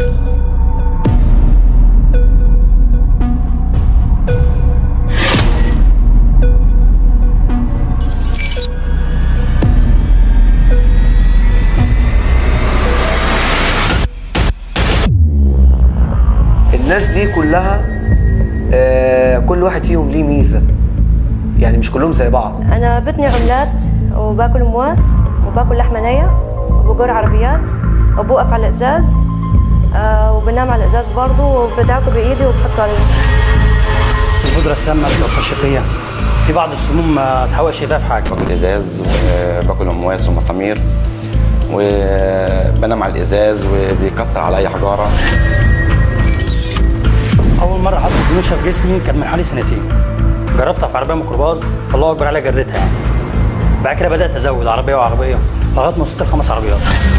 الناس دي كلها آه كل واحد فيهم ليه ميزه يعني مش كلهم زي بعض انا بتني عملات وباكل مواس وباكل لحمه نيه وبجر عربيات وبوقف على الازاز آه وبنام على الازاز برضه وبدعكه بايدي وبحطه على البودره السامه ما بتاثرش فيا في بعض السموم ما تحاولش فيها في حاجه باكل ازاز وباكل امواس ومسامير وبنام على الازاز وبيكسر عليا حجاره اول مره حطيت الجنوشه في جسمي كانت من حوالي سنتين جربتها في عربيه ميكروباص فالله اكبر عليها جريتها يعني بعد كده بدات ازود عربيه وعربيه لغايه ما وصلت لخمس عربيات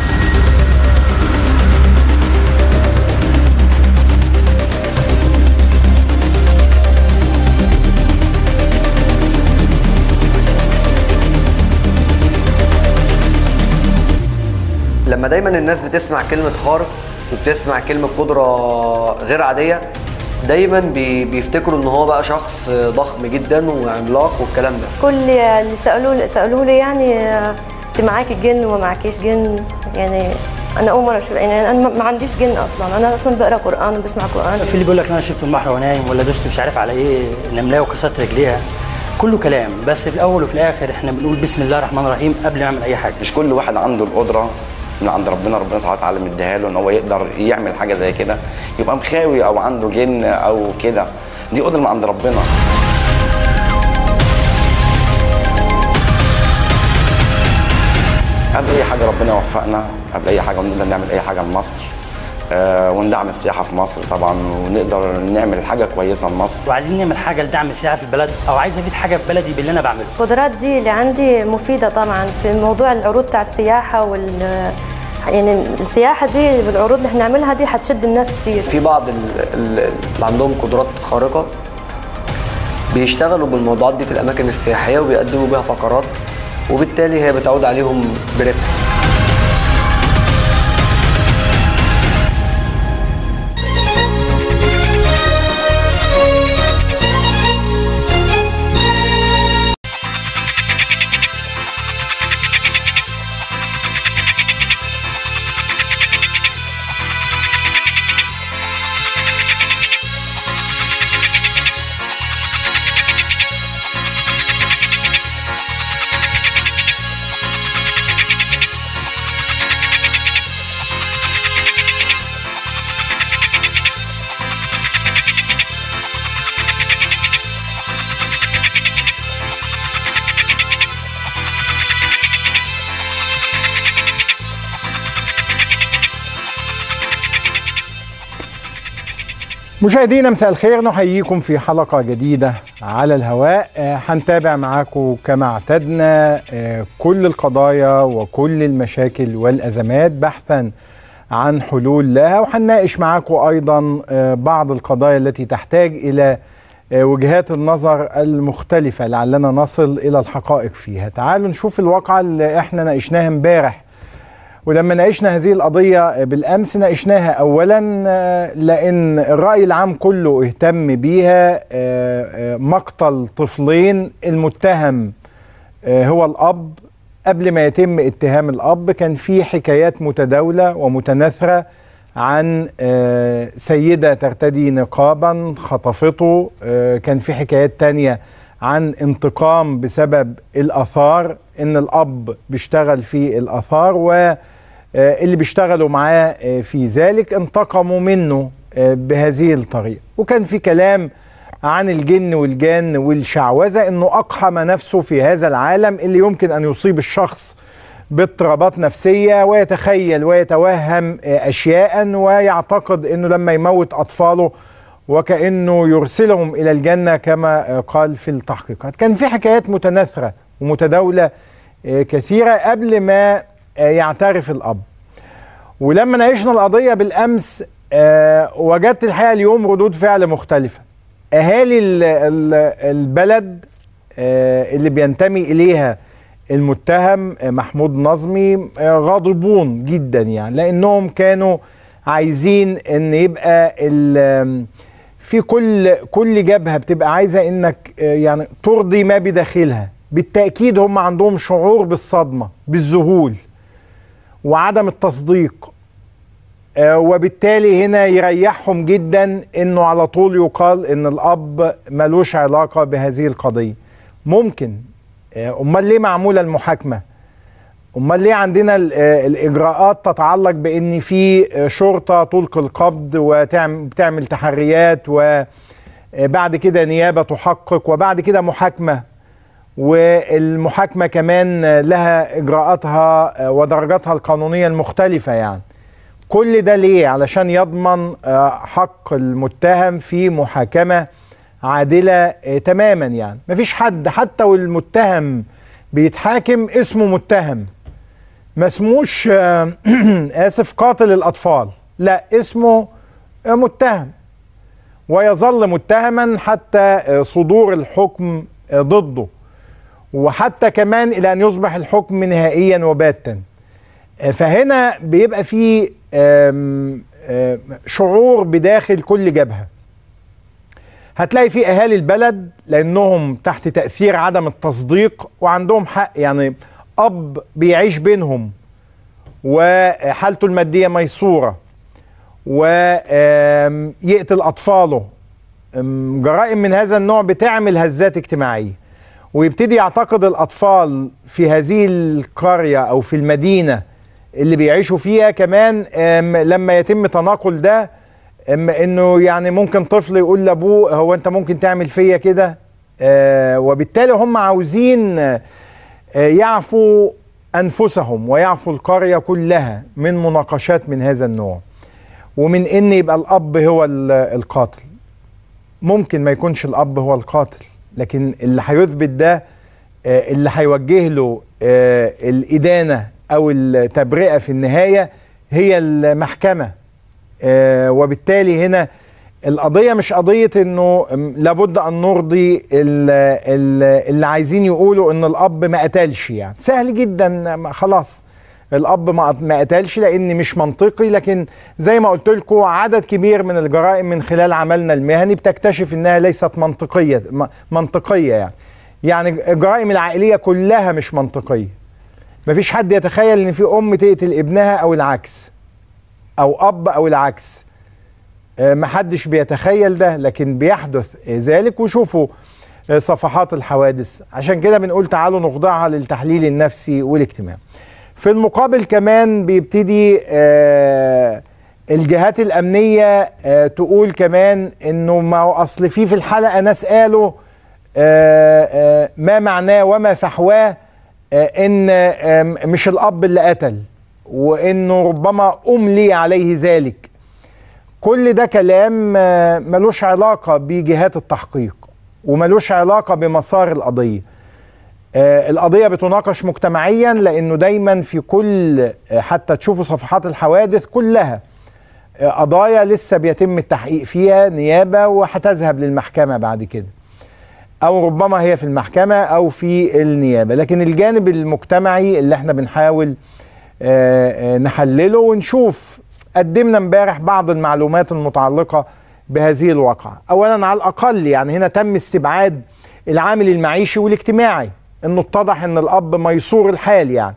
لما دايما الناس بتسمع كلمه خارق وبتسمع كلمه قدره غير عاديه دايما بي بيفتكروا ان هو بقى شخص ضخم جدا وعملاق والكلام ده كل اللي سالوه سالوه لي يعني آه، انت معاكي جن وما معكيش جن يعني انا اول مره اشوف يعني انا ما- ما عنديش جن اصلا انا اصلا بقرا قران وبسمع قران في اللي بيقول لك انا شربت البحر ونايم ولا دوست مش عارف على ايه نملايه وكسرت رجليها كله كلام بس في الاول وفي الاخر احنا بنقول بسم الله الرحمن الرحيم قبل ما نعمل اي حاجه مش كل واحد عنده القدره من عند ربنا ربنا سبحانه وتعالى مديها له ان هو يقدر يعمل حاجه زي كده يبقى مخاوي او عنده جن او كده دي قدره من عند ربنا قبل اي حاجه ربنا يوفقنا قبل اي حاجه ونقدر نعمل اي حاجه لمصر آه وندعم السياحه في مصر طبعا ونقدر نعمل حاجه كويسه لمصر وعايزين نعمل حاجه لدعم السياحه في البلد او عايز افيد حاجه في بلدي باللي انا بعمله القدرات دي اللي عندي مفيده طبعا في موضوع العروض تاع السياحه وال يعني السياحه دي بالعروض اللي احنا نعملها دي هتشد الناس كتير في بعض ال- ال- اللي عندهم قدرات خارقه بيشتغلوا بالموضوعات دي في الاماكن السياحيه وبيقدموا بيها فقرات وبالتالي هي بتعود عليهم بربح مشاهدينا مساء الخير نحييكم في حلقة جديدة على الهواء آه، هنتابع معاكم كما اعتدنا آه، كل القضايا وكل المشاكل والأزمات بحثا عن حلول لها وهنناقش معاكم أيضا آه، بعض القضايا التي تحتاج إلى آه، وجهات النظر المختلفة لعلنا نصل إلى الحقائق فيها تعالوا نشوف الواقعة اللي احنا ناقشناها امبارح ولما ناقشنا هذه القضية بالأمس ناقشناها أولا آه، لأن الرأي العام كله اهتم بيها آه، آه، مقتل طفلين المتهم آه، هو الأب قبل ما يتم اتهام الأب كان في حكايات متداولة ومتناثرة عن آه، سيدة ترتدي نقابا خطفته آه، كان في حكايات تانية عن انتقام بسبب الآثار إن الأب بيشتغل في الآثار و آه، اللي بيشتغلوا معاه آه، في ذلك انتقموا منه آه، بهذه الطريقة وكان في كلام عن الجن والجان والشعوذة انه اقحم نفسه في هذا العالم اللي يمكن ان يصيب الشخص باضطرابات نفسية ويتخيل ويتوهم آه، اشياء ويعتقد انه لما يموت اطفاله وكأنه يرسلهم الى الجنة كما آه، قال في التحقيقات كان في حكايات متناثرة ومتداولة آه، كثيرة قبل ما آه، يعترف الاب ولما ناقشنا القضيه بالامس آه وجدت الحقيقه اليوم ردود فعل مختلفه اهالي ال- ال- البلد آه اللي بينتمي اليها المتهم آه، محمود نظمي آه غاضبون جدا يعني لانهم كانوا عايزين ان يبقى ال- في كل كل جبهه بتبقى عايزه انك آه، يعني ترضي ما بداخلها بالتاكيد هم عندهم شعور بالصدمه بالذهول وعدم التصديق آه، وبالتالي هنا يريحهم جدا انه على طول يقال ان الاب ملوش علاقه بهذه القضيه ممكن آه، امال ليه معموله المحاكمه امال ليه عندنا ال- آه، الاجراءات تتعلق بان في آه، شرطه تلقي القبض وتعمل تحريات وبعد كده نيابه تحقق وبعد كده محاكمه والمحاكمه كمان آه، لها اجراءاتها آه، ودرجاتها القانونيه المختلفه يعني كل ده ليه علشان يضمن آه، حق المتهم في محاكمه عادله آه، تماما يعني مفيش حد حتى والمتهم بيتحاكم اسمه متهم ما اسموش آه، اسف قاتل الاطفال لا اسمه آه، متهم ويظل متهما حتى آه، صدور الحكم آه، ضده وحتى كمان الى ان يصبح الحكم نهائيا وباتا آه، فهنا بيبقى في آم، آم، شعور بداخل كل جبهه هتلاقي في اهالي البلد لانهم تحت تاثير عدم التصديق وعندهم حق يعني اب بيعيش بينهم وحالته الماديه ميسوره ويقتل اطفاله أم، جرائم من هذا النوع بتعمل هزات اجتماعيه ويبتدي يعتقد الاطفال في هذه القريه او في المدينه اللي بيعيشوا فيها كمان أم، لما يتم تناقل ده أم، انه يعني ممكن طفل يقول لابوه هو انت ممكن تعمل فيا كده آه، وبالتالي هم عاوزين آه، يعفوا انفسهم ويعفوا القريه كلها من مناقشات من هذا النوع ومن ان يبقى الاب هو ال- القاتل ممكن ما يكونش الاب هو القاتل لكن اللي هيثبت ده آه، اللي هيوجه له آه، الادانه او التبرئه في النهايه هي المحكمه آه، وبالتالي هنا القضيه مش قضيه انه م- لابد ان نرضي ال- ال- اللي عايزين يقولوا ان الاب ما قتلش يعني سهل جدا ما- خلاص الاب ما ما قتلش لان مش منطقي لكن زي ما قلت لكم عدد كبير من الجرائم من خلال عملنا المهني بتكتشف انها ليست منطقيه م- منطقيه يعني يعني الجرائم العائليه كلها مش منطقيه مفيش حد يتخيل ان في ام تقتل ابنها او العكس او اب او العكس آه، محدش بيتخيل ده لكن بيحدث ذلك وشوفوا آه، صفحات الحوادث عشان كده بنقول تعالوا نخضعها للتحليل النفسي والاجتماعي في المقابل كمان بيبتدي آه، الجهات الأمنية آه، تقول كمان إنه ما هو أصل في في الحلقة ناس قالوا آه، آه، ما معناه وما فحواه آه، إن آه، مش الأب اللي قتل وإنه ربما أملي عليه ذلك كل ده كلام آه، ملوش علاقة بجهات التحقيق وملوش علاقة بمسار القضية آه، القضية بتناقش مجتمعيا لأنه دايما في كل آه، حتى تشوفوا صفحات الحوادث كلها آه، قضايا لسه بيتم التحقيق فيها نيابة وهتذهب للمحكمة بعد كده أو ربما هي في المحكمة أو في النيابة لكن الجانب المجتمعي اللي احنا بنحاول آه، آه، نحلله ونشوف قدمنا امبارح بعض المعلومات المتعلقة بهذه الواقعة أولا على الأقل يعني هنا تم استبعاد العامل المعيشي والاجتماعي انه اتضح ان الاب ميسور الحال يعني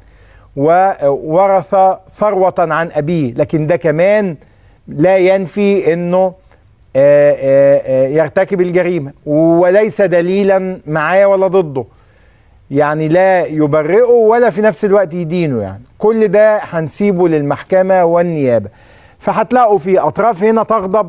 وورث ثروة عن ابيه لكن ده كمان لا ينفي انه آه، آه، آه، يرتكب الجريمة وليس دليلا معاه ولا ضده يعني لا يبرئه ولا في نفس الوقت يدينه يعني كل ده هنسيبه للمحكمة والنيابة فهتلاقوا في أطراف هنا تغضب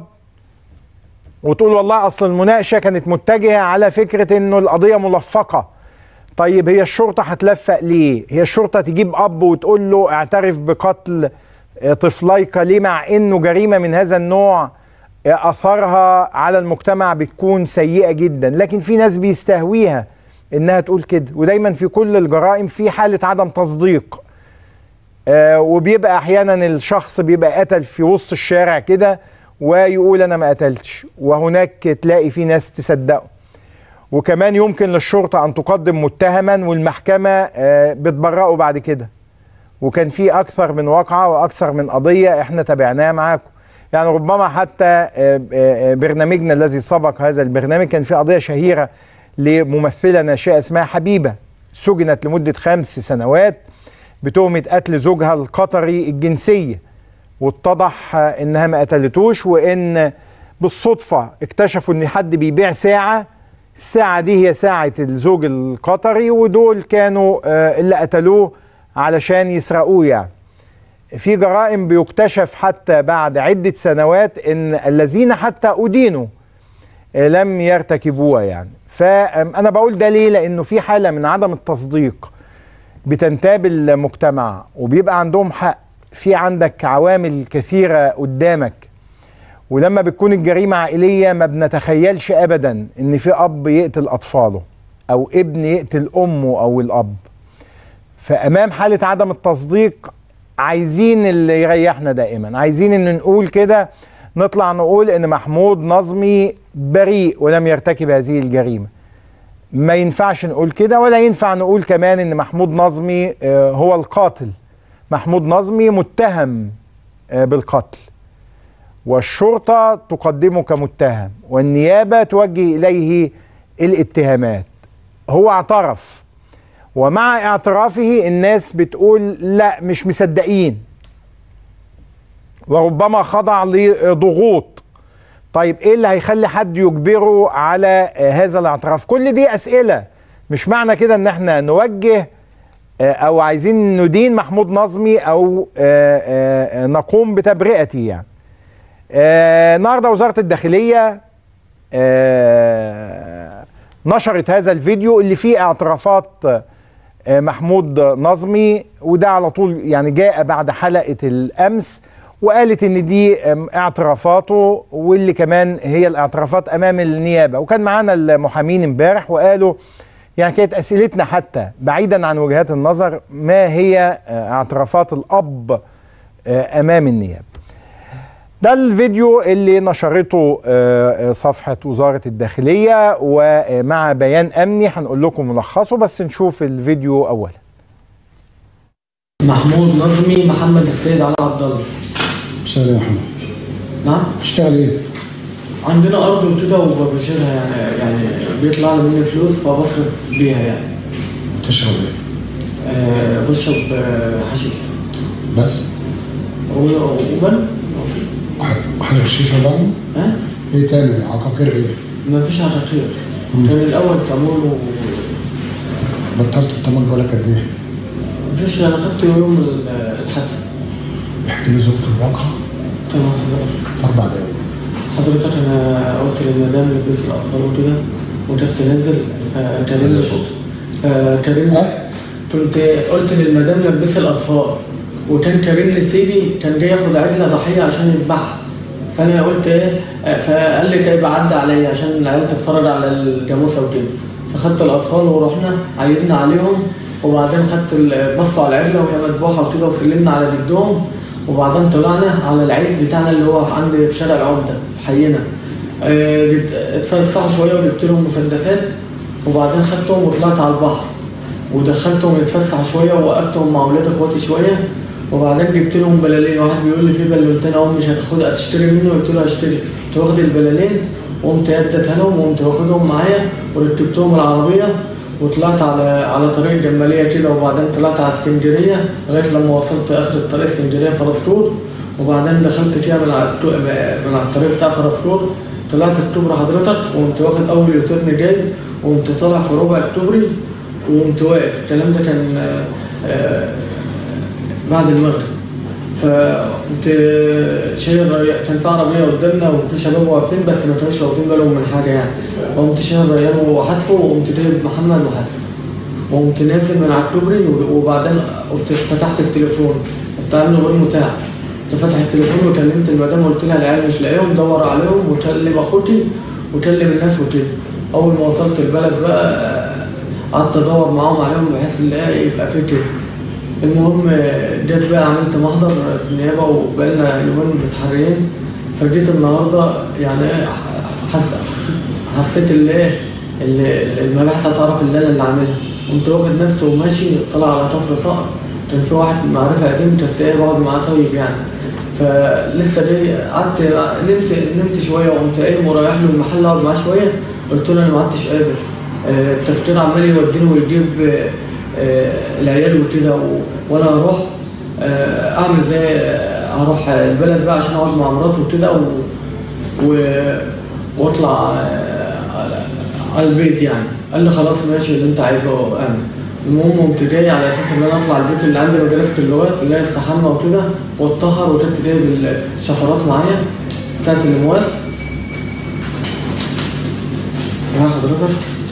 وتقول والله أصل المناقشة كانت متجهة على فكرة إنه القضية ملفقة طيب هي الشرطة هتلفق ليه؟ هي الشرطة تجيب أب وتقول له اعترف بقتل آه، طفليك ليه مع إنه جريمة من هذا النوع آه، أثرها على المجتمع بتكون سيئة جدا لكن في ناس بيستهويها إنها تقول كده ودايما في كل الجرائم في حالة عدم تصديق آه، وبيبقى احيانا الشخص بيبقى قتل في وسط الشارع كده ويقول انا ما قتلتش وهناك تلاقي في ناس تصدقه وكمان يمكن للشرطة ان تقدم متهما والمحكمة آه، بتبرئه بعد كده وكان في اكثر من واقعه واكثر من قضيه احنا تابعناها معاكم يعني ربما حتى آه، آه، برنامجنا الذي سبق هذا البرنامج كان في قضيه شهيره لممثله ناشئه اسمها حبيبه سجنت لمده خمس سنوات بتهمه قتل زوجها القطري الجنسيه واتضح آه، انها ما قتلتوش وان بالصدفه اكتشفوا ان حد بيبيع ساعه الساعه دي هي ساعه الزوج القطري ودول كانوا آه، اللي قتلوه علشان يسرقوه يعني في جرائم بيكتشف حتى بعد عدة سنوات ان الذين حتى أدينوا آه، لم يرتكبوها يعني فأنا بقول ده ليه لأنه في حالة من عدم التصديق بتنتاب المجتمع وبيبقى عندهم حق في عندك عوامل كثيرة قدامك ولما بتكون الجريمة عائلية ما بنتخيلش أبدا إن في أب يقتل أطفاله أو ابن يقتل أمه أو الأب فامام حاله عدم التصديق عايزين اللي يريحنا دائما عايزين ان نقول كده نطلع نقول ان محمود نظمي بريء ولم يرتكب هذه الجريمه ما ينفعش نقول كده ولا ينفع نقول كمان ان محمود نظمي آه، هو القاتل محمود نظمي متهم آه، بالقتل والشرطه تقدمه كمتهم والنيابه توجه اليه الاتهامات هو اعترف ومع اعترافه الناس بتقول لا مش مصدقين وربما خضع لضغوط طيب ايه اللي هيخلي حد يجبره على آه، هذا الاعتراف كل دي اسئله مش معنى كده ان احنا نوجه آه، او عايزين ندين محمود نظمي او آه، آه، آه، نقوم بتبرئته يعني آه، النهارده وزاره الداخليه آه، نشرت هذا الفيديو اللي فيه اعترافات آه، محمود نظمي وده على طول يعني جاء بعد حلقه الامس وقالت ان دي آم، اعترافاته واللي كمان هي الاعترافات امام النيابه وكان معانا المحامين امبارح وقالوا يعني كانت اسئلتنا حتى بعيدا عن وجهات النظر ما هي آه، اعترافات الاب آه، امام النيابه ده الفيديو اللي نشرته آه، آه، صفحة وزارة الداخلية ومع بيان أمني هنقول لكم ملخصه بس نشوف الفيديو أولا محمود نظمي محمد السيد علي عبد الله اشتغل يا محمد نعم تشتغل ايه؟ عندنا ارض وكده وبشيلها يعني يعني بيطلع لي مني فلوس فبصرف بيها يعني تشرب ايه؟ أه بشرب آه، حشيش بس؟ و- وبن وح- وحاجة شيشة بقى؟ ها ايه تاني؟ عقاقير ايه؟ ما فيش عقاقير كان الاول تمول بطلت التمر بقالك قد ايه؟ ومفيش انا خدت يوم ال- الحادثه احكي لي ظروف الواقعة تمام في اربع دقايق حضرتك انا قلت للمدام لبس الاطفال وكده وجبت نازل فكلمني فكلمني ها؟ كنت قلت للمدام لبس الاطفال وكان كريم السيدي كان جاي ياخد عجله ضحيه عشان يذبحها فانا قلت ايه فقال لي طيب عدى عليا عشان العيال تتفرج على الجاموسه وكده فخدت الاطفال ورحنا عيدنا عليهم وبعدين خدت ال- بصوا على العجله وهي مذبوحه وكده وسلمنا على جدهم وبعدين طلعنا على العيد بتاعنا اللي هو عند في شارع العمده في حينا آه، جبت- اتفسحوا شويه وجبت لهم مسدسات وبعدين خدتهم وطلعت على البحر ودخلتهم يتفسحوا شويه ووقفتهم مع اولاد اخواتي شويه وبعدين جبت لهم بلالين واحد بيقول لي في بالونتين اهو مش هتاخد هتشتري منه قلت له هشتري كنت واخد البلالين وقمت اديتها لهم وقمت واخدهم معايا وركبتهم العربيه وطلعت على على طريق الجماليه كده وبعدين طلعت على اسكندريه لغايه لما وصلت اخر الطريق اسكندريه فرسكور وبعدين دخلت فيها من على التو- من على الطريق بتاع فرسكور طلعت اكتوبر حضرتك وقمت واخد اول يوتيرن جاي وقمت طالع في ربع اكتوبري وقمت واقف الكلام ده كان آه، آه، بعد المغرب فقمت شايل ري- كان في عربيه قدامنا وفي شباب واقفين بس ما كانوش واخدين بالهم من حاجه يعني وقمت شايل ريان وحتفه وقمت جايب محمد وحتفه وقمت نازل من على الكوبري وبعدين قمت فتحت التليفون كنت عامل غير متاح كنت فاتح التليفون وكلمت المدام وقلت لها العيال مش لاقيهم دور عليهم وكلم اخوتي وكلم الناس وكده اول ما وصلت البلد بقى قعدت ادور معاهم عليهم بحيث ان إيه يبقى في كده المهم جيت بقى عملت محضر في النيابه وبقالنا يومين متحررين فجيت النهارده يعني إيه حس حسيت حسيت اللي ايه اللي المباحث هتعرف اللي انا اللي عاملها قمت واخد نفسي وماشي طالع على كفر صقر كان في واحد معرفة قديم كنت ايه بقعد معاه طيب يعني فلسه جاي قعدت نمت نمت شوية وقمت قايم ورايح له المحل اقعد معاه شوية قلت له انا ما عدتش قادر آه، التفكير عمال يوديني ويجيب آه، آه، العيال وكده و- وانا اروح آه، اعمل زي آه، اروح البلد بقى عشان اقعد مع مراتي وكده و... و... واطلع آه، على- على البيت يعني قال لي خلاص ماشي اللي انت عايزه اعمل المهم قمت جاي على اساس ان انا اطلع البيت اللي عندي مدرسه اللغات اللي هي استحمى وكده واتطهر وكنت جايب الشفرات معايا بتاعت الامواس يا حضرتك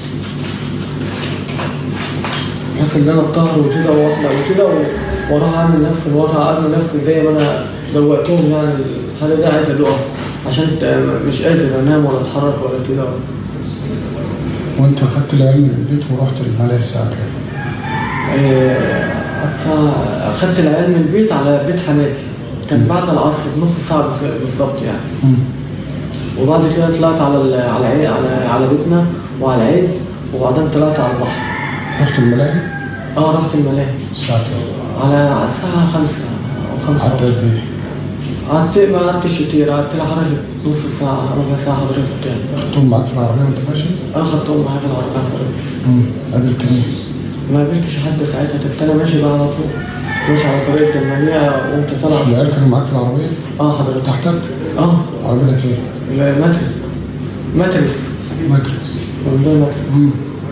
بحيث ان انا اتطهر وكده واطلع وكده و- واروح اعمل نفس الوضع اعمل نفسي زي ما انا دوقتهم يعني الحاجه دي عايز ادوقها عشان ت- مش قادر انام ولا اتحرك ولا كده وانت خدت العلم من البيت ورحت الملاهي الساعه كام؟ آه، الساعة أخدت العيال من البيت على بيت حماتي كان بعد العصر بنص ساعة بس- بالظبط يعني مم. وبعد كده طلعت على ال- على العي- على على بيتنا وعلى العيد وبعدين طلعت على البحر رحت الملاهي اه رحت الملاهي الساعه كام؟ على على الساعة خمسة أو خمسة قعدت قد ايه؟ قعدت ما قعدتش كتير قعدت لي حوالي نص ساعة ربع ساعة حضرتك تاني خدتهم معاك في العربيه وانت ماشي؟ أخدتهم معايا في العربية حضرتك مم. قابلت مين؟ ما قابلتش حد ساعتها كنت أنا ماشي بقى على طول ماشي على طريق الجمالية وقمت طالع العيال كانوا معاك في العربيه؟ اه حضرتك تحتك؟ اه عربيتك ايه؟ ماتريكس ماتريكس ماتريكس والله ماتريكس مم.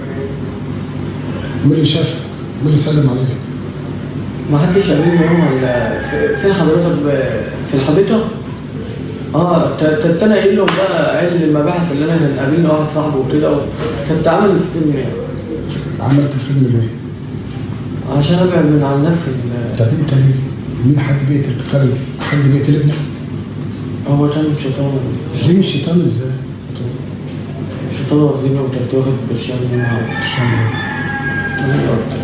مين اللي شافك؟ مين اللي سلم عليك؟ ما حدش قابلني يومها ال- في- فين حضرتك ب- في الحديقة؟ اه ت- ت- انا قايل لهم بقى قايل المباحث اللي انا كان قابلني واحد صاحبه وكده كنت عامل فيلم يعني عملت الفيلم ليه؟ عشان ابعد من عن نفسي ال- طب انت ليه؟ مين حد بيقتل خلل حد بيقتل ابنك؟ هو كان شيطان ليه الشيطان ازاي؟ شيطان وظيفة وكنت واخد برشام معاه عشان ايه؟ تمام قلت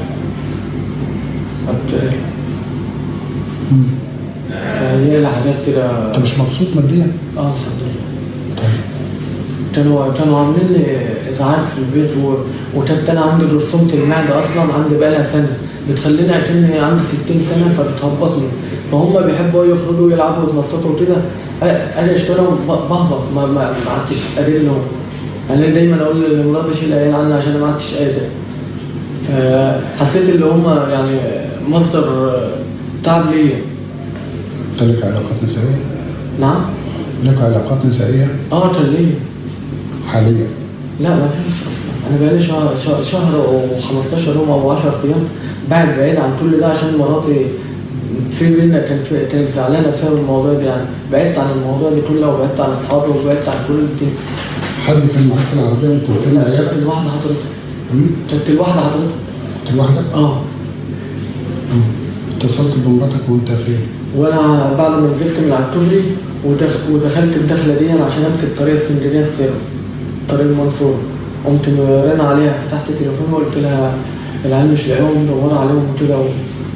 قلت مم. فهي الحاجات كده انت مش مبسوط ماديا؟ اه الحمد لله طيب كانوا كانوا عاملين لي ازعاج في البيت و... وكانت انا عندي جرثومه المعده اصلا عندي بقالها سنه بتخليني اكني عندي 60 سنه فبتهبطني فهم بيحبوا يخرجوا يلعبوا ويتنططوا وكده أ- انا اشتغل بهبط ما ما ما عدتش قادر لهم انا دايما اقول لمراتي شيل العيال عني عشان انا ما عدتش قادر فحسيت اللي هم يعني مصدر تعب ليا انت لك علاقات نسائيه؟ نعم لك علاقات نسائيه اه كان ليا حاليا لا ما فيش اصلا انا بقالي شهر شهر, شهر او 15 يوم او 10 ايام بعد بعيد عن كل ده عشان مراتي في بينا كان في كانت زعلانه بسبب الموضوع ده يعني بعدت عن الموضوع ده كله وبعدت عن اصحابي وبعدت عن كل الدنيا حد كان معاك في العربيه وانت بتكلم كنت عيالك؟ لوحدي حضرتك مم؟ كنت لوحدي حضرتك كنت لوحدك؟ اه مم. اتصلت بمراتك وانت فين؟ وانا بعد ما نزلت من على الكوبري ودخ- ودخلت الدخله دي عشان امسك طريق اسكندريه السابع طريق المنصوره قمت رن عليها فتحت التليفون وقلت لها العيال مش لاقيهم مدوره عليهم وكده و...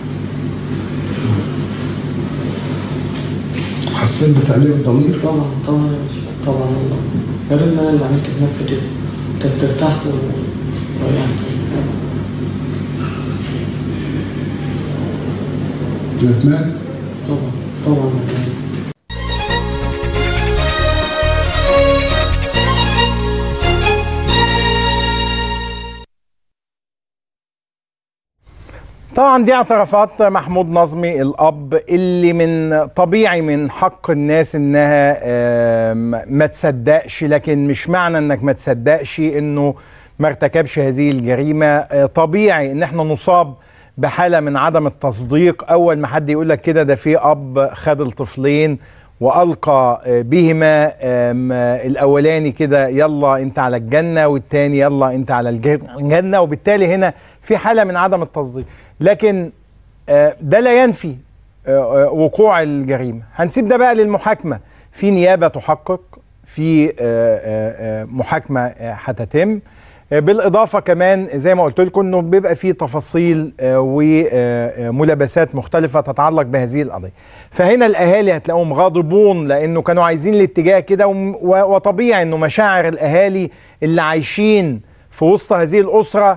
حسيت بتأنيب الضمير؟ طبعا طبعا يا باشا، طبعا والله يا ريت انا اللي عملت في نفسي كده كنت ارتحت و... ويعني ندمان؟ طبعا طبعا يعني. طبعا دي اعترافات محمود نظمي الاب اللي من طبيعي من حق الناس انها آم، ما تصدقش لكن مش معنى انك ما تصدقش انه ما ارتكبش هذه الجريمه آه، طبيعي ان احنا نصاب بحاله من عدم التصديق اول ما حد يقول لك كده ده في اب خد الطفلين والقى آه، بهما آم، آه، الاولاني كده يلا انت على الجنه والتاني يلا انت على الج- الجنه وبالتالي هنا في حاله من عدم التصديق لكن آه، ده لا ينفي آه، آه، وقوع الجريمه هنسيب ده بقى للمحاكمه في نيابه تحقق في آه، آه، آه، محاكمه آه، هتتم آه، بالاضافه كمان زي ما قلت لكم انه بيبقى في تفاصيل آه، وملابسات مختلفه تتعلق بهذه القضيه فهنا الاهالي هتلاقوهم غاضبون لانه كانوا عايزين الاتجاه كده وم- و- وطبيعي انه مشاعر الاهالي اللي عايشين في وسط هذه الاسره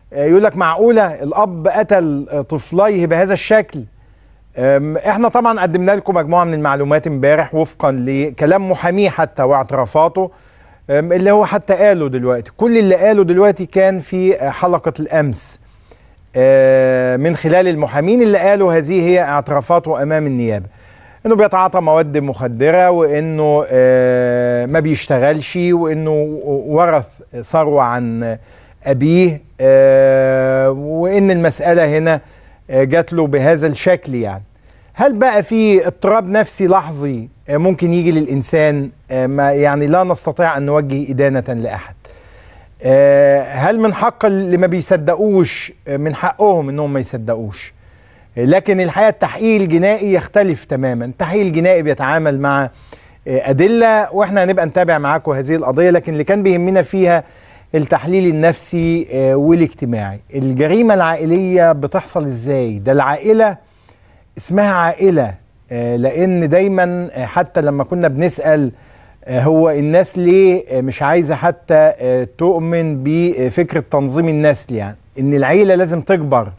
آه، يقول لك معقوله الاب قتل آه، طفليه بهذا الشكل أم، احنا طبعا قدمنا لكم مجموعه من المعلومات امبارح وفقا لكلام محاميه حتى واعترافاته أم، اللي هو حتى قاله دلوقتي كل اللي قاله دلوقتي كان في آه، حلقه الامس آه، من خلال المحامين اللي قالوا هذه هي اعترافاته امام النيابه انه بيتعاطى مواد مخدره وانه آه، ما بيشتغلش وانه ورث ثروه عن ابيه آه، وان المساله هنا آه، جات له بهذا الشكل يعني هل بقى في اضطراب نفسي لحظي آه، ممكن يجي للانسان آه، ما يعني لا نستطيع ان نوجه ادانه لاحد آه، هل من حق اللي ما بيصدقوش آه، من حقهم انهم ما يصدقوش آه، لكن الحقيقه التحقيق الجنائي يختلف تماما التحقيق الجنائي بيتعامل مع آه، ادله واحنا هنبقى نتابع معاكم هذه القضيه لكن اللي كان بيهمنا فيها التحليل النفسي آه، والاجتماعي الجريمه العائليه بتحصل ازاي ده العائله اسمها عائله آه، لان دايما آه، حتى لما كنا بنسال آه، هو الناس ليه آه، مش عايزه حتى آه، تؤمن بفكره تنظيم النسل يعني ان العيله لازم تكبر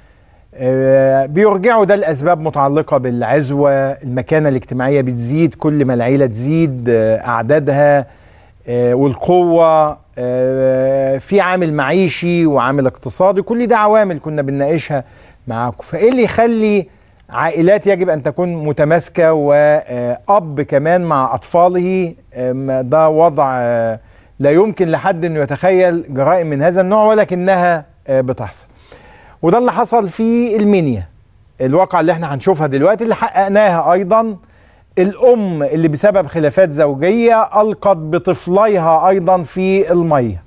آه، بيرجعوا ده لاسباب متعلقه بالعزوه المكانه الاجتماعيه بتزيد كل ما العيله تزيد آه، اعدادها آه، والقوه آه، في عامل معيشي وعامل اقتصادي كل ده عوامل كنا بنناقشها معاكم فايه اللي يخلي عائلات يجب ان تكون متماسكه واب كمان مع اطفاله آم، ده وضع آه، لا يمكن لحد انه يتخيل جرائم من هذا النوع ولكنها آه، بتحصل وده اللي حصل في المنيا الواقعة اللي احنا هنشوفها دلوقتي اللي حققناها ايضا الام اللي بسبب خلافات زوجية القت بطفليها ايضا في المية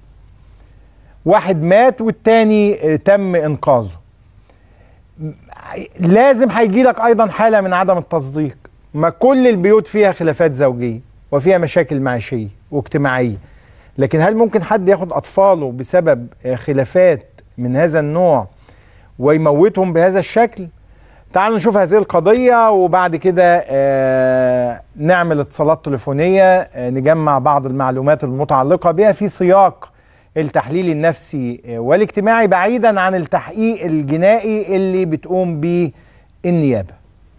واحد مات والتاني آه، تم انقاذه م- لازم هيجي لك ايضا حالة من عدم التصديق ما كل البيوت فيها خلافات زوجية وفيها مشاكل معيشية واجتماعية لكن هل ممكن حد ياخد اطفاله بسبب آه، خلافات من هذا النوع ويموتهم بهذا الشكل تعالوا نشوف هذه القضية وبعد كده آه، نعمل اتصالات تليفونية آه، نجمع بعض المعلومات المتعلقة بها في سياق التحليل النفسي آه، والاجتماعي بعيدا عن التحقيق الجنائي اللي بتقوم به النيابة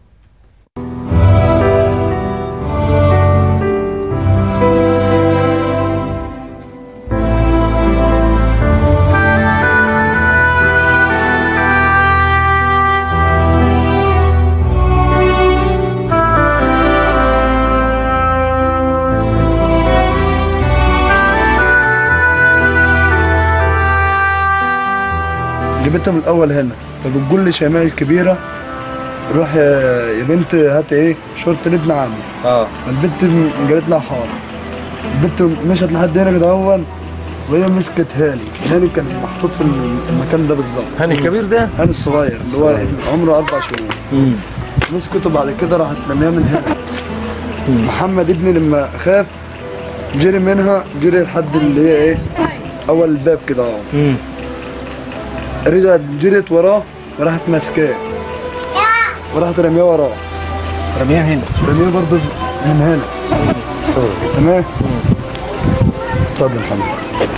جبتها من الاول هنا فبتقول لي شيماء الكبيره روح يا يا بنت هات ايه شرطه لابن عمي اه البنت م- قالت لها حاضر البنت مشت لحد هنا كده اهون وهي مسكت هاني هاني كان محطوط في المكان ده بالظبط هاني الكبير ده هاني الصغير اللي هو عمره اربع شهور مسكته بعد كده راحت رميها من هنا محمد ابني لما خاف جري منها جري لحد اللي هي ايه اول الباب كده اهو رجعت جريت وراه وراحت ماسكاه وراحت رمياه وراه رميها هنا رمياه برضه من هنا تمام طب يا محمد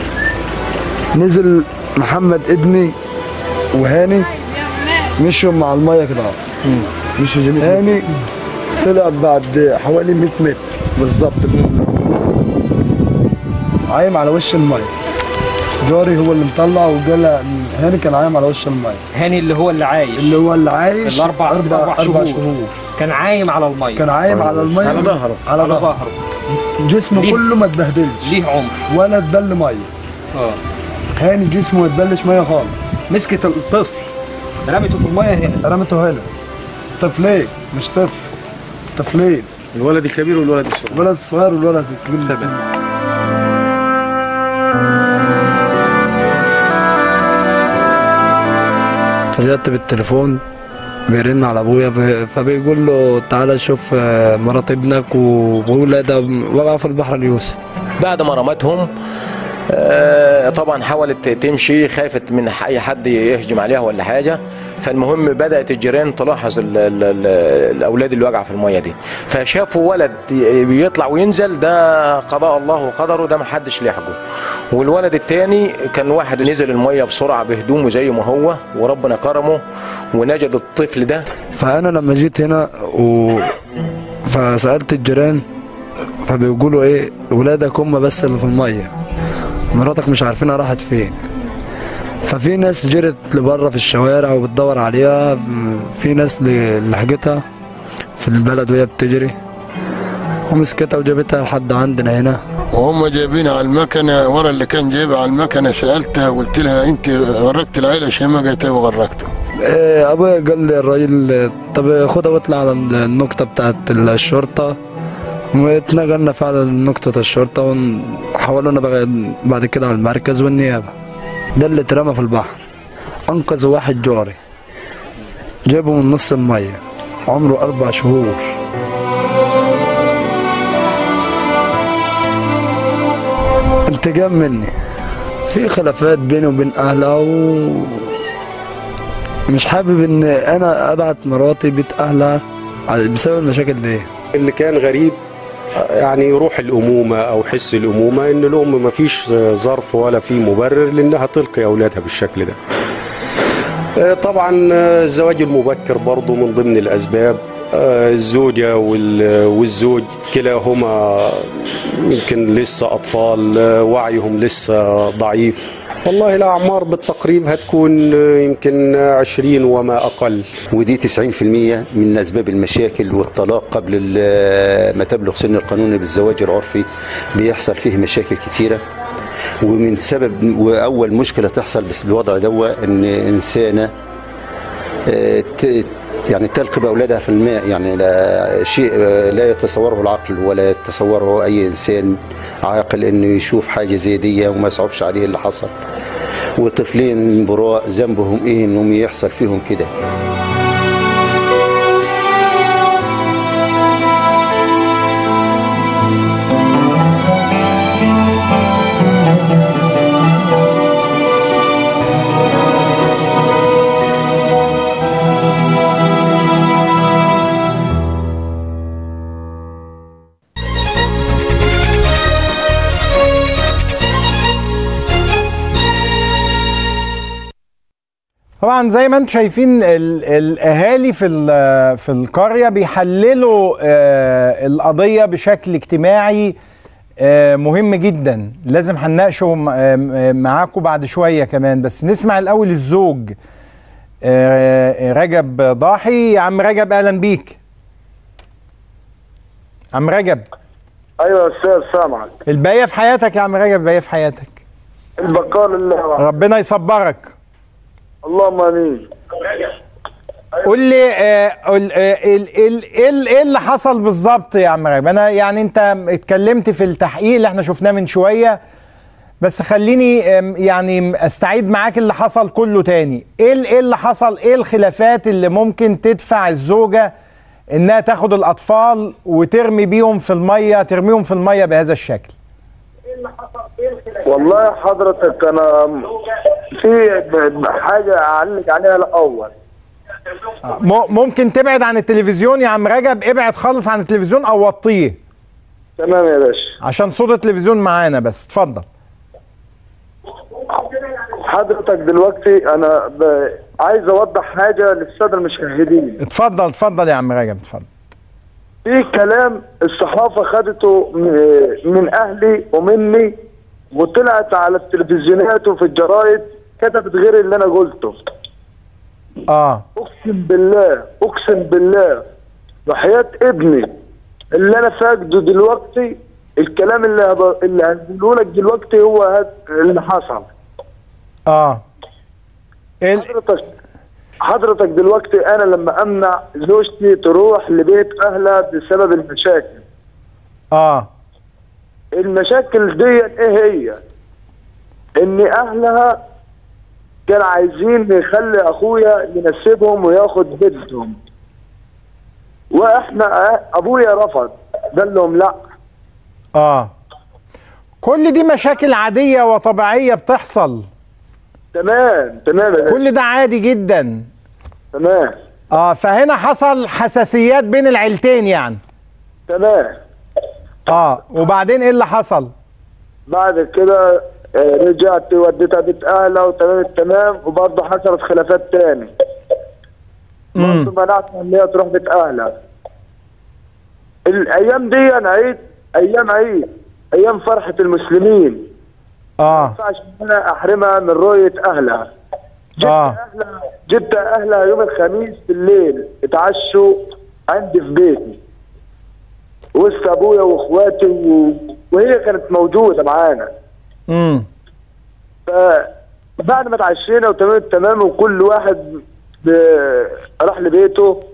نزل محمد ابني وهاني مشوا مع الميه كده اهو مشوا جميل هاني طلع بعد حوالي 100 متر بالظبط عايم على وش الميه جاري هو اللي مطلع وقال هاني كان عايم على وش الميه هاني اللي هو اللي عايش اللي هو اللي عايش الأربع- أربع أربع شهور. شهور كان عايم على الميه كان عايم على الميه على ظهره على على ظهره ظهره جسمه ليه؟ كله ما اتبهدلش ليه عمر ولا اتبل ميه اه هاني جسمه ما اتبلش ميه خالص مسكت الطفل رمته في الميه هنا رمته هنا طفلين مش طفل طفلين الولد الكبير والولد الصغير الولد الصغير والولد الكبير تمام فجأت بالتليفون بيرن على ابويا ب- فبيقول له تعالى شوف آه، مرات ابنك وولادها واقعه في البحر اليوسف بعد ما رمتهم آه، طبعا حاولت تمشي خافت من اي حد يهجم عليها ولا حاجه فالمهم بدات الجيران تلاحظ ال ال ال الاولاد اللي واقعه في الميه دي فشافوا ولد بيطلع وينزل ده قضاء الله وقدره ده ما حدش لحقه والولد الثاني كان واحد نزل الميه بسرعه بهدومه زي ما هو وربنا كرمه ونجد الطفل ده فانا لما جيت هنا و... فسالت الجيران فبيقولوا ايه ولادك هم بس اللي في الميه مراتك مش عارفينها راحت فين ففي ناس جرت لبره في الشوارع وبتدور عليها في ناس اللي لحقتها في البلد وهي بتجري ومسكتها وجابتها لحد عندنا هنا وهم جايبينها على المكنه ورا اللي كان جايبها على المكنه سالتها قلت لها انت غرقت العيله عشان ما قالت ايوه غرقته إيه، ابويا قال لي الراجل طب خدها واطلع على النقطه بتاعت الشرطه واتنقلنا فعلا لنقطة الشرطة وحولونا بقى بعد كده على المركز والنيابة ده اللي اترمى في البحر أنقذوا واحد جاري جابه من نص المية عمره أربع شهور انتقام مني في خلافات بيني وبين أهلها و مش حابب ان انا ابعت مراتي بيت اهلها بسبب المشاكل دي اللي كان غريب يعني روح الأمومة أو حس الأمومة إن الأم ما فيش ظرف ولا في مبرر لأنها تلقي أولادها بالشكل ده آه، طبعا آه، الزواج المبكر برضو من ضمن الأسباب آه، الزوجة وال- والزوج كلاهما يمكن لسه أطفال آه، وعيهم لسه ضعيف والله الأعمار بالتقريب هتكون آه، يمكن 20 وما أقل ودي 90% من اسباب المشاكل والطلاق قبل ال- ما تبلغ سن القانوني بالزواج العرفي بيحصل فيه مشاكل كتيره ومن سبب واول مشكله تحصل بس بالوضع دوا ان انسانه آه، ت- يعني تلقي باولادها في الماء يعني لا شيء آه، لا يتصوره العقل ولا يتصوره اي انسان عاقل انه يشوف حاجه زي دي وما يصعبش عليه اللي حصل وطفلين براء ذنبهم ايه انهم يحصل فيهم كده طبعا زي ما انتم شايفين ال- الاهالي في ال- في القريه بيحللوا آه، القضيه بشكل اجتماعي آه، مهم جدا لازم هنناقشه م- آه، معاكم بعد شويه كمان بس نسمع الاول الزوج آه، رجب ضاحي يا عم رجب اهلا بيك عم رجب ايوه يا استاذ سامعك الباقيه في حياتك يا عم رجب الباقيه في حياتك البقال الله وحده. ربنا يصبرك اللهم امين قول لي آه، قول- آه، ال- ال- ايه ال- ايه اللي حصل بالظبط يا عم راجب انا يعني انت اتكلمت في التحقيق اللي احنا شفناه من شويه بس خليني آم، يعني استعيد معاك اللي حصل كله تاني ايه ال- ايه اللي حصل ايه الخلافات اللي ممكن تدفع الزوجه انها تاخد الاطفال وترمي بيهم في الميه ترميهم في الميه بهذا الشكل والله حضرتك انا في حاجه اعلق عليها الاول م- ممكن تبعد عن التلفزيون يا عم رجب ابعد خالص عن التلفزيون او وطيه تمام يا باشا عشان صوت التلفزيون معانا بس اتفضل حضرتك دلوقتي انا ب... عايز اوضح حاجه للساده المشاهدين اتفضل اتفضل يا عم رجب اتفضل في كلام الصحافه خدته م- من اهلي ومني وطلعت على التلفزيونات وفي الجرايد كتبت غير اللي انا قلته اه اقسم بالله اقسم بالله وحياة ابني اللي انا فاقده دلوقتي الكلام اللي هب... اللي هقوله لك دلوقتي هو هاد اللي حصل اه حضرتك حضرتك دلوقتي انا لما امنع زوجتي تروح لبيت اهلها بسبب المشاكل اه المشاكل دي ايه هي ان اهلها كانوا عايزين يخلي اخويا ينسبهم وياخد بنتهم واحنا ابويا رفض قال لهم لا اه كل دي مشاكل عاديه وطبيعيه بتحصل تمام تمام يا باشا. كل ده عادي جدا تمام اه فهنا حصل حساسيات بين العيلتين يعني تمام اه وبعدين ايه اللي حصل بعد كده آه، رجعت وديتها بيت اهلها وتمام التمام وبرضه حصلت خلافات تاني برضه منعتها ان هي تروح بيت اهلها الايام دي انا عيد ايام عيد ايام فرحه المسلمين ما اه ينفعش ان انا احرمها من رؤيه اهلها اه جبت اهلها يوم الخميس بالليل اتعشوا عندي في بيتي وسط ابويا واخواتي و... وهي كانت موجوده معانا امم فبعد ما اتعشينا وتمام التمام وكل واحد ب... راح لبيته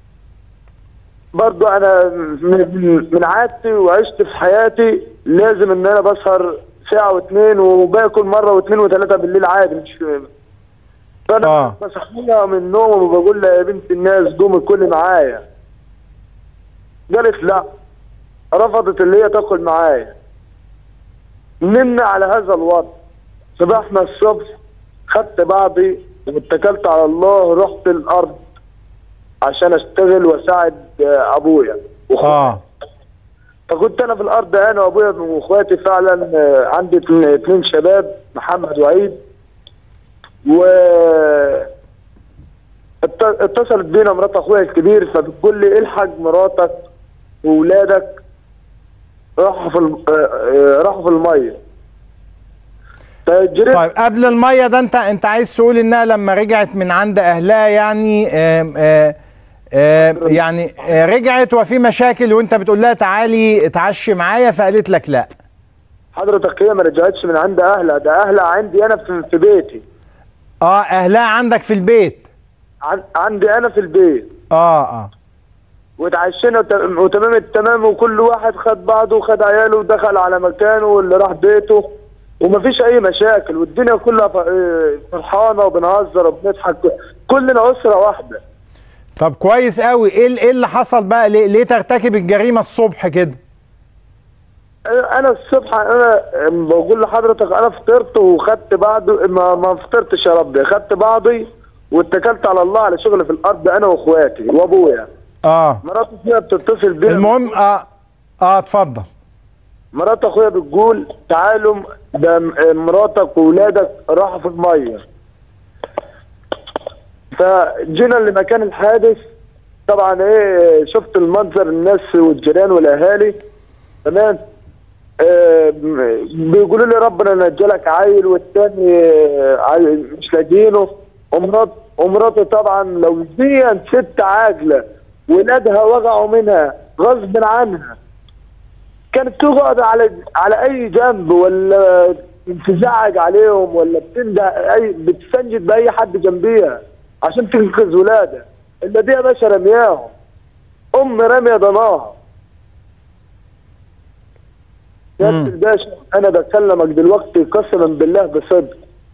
برضو انا من, من عادتي وعشت في حياتي لازم ان انا بسهر ساعة واتنين وباكل مرة واتنين وتلاتة بالليل عادي مش فانا آه. بصحيها من النوم وبقول لها يا بنت الناس قومي كلي معايا قالت لا رفضت اللي هي تاكل معايا نمنا على هذا الوضع صبحنا الصبح خدت بعضي واتكلت على الله رحت الارض عشان اشتغل واساعد آه، ابويا اه فكنت انا في الارض انا وابويا واخواتي فعلا آه، عندي اتنين اتنين شباب محمد وعيد و ات- اتصلت بينا مرات اخويا الكبير فبتقول لي الحق مراتك واولادك راحوا في الم- آه، آه، راحوا في الميه فجريت طيب قبل الميه ده انت انت عايز تقول انها لما رجعت من عند اهلها يعني آم آم آم يعني آه، رجعت وفي مشاكل وانت بتقول لها تعالي اتعشي معايا فقالت لك لا حضرتك هي ما رجعتش من عند اهلها ده اهلها عندي انا في, في بيتي اه اهلها عندك في البيت عن عندي انا في البيت اه اه واتعشينا وت- وتمام التمام وكل واحد خد بعضه وخد عياله ودخل على مكانه واللي راح بيته ومفيش اي مشاكل والدنيا كلها ف- آه، فرحانه وبنهزر وبنضحك كلنا اسره واحده طب كويس قوي ايه ال- ايه اللي حصل بقى ليه, ليه ترتكب الجريمه الصبح كده انا الصبح انا بقول لحضرتك انا فطرت وخدت بعض ما, ما فطرتش يا ربي خدت بعضي واتكلت على الله على شغل في الارض انا واخواتي وابويا اه مرات اخويا بتتصل بيا المهم اه اه اتفضل مرات اخويا بتقول تعالوا ده م- مراتك واولادك راحوا في الميه فجينا لمكان الحادث طبعا ايه شفت المنظر الناس والجيران والاهالي تمام آه، م- بيقولوا لي ربنا نجلك عيل والتاني آه، عيل مش لاقيينه ومرات ومراته طبعا لو دي ست عاجله ولادها وقعوا منها غصب عنها كانت تقعد على على اي جنب ولا تزعج عليهم ولا بتنده اي بتسنجد باي حد جنبيها عشان تنقذ ولادها الا دي يا باشا رمياهم ام راميه ضناها يا مم. الباشا انا بكلمك دلوقتي قسما بالله بصدق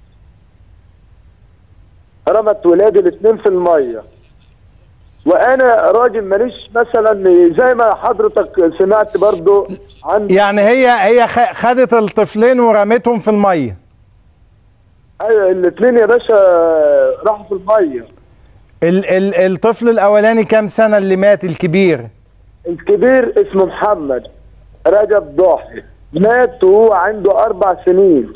رمت ولادي الاثنين في الميه وانا راجل ماليش مثلا زي ما حضرتك سمعت برضو عن يعني هي هي خ- خدت الطفلين ورمتهم في الميه ايوه الاثنين يا باشا راحوا في الميه ال ال الطفل الاولاني كام سنه اللي مات الكبير الكبير اسمه محمد رجب ضاحي مات وهو عنده اربع سنين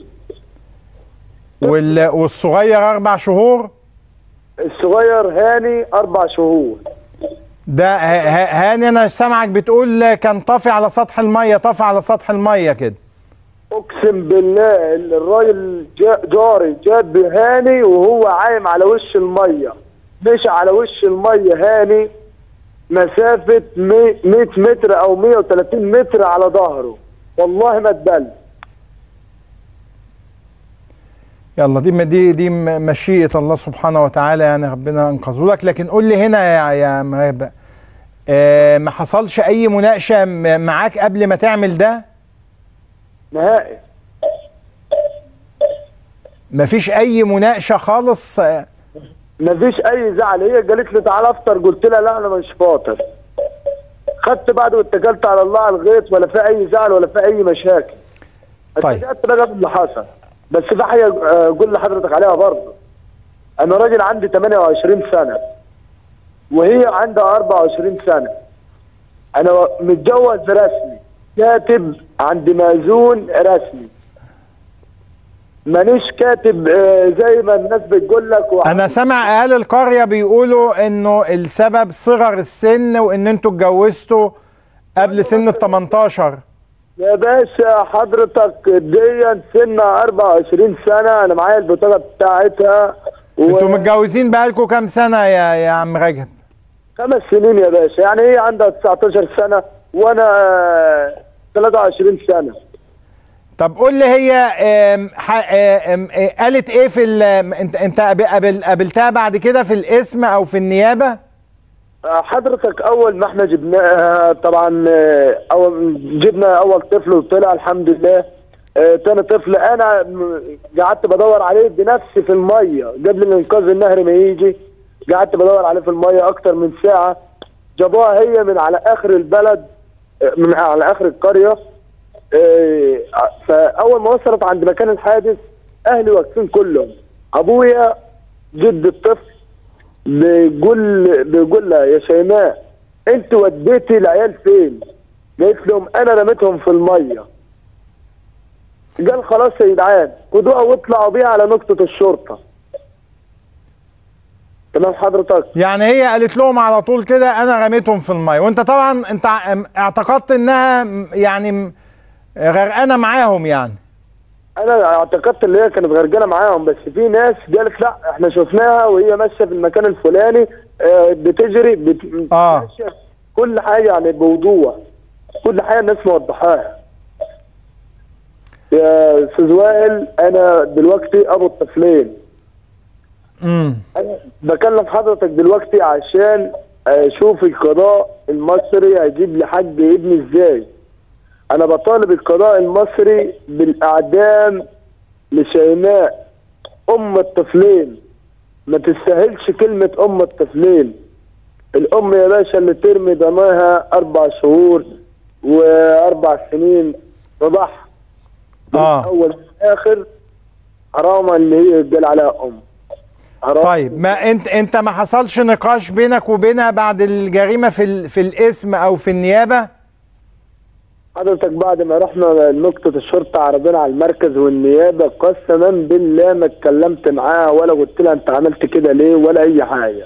وال والصغير اربع شهور الصغير هاني اربع شهور ده ه- ه- هاني انا سامعك بتقول كان طافي على سطح الميه طافي على سطح الميه كده اقسم بالله ال- الراجل جا- جاري جاب هاني وهو عايم على وش الميه مشى على وش الميه هاني مسافه مي- 100 متر او 130 متر على ظهره والله ما اتبل يلا دي دي دي م- مشيئة الله سبحانه وتعالى يعني ربنا انقذه لك لكن قول لي هنا يا يا مهاب آه ما حصلش اي مناقشة م- معاك قبل ما تعمل ده نهائي مفيش اي مناقشة خالص آه، مفيش اي زعل هي قالت لي تعالى افطر قلت لها لا انا مش فاطر خدت بعد واتكلت على الله على الغيط ولا في اي زعل ولا في اي مشاكل طيب. اتفاجأت بقى باللي حصل بس في حاجه آه، اقول لحضرتك عليها برضه انا راجل عندي 28 سنه وهي عندها 24 سنه انا متجوز رسمي كاتب عند مأذون رسمي مانيش كاتب آه، زي ما الناس بتقول لك وع- انا سامع اهالي القريه بيقولوا انه السبب صغر السن وان انتوا اتجوزتوا قبل سن ال 18 يا باشا حضرتك دي سنة 24 سنة أنا معايا البطاقة بتاعتها انتوا متجوزين بقالكوا كام سنه يا يا عم رجب خمس سنين يا باشا يعني هي عندها 19 سنة وأنا آه، 23 سنة طب قول لي هي آم، ح- آم، آه، قالت ايه في ال- انت انت قابل- قابل- قابلتها بعد كده في الاسم او في النيابه آه، حضرتك أول ما احنا جبناها طبعا آه، أول جبنا أول طفل وطلع الحمد لله آه، تاني طفل أنا م- قعدت بدور عليه بنفسي في المية قبل الإنقاذ النهر ما يجي قعدت بدور عليه في المية أكتر من ساعة جابوها هي من على آخر البلد آه، من على آخر القرية آه، فأول ما وصلت عند مكان الحادث أهلي واقفين كلهم أبويا جد الطفل بيقول بيقول لها يا شيماء انت وديتي العيال فين؟ قالت لهم انا رميتهم في الميه. قال خلاص يا جدعان خدوها واطلعوا بيها على نقطة الشرطة. تمام حضرتك؟ يعني هي قالت لهم على طول كده انا رميتهم في الميه وانت طبعا انت ع- اعتقدت انها م- يعني م- غرقانه معاهم يعني انا اعتقدت ان هي كانت غرقانه معاهم بس في ناس قالت لا احنا شفناها وهي ماشيه في المكان الفلاني آه، بتجري بت... اه ماشية كل حاجه يعني بوضوح كل حاجه الناس موضحاها يا استاذ وائل انا دلوقتي ابو الطفلين امم انا بكلم حضرتك دلوقتي عشان اشوف القضاء المصري هيجيب لي حق ابني ازاي انا بطالب القضاء المصري بالاعدام لشيماء ام الطفلين ما تستاهلش كلمة ام الطفلين الام يا باشا اللي ترمي دمها اربع شهور واربع سنين رضاح اه اول اخر حرام اللي هي يتقال عليها ام حرام طيب ما انت انت ما حصلش نقاش بينك وبينها بعد الجريمه في ال... في الاسم او في النيابه حضرتك بعد ما رحنا نقطة الشرطة عرضنا على المركز والنيابة قسما بالله ما اتكلمت معاها ولا قلت لها انت عملت كده ليه ولا أي حاجة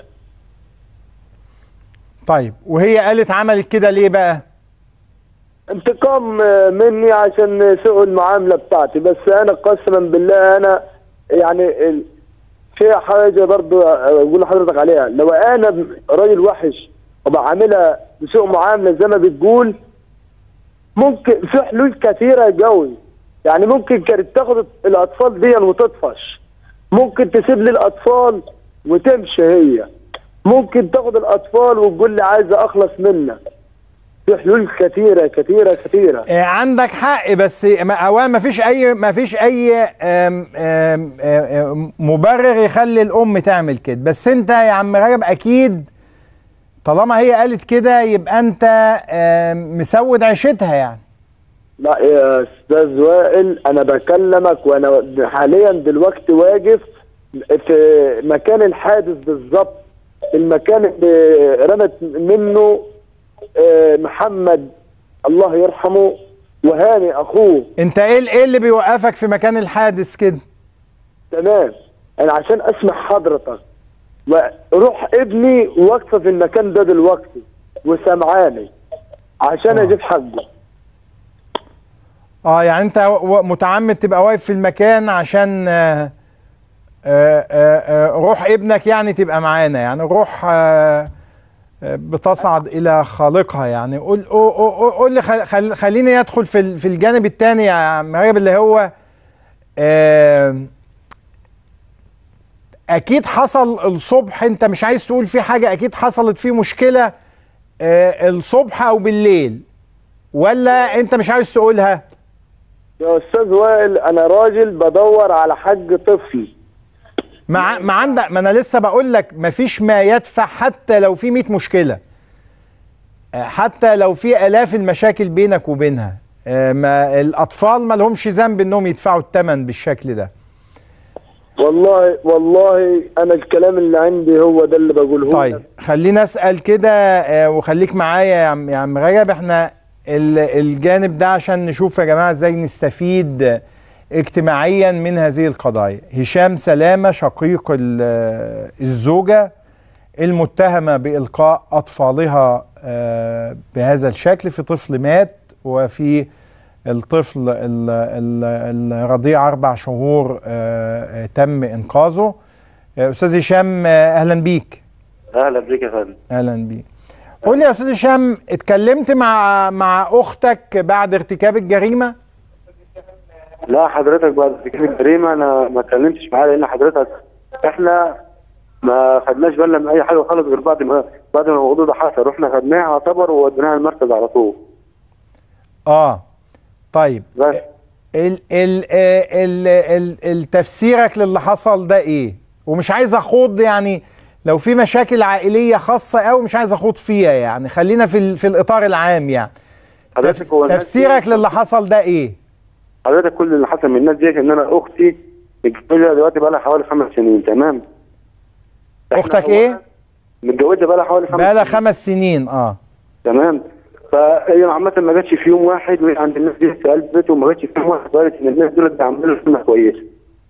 طيب وهي قالت عملت كده ليه بقى انتقام آه، مني عشان سوء المعاملة بتاعتي بس أنا قسما بالله أنا يعني ال- في حاجة برضو أقول لحضرتك عليها لو أنا راجل وحش وبعاملها بسوء معاملة زي ما بتقول ممكن في حلول كثيرة قوي يعني ممكن كانت تاخد الأطفال دي وتطفش ممكن تسيب لي الأطفال وتمشي هي ممكن تاخد الأطفال وتقول لي عايزة أخلص منك في حلول كثيرة كثيرة كثيرة آه، عندك حق بس ما هو ما فيش اي ما فيش اي آم، آم، آم، مبرر يخلي الام تعمل كده بس انت يا عم رجب اكيد طالما هي قالت كده يبقى انت آم، مسود عيشتها يعني لا يا استاذ وائل انا بكلمك وانا حاليا دلوقتي واقف في مكان الحادث بالظبط المكان اللي رمت منه آه، محمد الله يرحمه وهاني اخوه انت ايه ال- ايه اللي بيوقفك في مكان الحادث كده تمام انا عشان اسمع حضرتك وروح ابني واقفه في المكان ده دلوقتي وسمعاني عشان اجيب حقه اه يعني انت و- متعمد تبقى واقف في المكان عشان آه، آه، آه، آه، روح ابنك يعني تبقى معانا يعني روح آه، آه، بتصعد الى خالقها يعني قول قول- قول قول لي خل- خل- خليني ادخل في ال- في الجانب الثاني يا عم راجب اللي هو آه، اكيد حصل الصبح انت مش عايز تقول فيه حاجه اكيد حصلت فيه مشكله آه، الصبح او بالليل ولا انت مش عايز تقولها يا استاذ وائل انا راجل بدور على حق طفلي ما ما عندك ما انا لسه بقول لك ما فيش ما يدفع حتى لو في 100 مشكله آه، حتى لو في الاف المشاكل بينك وبينها آه، ما الاطفال ما لهمش ذنب انهم يدفعوا الثمن بالشكل ده والله والله انا الكلام اللي عندي هو ده اللي بقوله طيب خلينا اسال كده آه، وخليك معايا يا عم يا عم رجب احنا ال- الجانب ده عشان نشوف يا جماعه ازاي نستفيد اجتماعيا من هذه القضايا هشام سلامه شقيق ال- الزوجه المتهمه بالقاء اطفالها آه، بهذا الشكل في طفل مات وفي الطفل ال- ال- الرضيع اربع شهور آه، آه، تم انقاذه آه، استاذ هشام آه، اهلا بيك اهلا بيك يا فندم اهلا بيك قول لي يا استاذ هشام اتكلمت مع مع اختك بعد ارتكاب الجريمه لا حضرتك بعد ارتكاب الجريمه انا ما اتكلمتش معاه لان حضرتك احنا ما خدناش بالنا من اي حاجه خالص غير بعد ما بعد ما الموضوع ده حصل رحنا خدناه اعتبر ووديناه المركز على طول اه طيب بس ال ال ال ال ال تفسيرك للي حصل ده ايه ومش عايز اخوض يعني لو في مشاكل عائليه خاصه قوي مش عايز اخوض فيها يعني خلينا في ال- في الاطار العام يعني حضرتك هو الناس تفسيرك للي حصل ده ايه حضرتك كل اللي حصل من الناس ديت ان انا اختي متجوزه دلوقتي بقى لها حوالي خمس سنين تمام اختك ايه متجوزه بقى لها حوالي خمس بقى لها خمس سنين اه تمام فهي عامة ما جاتش في يوم واحد وهي عند الناس دي في قلب بيته وما جاتش في يوم واحد قالت ان الناس دول بيعملوا سنة كويسة.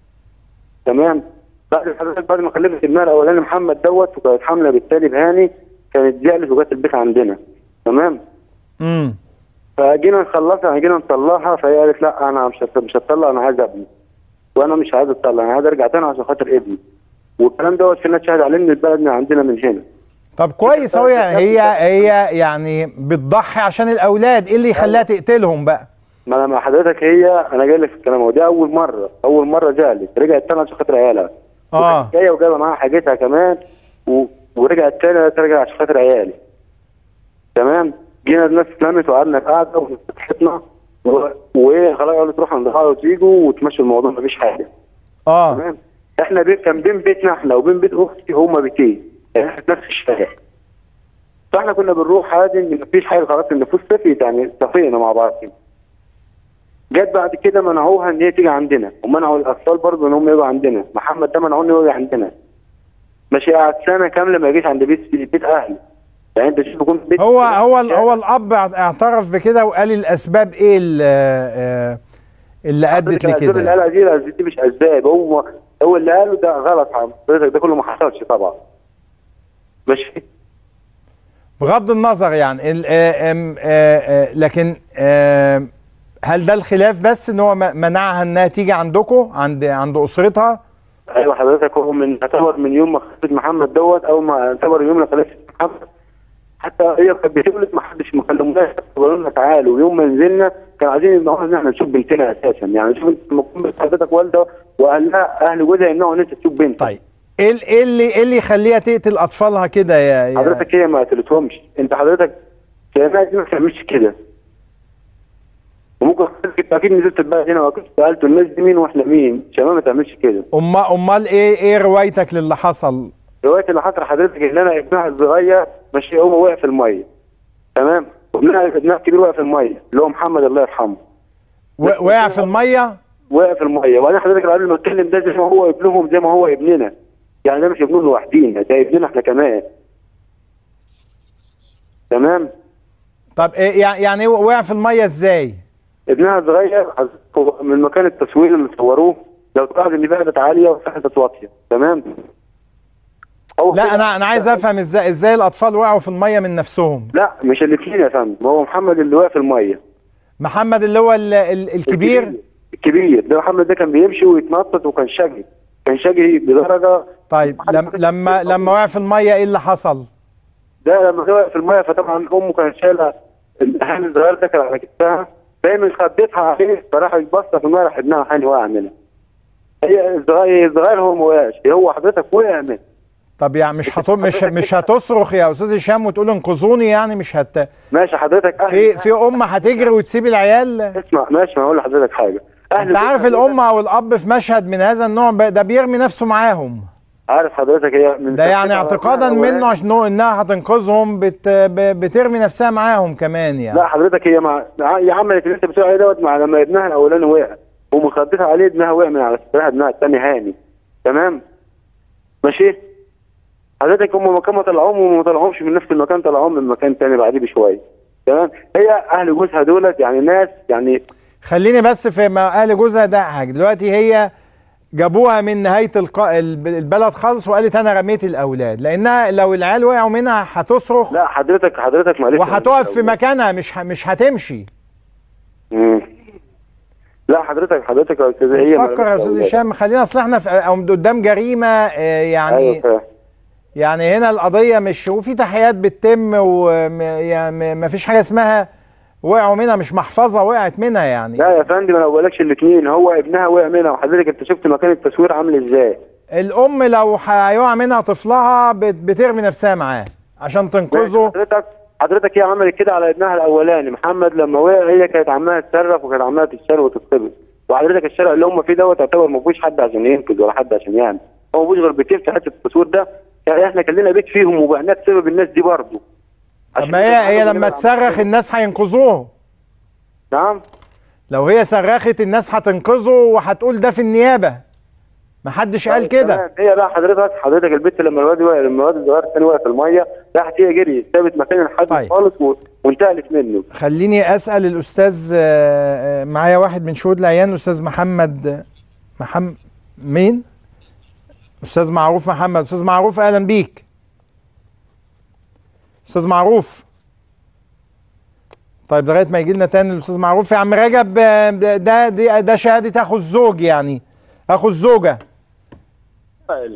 تمام؟ بعد حضرتك بعد ما خلفت ابنها الاولاني محمد دوت وكانت حاملة بالتالي بهاني كانت جالت وجات البيت عندنا. تمام؟ امم فجينا نخلصها جينا نطلعها فهي قالت لا انا مش هت- مش هتطلق انا عايز ابني. وانا مش عايز اتطلق انا عايز ارجع تاني عشان خاطر ابني. والكلام دوت في ناس شهد عليه من البلد من عندنا من هنا. طب كويس هو يعني هي هي يعني بتضحي عشان الاولاد ايه اللي يخليها تقتلهم بقى ما انا مع حضرتك هي انا جاي لك في الكلام هو دي اول مره اول مره جالت رجعت تاني عشان خاطر عيالها اه جايه وجايبه معاها حاجتها كمان و... ورجعت تاني ترجع عشان خاطر عيالي تمام جينا الناس اتلمت وقعدنا قاعده وفتحتنا و- وخلاص قالوا تروحوا عند بعض وتيجوا وتمشوا الموضوع مفيش حاجه اه تمام احنا بيت كان بين بيتنا احنا وبين بيت اختي هما بيتين يعني احنا في نفس الشارع فاحنا كنا بنروح عادي ان مفيش حاجه خلاص النفوس صفيت يعني صفينا مع بعض كده جت بعد كده منعوها ان هي تيجي عندنا ومنعوا الاطفال برضه ان هم يجوا عندنا محمد ده منعوه انه يجي عندنا ماشي قعد سنه كامله ما يجيش عند بيت بيت اهلي يعني انت شوف يكون بيت هو هو ال- هو الاب اعترف بكده وقال الاسباب ايه اللي, آه، اللي ادت الاسباب اللي لكده قالها دي الأسباب دي مش اسباب هو هو اللي قاله ده غلط حضرتك ده كله ما حصلش طبعا ماشي بغض النظر يعني ال- آه، آم، آه، آه، لكن آه، هل ده الخلاف بس ان هو م- منعها انها تيجي عندكم عند عند اسرتها ايوه حضرتك هو من اعتبر من يوم ما خلفت محمد دوت او ما اعتبر يوم ما خلفت محمد حتى هي كانت بتولد ما حدش ما كلمناش قالوا لنا تعالوا ويوم ما نزلنا كان عايزين يمنعونا ان احنا نشوف بنتنا اساسا يعني شوف انت لما تكون بنت حضرتك والده واهلها اهل جوزها يمنعوا ان انت تشوف بنتك طيب ايه ال- ايه اللي ايه اللي يخليها تقتل اطفالها كده يا, يا حضرتك هي ما قتلتهمش انت حضرتك كانها دي ما بتعملش كده وممكن حضرتك انت اكيد نزلت البلد هنا واكيد سالتوا الناس دي مين واحنا مين شباب ما تعملش كده امال امال ايه ايه روايتك للي حصل دلوقتي اللي حصل حضرتك ان انا ابنها الصغير ماشي هو وقع في الميه تمام وابنها ابنها الكبير وقع في الميه اللي هو محمد الله يرحمه و- وقع في الميه وقع في الميه وبعدين حضرتك قبل ما اتكلم ده زي ما هو ابنهم زي ما هو ابننا يعني ده مش ابنهم لوحدينا ده ابننا احنا كمان تمام طب إيه يعني يعني وقع في الميه ازاي ابنها الصغير هو من مكان التصوير اللي صوروه لو تلاحظ ان فعلت عاليه وفعلت واطيه تمام لا انا انا عايز افهم ازاي ازاي الاطفال وقعوا في الميه من نفسهم لا مش الاثنين يا فندم هو محمد اللي وقع في الميه محمد اللي هو ال ال الكبير الكبير ده محمد ده كان بيمشي ويتنطط وكان شقي كان شقي بدرجه طيب لم لما لما وقع في الميه ايه اللي حصل ده لما جه وقع في الميه فطبعا امه كانت شايله الهاني الصغير ده كان على كتفها فهي خبيتها عليه فراح يتبص في الميه راح ابنها هاني وقع منها هي الصغير الصغير هو ما وقعش هو حضرتك وقع منها طب يعني مش هت... مش مش هتصرخ يا استاذ هشام وتقول انقذوني يعني مش هت ماشي حضرتك في في ام هتجري وتسيب العيال اسمع ماشي ما اقول لحضرتك حاجه انت عارف الام او الاب في مشهد من هذا النوع ب- ده بيرمي نفسه معاهم عارف حضرتك هي من ده يعني تفكير على اعتقادا ابنها الأولاني. منه عشان انها هتنقذهم بت ب- بترمي نفسها معاهم كمان يعني لا حضرتك هي مع يا عملت اللي انت بتقول عليه دوت مع لما ابنها الاولاني وقع ومخدتها عليه ابنها وقع من على سترها ابنها الثاني هاني تمام ماشي حضرتك هم مكان ما طلعوهم وما طلعوهمش من نفس المكان طلعوهم من مكان تاني بعديه بشويه تمام هي اهل جوزها دولت يعني ناس يعني خليني بس في ما اهل جوزها ده حاجه دلوقتي هي جابوها من نهايه الق... الب- البلد خالص وقالت انا رميت الاولاد لانها لو العيال وقعوا منها هتصرخ لا حضرتك حضرتك معلش وهتقف في مكانها مش ه... مش هتمشي مم. لا حضرتك حضرتك يا استاذ هي ما فكر يا رمتش استاذ أولاد. هشام خلينا اصل احنا في... أو قدام جريمه آه، يعني ايوه فاهم. يعني هنا القضيه مش وفي تحيات بتتم وما فيش حاجه اسمها وقعوا منها مش محفظه وقعت منها يعني لا يا فندم انا ما بقولكش الاثنين هو ابنها وقع منها وحضرتك انت شفت مكان التصوير عامل ازاي الام لو هيقع منها طفلها بت- بترمي نفسها معاه عشان تنقذه حضرتك حضرتك هي عملت كده على ابنها الاولاني محمد لما وقع هي كانت عماله تصرخ وكانت عماله تشتغل وتتخبط وحضرتك الشارع اللي هم فيه دوت يعتبر ما فيهوش حد عشان ينقذ ولا حد عشان يعمل هو ما فيهوش غير بيتين في حته التصوير ده يعني احنا كان لنا بيت فيهم وبعناه بسبب الناس دي برضه طب ما هي هي لما تصرخ الناس هينقذوه نعم لو هي صرخت الناس هتنقذه وهتقول ده في النيابه ما حدش قال كده تمام. هي لا حضرتك حضرتك البت لما الواد وقع لما الواد الصغير الثاني وقع في الميه راحت هي جري سابت مكان الحد طيب. خالص و... وانتقلت منه خليني اسال الاستاذ آه، آه، معايا واحد من شهود العيان الاستاذ محمد محمد مين استاذ معروف محمد استاذ معروف اهلا بيك استاذ معروف طيب لغايه ما يجي لنا تاني الاستاذ معروف يا عم رجب آه، ده ده ده شهاده اخو الزوج يعني اخو الزوجه يا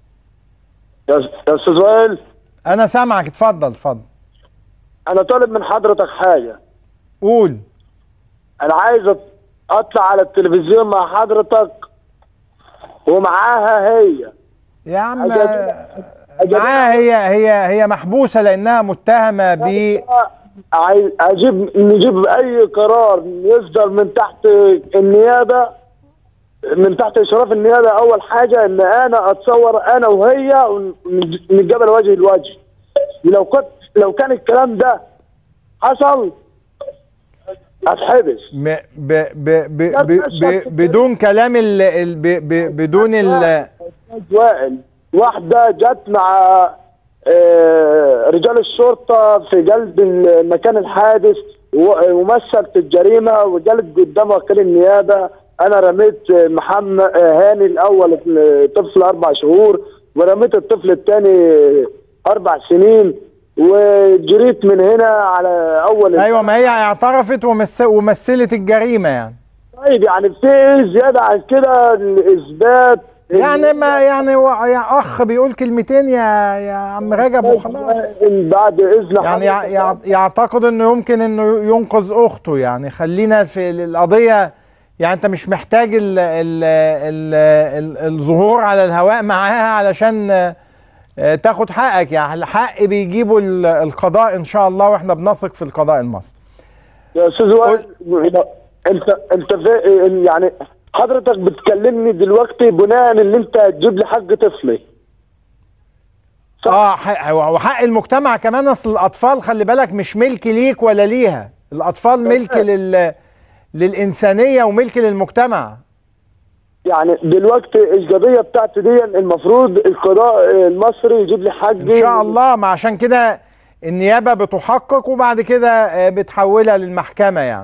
يا استاذ وائل انا سامعك اتفضل اتفضل انا طالب من حضرتك حاجه قول انا عايز أط- اطلع على التلفزيون مع حضرتك ومعاها هي يا عم أجيب- معاها هي هي هي محبوسه لانها متهمه ب عايز اجيب نجيب اي قرار يصدر من تحت النيابه من تحت اشراف النيابه اول حاجه ان انا اتصور انا وهي ونتقابل وجه لوجه ولو كنت لو كان الكلام ده حصل اتحبس م- ب ب ب ب ب بدون كلام ال ال ب ب بدون ال وائل واحدة جت مع آه، رجال الشرطة في جلب مكان الحادث و- ومثلت الجريمة وجلت قدام وكيل النيابة أنا رميت محمد آه، هاني الأول طفل أربع شهور ورميت الطفل الثاني أربع سنين وجريت من هنا على أول ايوه ما هي اعترفت ومس ومثلت الجريمه يعني طيب يعني في زيادة عن كده الإثبات يعني ما يعني و- يا اخ بيقول كلمتين يا يا عم رجب وخلاص بعد اذن يعني يع- يع- يعتقد انه يمكن انه ينقذ اخته يعني خلينا في ال- القضيه يعني انت مش محتاج ال ال ال ال الظهور على الهواء معاها علشان آه، تاخد حقك يعني الحق بيجيبه ال- القضاء ان شاء الله واحنا بنثق في القضاء المصري يا استاذ وائل انت انت في يعني حضرتك بتكلمني دلوقتي بناء ان انت هتجيب لي حق طفلي اه حق وحق المجتمع كمان اصل الاطفال خلي بالك مش ملك ليك ولا ليها الاطفال ملك لل للانسانيه وملك للمجتمع يعني دلوقتي القضيه بتاعتي دي المفروض القضاء المصري يجيب لي حق ان شاء الله ما عشان كده النيابه بتحقق وبعد كده آه، بتحولها للمحكمه يعني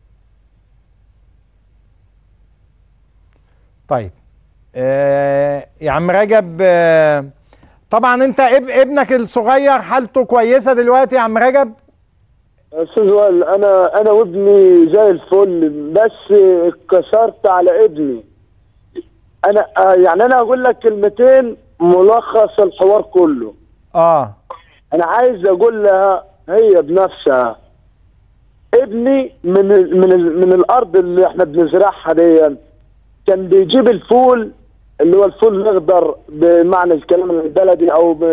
طيب آه يا عم رجب آه طبعا انت اب ابنك الصغير حالته كويسه دلوقتي يا عم رجب يا استاذ وائل انا انا وابني زي الفل بس اتكسرت على ابني انا آه، يعني انا اقول لك كلمتين ملخص الحوار كله اه انا عايز اقول لها هي بنفسها ابني من ال من ال من الارض اللي احنا بنزرعها دي كان بيجيب الفول اللي هو الفول الاخضر بمعنى الكلام البلدي او ب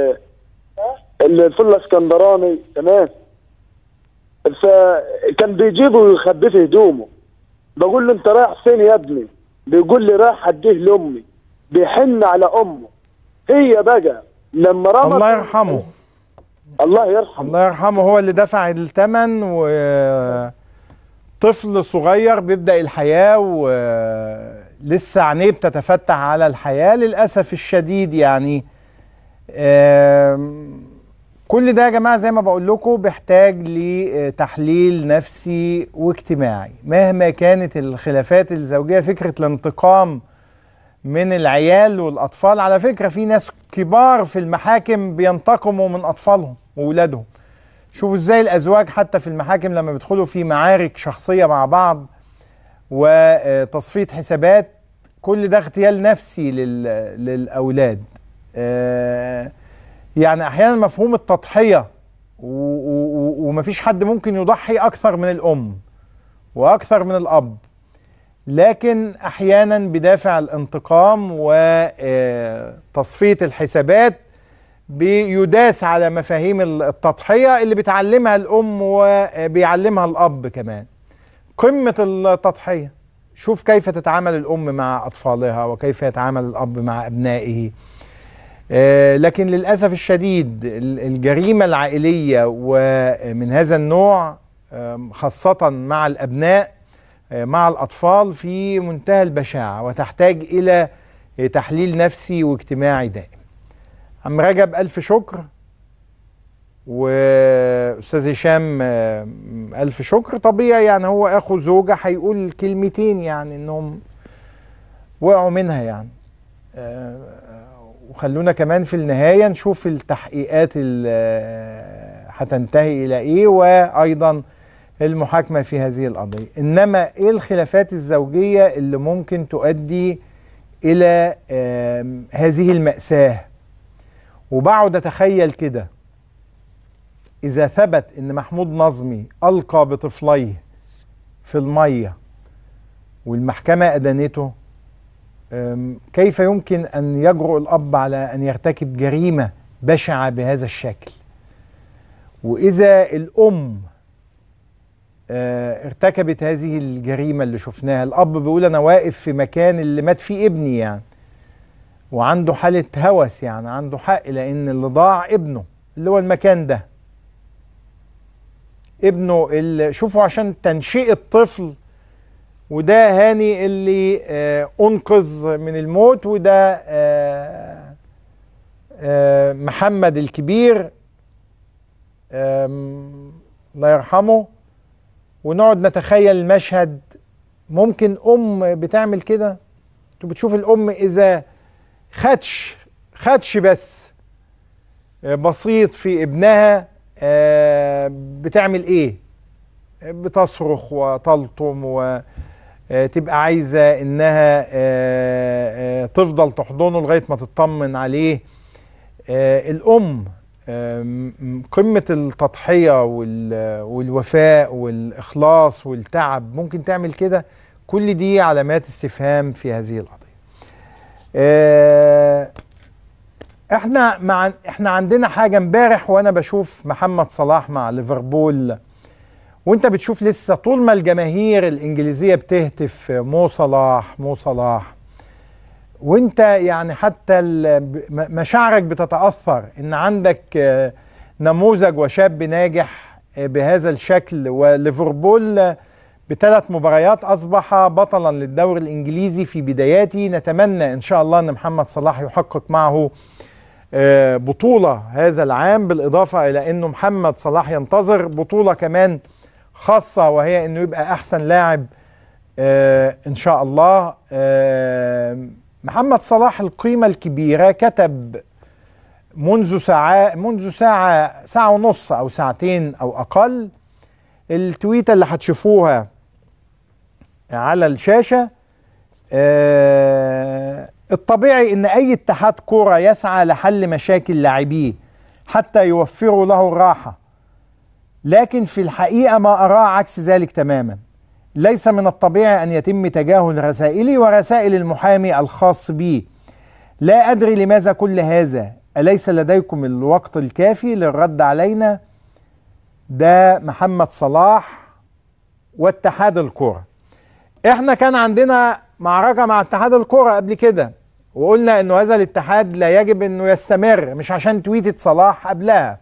الفول الاسكندراني تمام فكان بيجيبه ويخبيه في هدومه بقول له انت رايح فين يا ابني بيقول لي رايح اديه لامي بيحن على امه هي بقى لما رمت الله يرحمه الله يرحمه الله يرحمه هو اللي دفع الثمن وطفل صغير بيبدأ الحياة ولسه عينيه بتتفتح على الحياة للأسف الشديد يعني آم، كل ده يا جماعة زي ما بقول لكم بيحتاج لتحليل نفسي واجتماعي مهما كانت الخلافات الزوجية فكرة الانتقام من العيال والأطفال على فكرة في ناس كبار في المحاكم بينتقموا من أطفالهم وولادهم شوفوا ازاي الأزواج حتى في المحاكم لما بيدخلوا في معارك شخصية مع بعض وتصفية حسابات كل ده اغتيال نفسي لل- للأولاد آه، يعني أحيانا مفهوم التضحية و- و- و- ومفيش حد ممكن يضحي أكثر من الأم وأكثر من الأب لكن احيانا بدافع الانتقام وتصفيه الحسابات بيداس على مفاهيم التضحيه اللي بتعلمها الام وبيعلمها الاب كمان قمه التضحيه شوف كيف تتعامل الام مع اطفالها وكيف يتعامل الاب مع ابنائه آه، لكن للاسف الشديد ال- الجريمه العائليه ومن هذا النوع آم، خاصه مع الابناء آه، مع الأطفال في منتهى البشاعة وتحتاج إلى آه، تحليل نفسي واجتماعي دائم عم رجب ألف شكر وأستاذ هشام آه، ألف شكر طبيعي يعني هو أخو زوجة هيقول كلمتين يعني إنهم وقعوا منها يعني آه، وخلونا كمان في النهاية نشوف التحقيقات ال- آه، هتنتهي إلى إيه وأيضا المحاكمة في هذه القضية إنما إيه الخلافات الزوجية اللي ممكن تؤدي إلى آم، هذه المأساة وبقعد أتخيل كده إذا ثبت إن محمود نظمي ألقى بطفليه في المية والمحكمة أدانته آم، كيف يمكن أن يجرؤ الأب على أن يرتكب جريمة بشعة بهذا الشكل وإذا الأم آه، ارتكبت هذه الجريمة اللي شفناها الأب بيقول أنا واقف في مكان اللي مات فيه ابني يعني وعنده حالة هوس يعني عنده حق لأن اللي ضاع ابنه اللي هو المكان ده ابنه اللي شوفوا عشان تنشئة طفل وده هاني اللي آه أنقذ من الموت وده آه آه محمد الكبير آم، الله يرحمه ونقعد نتخيل المشهد ممكن ام بتعمل كده انتوا بتشوف الام اذا خدش خدش بس آه، بسيط في ابنها آه، بتعمل ايه بتصرخ وتلطم وتبقى عايزه انها آه، آه، تفضل تحضنه لغايه ما تطمن عليه آه، الام آم، قمة التضحية وال- والوفاء والإخلاص والتعب ممكن تعمل كده كل دي علامات استفهام في هذه القضية آه، احنا مع احنا عندنا حاجة امبارح وانا بشوف محمد صلاح مع ليفربول وانت بتشوف لسه طول ما الجماهير الانجليزية بتهتف مو صلاح مو صلاح وانت يعني حتى ال- م- مشاعرك بتتاثر ان عندك آه، نموذج وشاب ناجح آه، بهذا الشكل وليفربول آه، بثلاث مباريات اصبح بطلا للدوري الانجليزي في بداياته نتمنى ان شاء الله ان محمد صلاح يحقق معه آه، بطوله هذا العام بالاضافه الى انه محمد صلاح ينتظر بطوله كمان خاصه وهي انه يبقى احسن لاعب آه ان شاء الله آه محمد صلاح القيمة الكبيرة كتب منذ ساعة منذ ساعة ساعة ونص أو ساعتين أو أقل التويتة اللي هتشوفوها على الشاشة آه الطبيعي ان اي اتحاد كرة يسعى لحل مشاكل لاعبيه حتى يوفروا له الراحة لكن في الحقيقة ما أراه عكس ذلك تماما ليس من الطبيعي أن يتم تجاهل رسائلي ورسائل المحامي الخاص بي لا أدري لماذا كل هذا أليس لديكم الوقت الكافي للرد علينا ده محمد صلاح واتحاد الكرة احنا كان عندنا معركة مع اتحاد الكرة قبل كده وقلنا انه هذا الاتحاد لا يجب انه يستمر مش عشان تويتة صلاح قبلها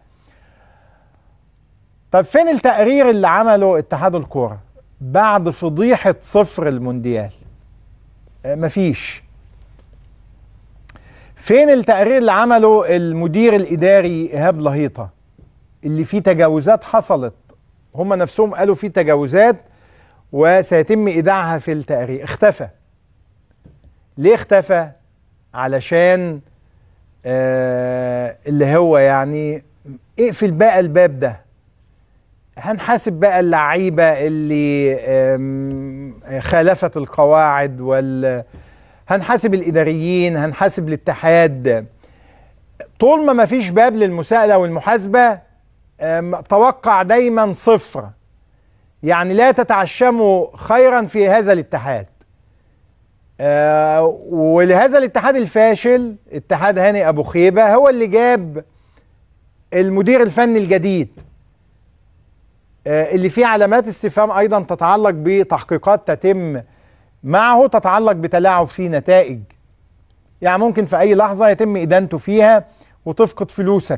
طب فين التقرير اللي عمله اتحاد الكوره بعد فضيحة صفر المونديال آه، مفيش فين التقرير اللي عمله المدير الإداري إيهاب لهيطة اللي فيه تجاوزات حصلت هم نفسهم قالوا فيه تجاوزات وسيتم إيداعها في التقرير اختفى ليه اختفى علشان آه اللي هو يعني اقفل بقى الباب ده هنحاسب بقى اللعيبة اللي آم، خالفت القواعد وال هنحاسب الإداريين هنحاسب الاتحاد طول ما مفيش باب للمساءلة والمحاسبة آم، توقع دايما صفر يعني لا تتعشموا خيرا في هذا الاتحاد آه، ولهذا الاتحاد الفاشل اتحاد هاني ابو خيبه هو اللي جاب المدير الفني الجديد آه، اللي فيه علامات استفهام ايضا تتعلق بتحقيقات تتم معه تتعلق بتلاعب في نتائج يعني ممكن في اي لحظه يتم ادانته فيها وتفقد فلوسك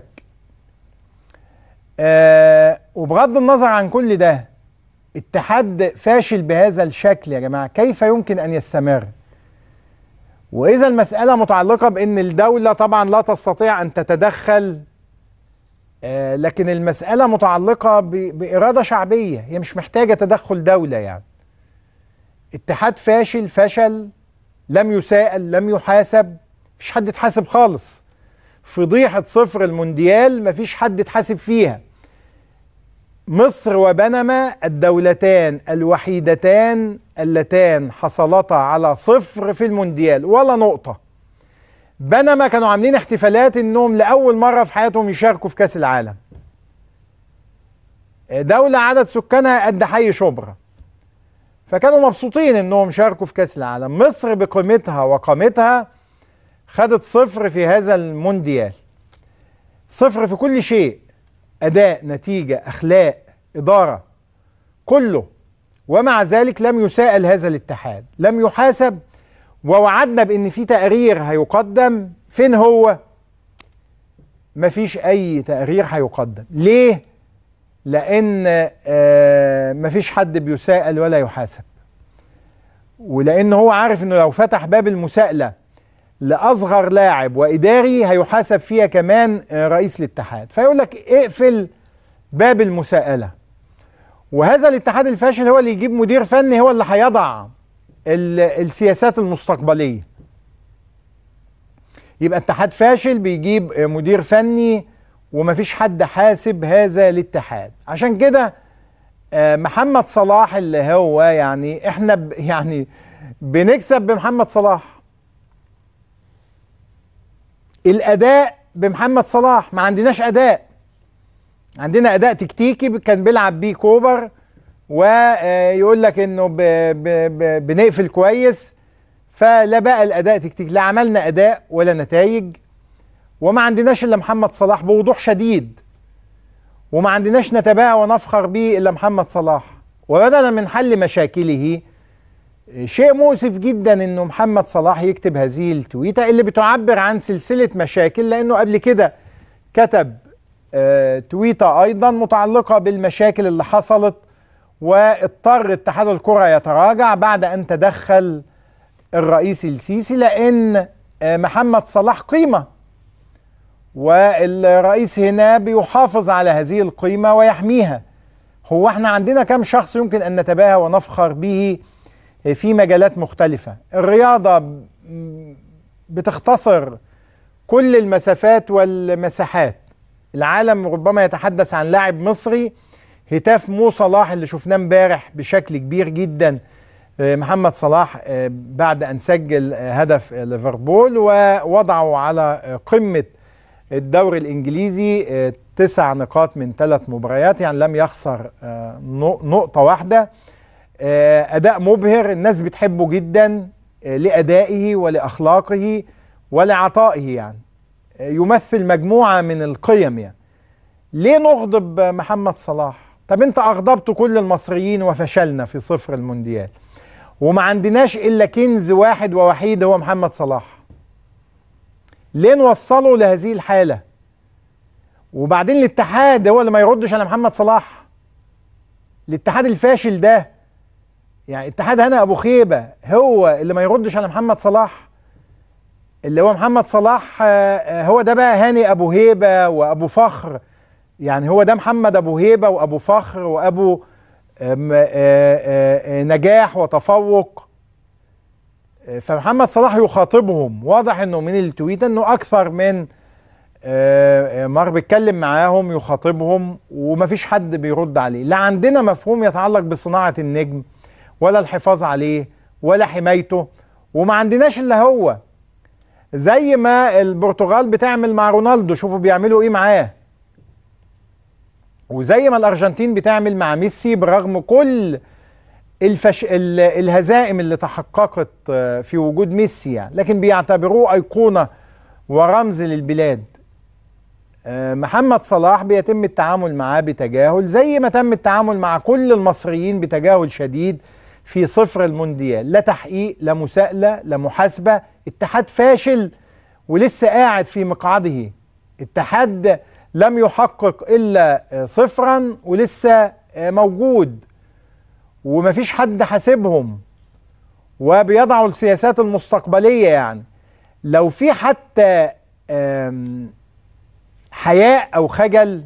آه وبغض النظر عن كل ده اتحاد فاشل بهذا الشكل يا جماعه كيف يمكن ان يستمر واذا المساله متعلقه بان الدوله طبعا لا تستطيع ان تتدخل آه لكن المساله متعلقه ب- باراده شعبيه هي مش محتاجه تدخل دوله يعني اتحاد فاشل فشل لم يسائل لم يحاسب مفيش حد اتحاسب خالص فضيحه صفر المونديال مفيش حد اتحاسب فيها مصر وبنما الدولتان الوحيدتان اللتان حصلتا على صفر في المونديال ولا نقطة بنما كانوا عاملين احتفالات انهم لأول مرة في حياتهم يشاركوا في كأس العالم دولة عدد سكانها قد حي شبرا فكانوا مبسوطين انهم شاركوا في كأس العالم مصر بقيمتها وقامتها خدت صفر في هذا المونديال صفر في كل شيء اداء نتيجه اخلاق اداره كله ومع ذلك لم يسائل هذا الاتحاد لم يحاسب ووعدنا بان في تقرير هيقدم فين هو مفيش اي تقرير هيقدم ليه لان آه مفيش حد بيسائل ولا يحاسب ولان هو عارف انه لو فتح باب المساءله لاصغر لاعب واداري هيحاسب فيها كمان آه، رئيس الاتحاد فيقول لك اقفل باب المساءله وهذا الاتحاد الفاشل هو اللي يجيب مدير فني هو اللي هيضع ال- السياسات المستقبليه يبقى اتحاد فاشل بيجيب آه، مدير فني ومفيش حد حاسب هذا الاتحاد عشان كده آه، محمد صلاح اللي هو يعني احنا ب يعني بنكسب بمحمد صلاح الاداء بمحمد صلاح ما عندناش اداء عندنا اداء تكتيكي كان بيلعب بيه كوبر ويقول لك انه ب ب ب بنقفل كويس فلا بقى الاداء تكتيكي لا عملنا اداء ولا نتائج وما عندناش الا محمد صلاح بوضوح شديد وما عندناش نتباهى ونفخر به الا محمد صلاح وبدلا من حل مشاكله شيء مؤسف جدا انه محمد صلاح يكتب هذه التويته اللي بتعبر عن سلسله مشاكل لانه قبل كده كتب آه، تويته ايضا متعلقه بالمشاكل اللي حصلت واضطر اتحاد الكره يتراجع بعد ان تدخل الرئيس السيسي لان آه، محمد صلاح قيمه والرئيس هنا بيحافظ على هذه القيمه ويحميها هو احنا عندنا كم شخص يمكن ان نتباهى ونفخر به في مجالات مختلفة الرياضة م- بتختصر كل المسافات والمساحات العالم ربما يتحدث عن لاعب مصري هتاف مو صلاح اللي شفناه امبارح بشكل كبير جدا آه، محمد صلاح آه، بعد ان سجل آه، هدف آه، ليفربول ووضعه على آه، قمه الدوري الانجليزي آه، تسع نقاط من ثلاث مباريات يعني لم يخسر آه، نق- نقطه واحده آه، اداء مبهر الناس بتحبه جدا آه، لادائه ولاخلاقه ولعطائه يعني آه، يمثل مجموعه من القيم يعني ليه نغضب محمد صلاح طب انت اغضبت كل المصريين وفشلنا في صفر المونديال وما عندناش الا كنز واحد ووحيد هو محمد صلاح ليه نوصله لهذه الحاله وبعدين الاتحاد هو اللي ما يردش على محمد صلاح الاتحاد الفاشل ده يعني اتحاد هنا ابو خيبه هو اللي ما يردش على محمد صلاح اللي هو محمد صلاح آه، آه، هو ده بقى هاني ابو هيبه وابو فخر يعني هو ده محمد ابو هيبه وابو فخر وابو آم، آه، آه، آه، نجاح وتفوق آه، فمحمد صلاح يخاطبهم واضح انه من التويت انه اكثر من آه، آه، مر بيتكلم معاهم يخاطبهم ومفيش حد بيرد عليه لا عندنا مفهوم يتعلق بصناعة النجم ولا الحفاظ عليه ولا حمايته وما عندناش الا هو زي ما البرتغال بتعمل مع رونالدو شوفوا بيعملوا ايه معاه وزي ما الارجنتين بتعمل مع ميسي برغم كل الفش... ال- الهزائم اللي تحققت آه، في وجود ميسي يعني لكن بيعتبروه ايقونه ورمز للبلاد آه، محمد صلاح بيتم التعامل معاه بتجاهل زي ما تم التعامل مع كل المصريين بتجاهل شديد في صفر المونديال لا تحقيق لا مساءلة لا محاسبة اتحاد فاشل ولسه قاعد في مقعده اتحاد لم يحقق إلا آه، صفرا ولسه آه، موجود ومفيش حد حاسبهم وبيضعوا السياسات المستقبلية يعني لو في حتى آم، حياء او خجل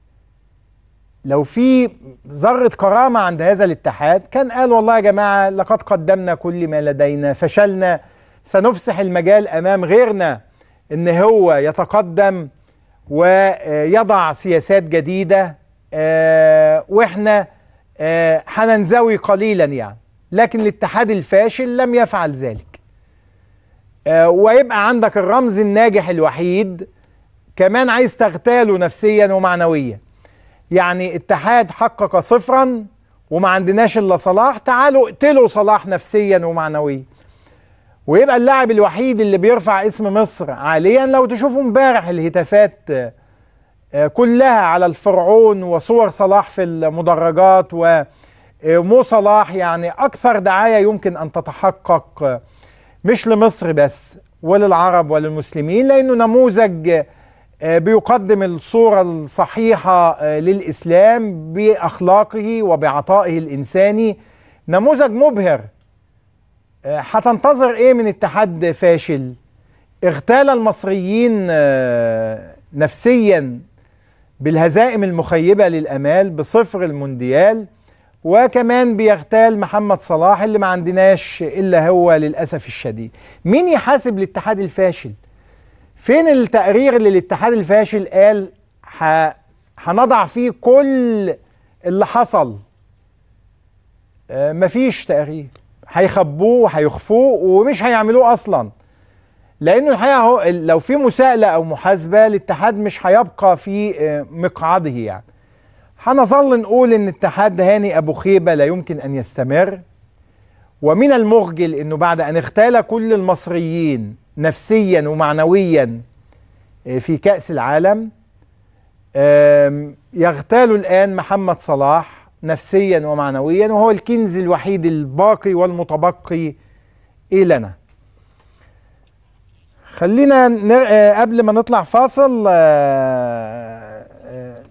لو في ذرة كرامة عند هذا الاتحاد كان قال والله يا جماعة لقد قدمنا كل ما لدينا فشلنا سنفسح المجال أمام غيرنا إن هو يتقدم ويضع سياسات جديدة آه، وإحنا آه، هننزوي قليلا يعني لكن الاتحاد الفاشل لم يفعل ذلك آه، ويبقى عندك الرمز الناجح الوحيد كمان عايز تغتاله نفسيا ومعنويا يعني اتحاد حقق صفرا وما عندناش الا صلاح تعالوا اقتلوا صلاح نفسيا ومعنويا ويبقى اللاعب الوحيد اللي بيرفع اسم مصر عاليا لو تشوفوا امبارح الهتافات آه، آه، كلها على الفرعون وصور صلاح في المدرجات ومو صلاح يعني اكثر دعايه يمكن ان تتحقق آه، مش لمصر بس وللعرب وللمسلمين لانه نموذج آه، بيقدم الصوره الصحيحه آه، للاسلام باخلاقه وبعطائه الانساني نموذج مبهر آه، هتنتظر ايه من اتحاد فاشل اغتال المصريين آه، نفسيا بالهزائم المخيبه للامال بصفر المونديال وكمان بيغتال محمد صلاح اللي ما عندناش الا هو للاسف الشديد مين يحاسب الاتحاد الفاشل فين التقرير اللي الاتحاد الفاشل قال ح- هنضع فيه كل اللي حصل آه، مفيش تقرير هيخبوه وهيخفوه ومش هيعملوه اصلا لانه الحقيقه هو لو في مساءله او محاسبه الاتحاد مش هيبقى في آه، مقعده يعني هنظل نقول ان اتحاد هاني ابو خيبه لا يمكن ان يستمر ومن المخجل انه بعد ان اغتال كل المصريين نفسيا ومعنويا آه، في كأس العالم آم، يغتال الآن محمد صلاح نفسيا ومعنويا وهو الكنز الوحيد الباقي والمتبقي إلنا خلينا نر... آه، قبل ما نطلع فاصل آه، آه،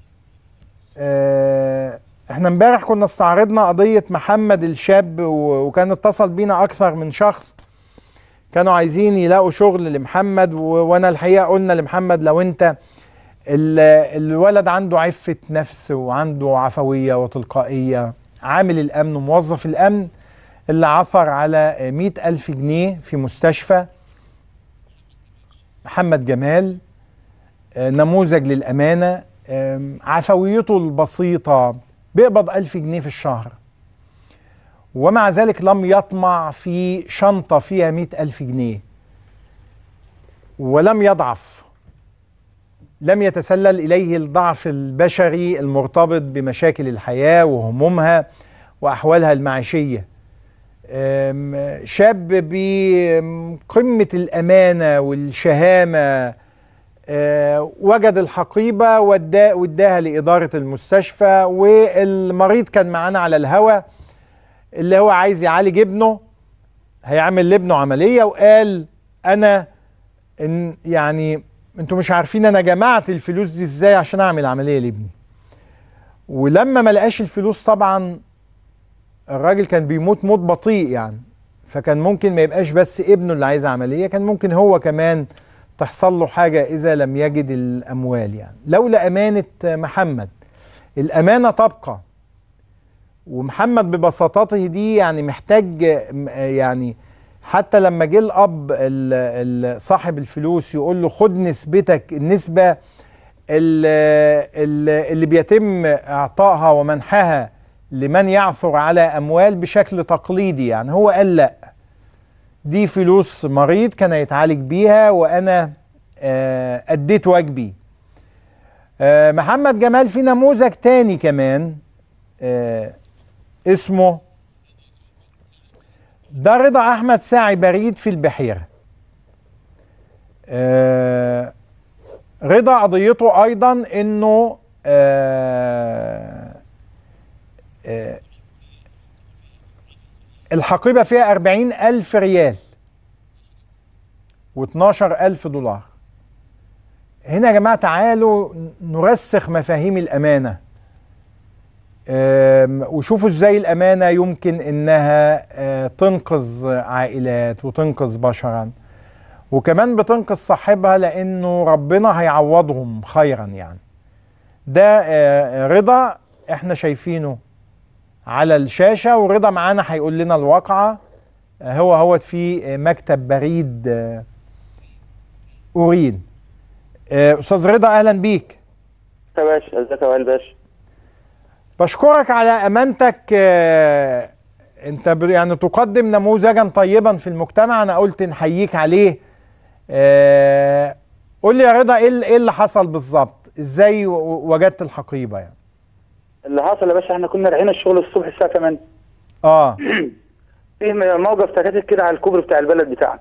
آه، احنا امبارح كنا استعرضنا قضية محمد الشاب و- وكان اتصل بينا أكثر من شخص كانوا عايزين يلاقوا شغل لمحمد و... وانا الحقيقه قلنا لمحمد لو انت ال... الولد عنده عفه نفس وعنده عفويه وتلقائيه عامل الامن وموظف الامن اللي عثر على مئة ألف جنيه في مستشفى محمد جمال آه، نموذج للأمانة آم، عفويته البسيطة بيقبض ألف جنيه في الشهر ومع ذلك لم يطمع في شنطة فيها مئة ألف جنيه ولم يضعف لم يتسلل إليه الضعف البشري المرتبط بمشاكل الحياة وهمومها وأحوالها المعيشية أم، شاب بقمة الأمانة والشهامة أه، وجد الحقيبة واداها واداها لإدارة المستشفى والمريض كان معانا على الهوا اللي هو عايز يعالج ابنه هيعمل لابنه عملية وقال أنا ان يعني انتوا مش عارفين انا جمعت الفلوس دي ازاي عشان اعمل عمليه لابني ولما ما لقاش الفلوس طبعا الراجل كان بيموت موت بطيء يعني فكان ممكن ما يبقاش بس ابنه اللي عايز عمليه كان ممكن هو كمان تحصل له حاجه اذا لم يجد الاموال يعني لولا امانه محمد الامانه تبقى ومحمد ببساطته دي يعني محتاج يعني حتى لما جه الاب ال- ال- صاحب الفلوس يقول له خد نسبتك النسبه ال- ال- اللي بيتم اعطائها ومنحها لمن يعثر على اموال بشكل تقليدي يعني هو قال لا دي فلوس مريض كان يتعالج بيها وانا آه، اديت واجبي آه، محمد جمال في نموذج تاني كمان آه، اسمه ده رضا احمد ساعي بريد في البحيره آه، رضا قضيته ايضا انه آه، آه، الحقيبه فيها أربعين ألف ريال و12 ألف دولار هنا يا جماعه تعالوا نرسخ مفاهيم الامانه آم، وشوفوا ازاي الامانه يمكن انها آه، تنقذ عائلات وتنقذ بشرا وكمان بتنقذ صاحبها لانه ربنا هيعوضهم خيرا يعني ده آه، رضا احنا شايفينه على الشاشه ورضا معانا هيقول لنا الواقعه آه، هو هوت في آه، مكتب بريد آه، اورين آه، استاذ رضا اهلا بيك يا باشا ازيك يا وائل باشا بشكرك على امانتك آه، انت ب- يعني تقدم نموذجا طيبا في المجتمع انا قلت نحييك عليه آه، قول لي يا رضا ايه ال- إيه اللي حصل بالظبط ازاي و- و- وجدت الحقيبه يعني اللي حصل يا باشا احنا كنا رايحين الشغل الصبح الساعه 8 اه في موقف تكاتك كده على الكوبري بتاع البلد بتاعنا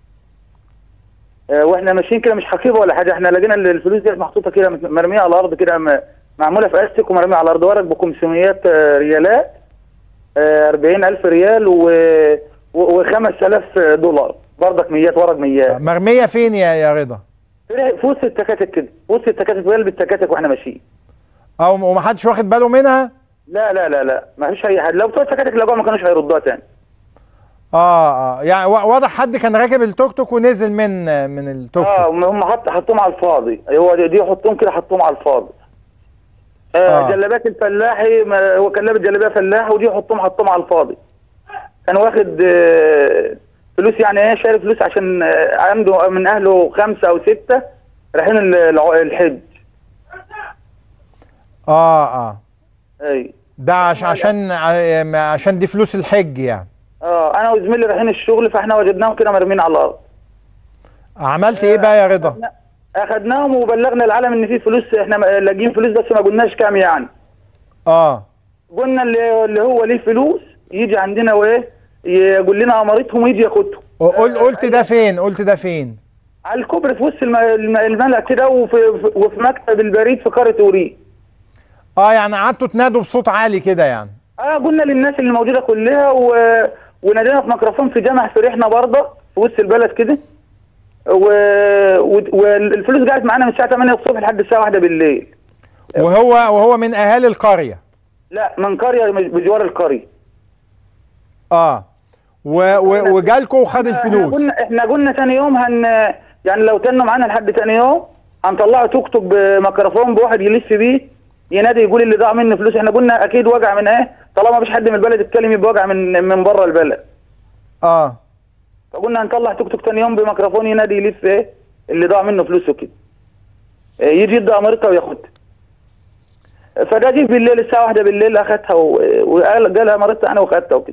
اه واحنا ماشيين كده مش حقيبه ولا حاجه احنا لقينا الفلوس دي محطوطه كده مرميه على الارض كده م- معموله في استك ومرميه على الارض ورق ب 500 آه، ريالات آه، 40000 ريال و و 5000 دولار برضك ميات ورق ميات مرميه فين يا يا رضا في وسط التكاتك كده في وسط التكاتك في قلب التكاتك واحنا ماشيين او ومحدش واخد باله منها لا لا لا لا ما فيش اي حد لو بتوع التكاتك لقوها ما كانوش هيردوها تاني اه اه يعني وا- واضح حد كان راكب التوك توك ونزل من من التوك توك اه هم حط حطوهم على الفاضي هو دي, دي حطوهم كده حطوهم على الفاضي آه, آه. جلابات الفلاحي ما هو كان لابس جلابيه فلاح ودي حطوهم حطوهم على الفاضي كان واخد آه فلوس يعني ايه شاري فلوس عشان آه عنده من اهله خمسه او سته رايحين ال- الع- الحج اه اه اي ده عش عشان ع- عشان دي فلوس الحج يعني اه انا وزميلي رايحين الشغل فاحنا وجدناهم كده مرمين على الارض عملت ايه بقى يا رضا اخدناهم وبلغنا العالم ان في فلوس احنا م- لاقيين فلوس بس ما قلناش كام يعني اه قلنا اللي, اللي هو ليه فلوس يجي عندنا وايه يقول لنا امارتهم ويجي ياخدهم قل قلت ده فين قلت ده فين على الكوبري في وسط الم- الم- الملأ كده وفي, في- وفي مكتب البريد في قريه اوري اه يعني قعدتوا تنادوا بصوت عالي كده يعني اه قلنا للناس اللي موجوده كلها و... ونادينا في ميكروفون في جامع فرحنا برضه في وسط البلد كده و... و... والفلوس قعدت معانا من الساعه 8 الصبح لحد الساعه 1 بالليل وهو وهو من اهالي القريه لا من قريه مش بجوار القريه اه و و وجالكوا وخد احنا الفلوس قلنا احنا قلنا ثاني يوم هن يعني لو تنوا معانا لحد ثاني يوم هنطلعوا توك توك بميكروفون بواحد يلف بيه ينادي يقول اللي ضاع مني فلوس احنا قلنا اكيد وجع من ايه طالما مفيش حد من البلد اتكلم يبقى وجع من من بره البلد اه فقلنا هنطلع توك توك ثاني يوم بميكروفون ينادي يلف ايه اللي ضاع منه فلوسه كده إيه، يجي يدي امريكا وياخدها فده جه بالليل الساعه واحدة بالليل اخدها و- وقال قالها مرتها انا واخدتها وكده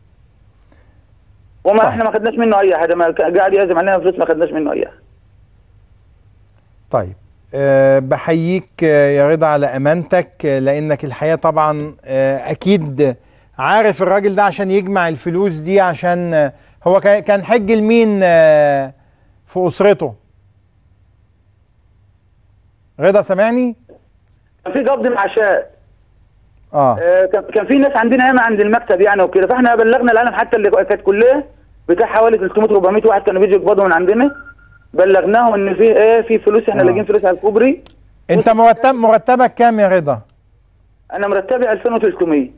وما طيب. احنا ما خدناش منه اي حاجه ما كان قاعد يعزم علينا فلوس ما خدناش منه اي حاجه طيب أه بحييك آه، يا رضا على امانتك آه، لانك الحقيقه طبعا آه، اكيد عارف الراجل ده عشان يجمع الفلوس دي عشان آه، هو كان كان حج لمين آه، في اسرته رضا سامعني كان في قبض معاشات اه آه، كان كان في ناس عندنا ياما عند المكتب يعني وكده فاحنا بلغنا العالم حتى اللي كانت كلها بتاع حوالي 300 400 واحد كانوا بيجوا يقبضوا من عندنا بلغناهم ان في ايه في فلوس احنا لاقيين فلوس على الكوبري انت مرتب مرتبك كام يا رضا انا مرتبي 2300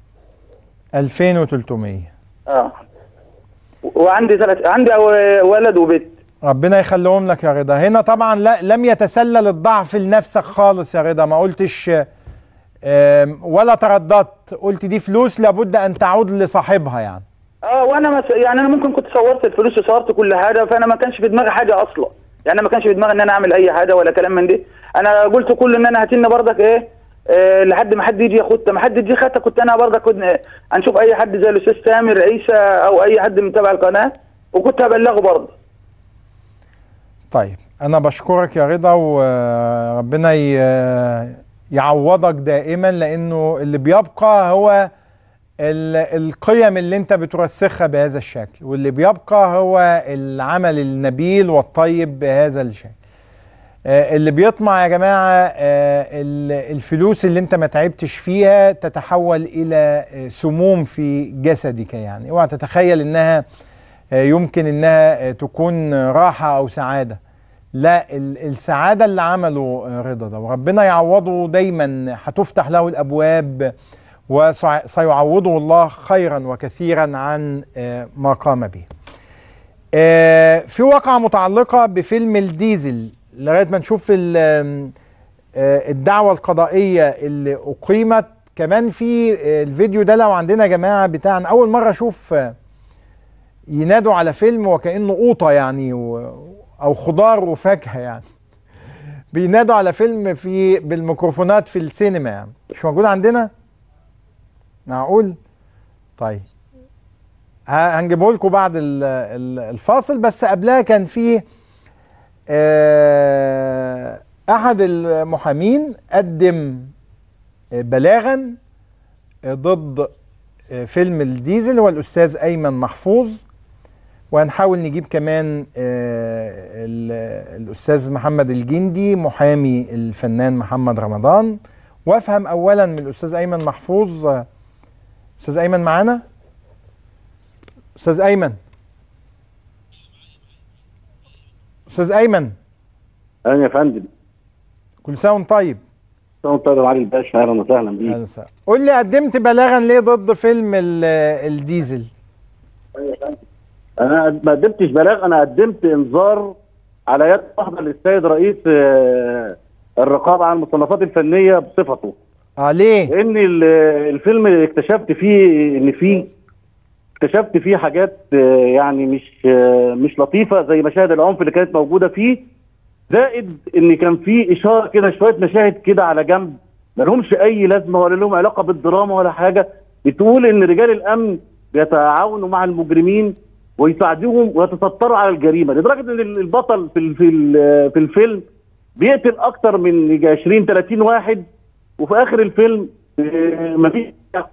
2300 اه و- وعندي ثلاث عندي أو- ولد وبنت ربنا يخليهم لك يا رضا هنا طبعا لا لم يتسلل الضعف لنفسك خالص يا رضا ما قلتش آم، ولا ترددت قلت دي فلوس لابد ان تعود لصاحبها يعني اه وانا مس... يعني انا ممكن كنت صورت الفلوس وصورت كل حاجه فانا ما كانش في دماغي حاجه اصلا يعني أنا ما كانش في دماغي ان انا اعمل اي حاجه ولا كلام من دي انا قلت كل ان انا هتني برضك ايه آه لحد ما حد يجي ياخدها ما حد يجي خدها كنت انا برضك كنت هنشوف اي حد زي الاستاذ سامر عيسى او اي حد من تبع القناه وكنت هبلغه برضه طيب انا بشكرك يا رضا وربنا ي- يعوضك دائما لانه اللي بيبقى هو ال- القيم اللي انت بترسخها بهذا الشكل واللي بيبقى هو العمل النبيل والطيب بهذا الشكل آه، اللي بيطمع يا جماعة آه، ال- الفلوس اللي انت ما تعبتش فيها تتحول الى آه، سموم في جسدك يعني اوعى تتخيل انها آه، يمكن انها آه، تكون راحة او سعادة لا ال- السعادة اللي عمله آه، رضا ده وربنا يعوضه دايما هتفتح له الابواب وسيعوضه الله خيرا وكثيرا عن آه، ما قام به آه، في واقعة متعلقة بفيلم الديزل لغاية ما نشوف ال- آم، آه، الدعوة القضائية اللي أقيمت كمان في آه، الفيديو ده لو عندنا يا جماعة بتاع أنا أول مرة أشوف آه، ينادوا على فيلم وكأنه قوطة يعني و... أو خضار وفاكهة يعني بينادوا على فيلم في بالميكروفونات في السينما يعني مش موجود عندنا؟ معقول؟ طيب ه- هنجيبه لكم بعد ال- ال- الفاصل بس قبلها كان في آه، احد المحامين قدم آه، بلاغا آه، ضد آه، فيلم الديزل هو الاستاذ ايمن محفوظ وهنحاول نجيب كمان آه، ال- الاستاذ محمد الجندي محامي الفنان محمد رمضان وافهم اولا من الاستاذ ايمن محفوظ آه، استاذ ايمن معانا استاذ ايمن استاذ ايمن اهلا يا فندم كل سنه وانت طيب سلام طيب يا معالي الباشا اهلا وسهلا بيك اهلا وسهلا قول لي قدمت بلاغا ليه ضد فيلم ال- الديزل انا ما قدمتش بلاغ انا قدمت انذار على يد واحده للسيد رئيس آه، الرقابه على المصنفات الفنيه بصفته اه ليه؟ لان ال- الفيلم اكتشفت فيه ان فيه اكتشفت فيه حاجات آه، يعني مش آه، مش لطيفه زي مشاهد العنف اللي كانت موجوده فيه زائد ان كان في اشاره كده شويه مشاهد كده على جنب ما لهمش اي لازمه ولا لهم علاقه بالدراما ولا حاجه بتقول ان رجال الامن بيتعاونوا مع المجرمين ويساعدوهم ويتستروا على الجريمه لدرجه ان البطل في ال- في ال- في الفيلم بيقتل اكتر من يجي 20 30 واحد وفي اخر الفيلم آه، مفيش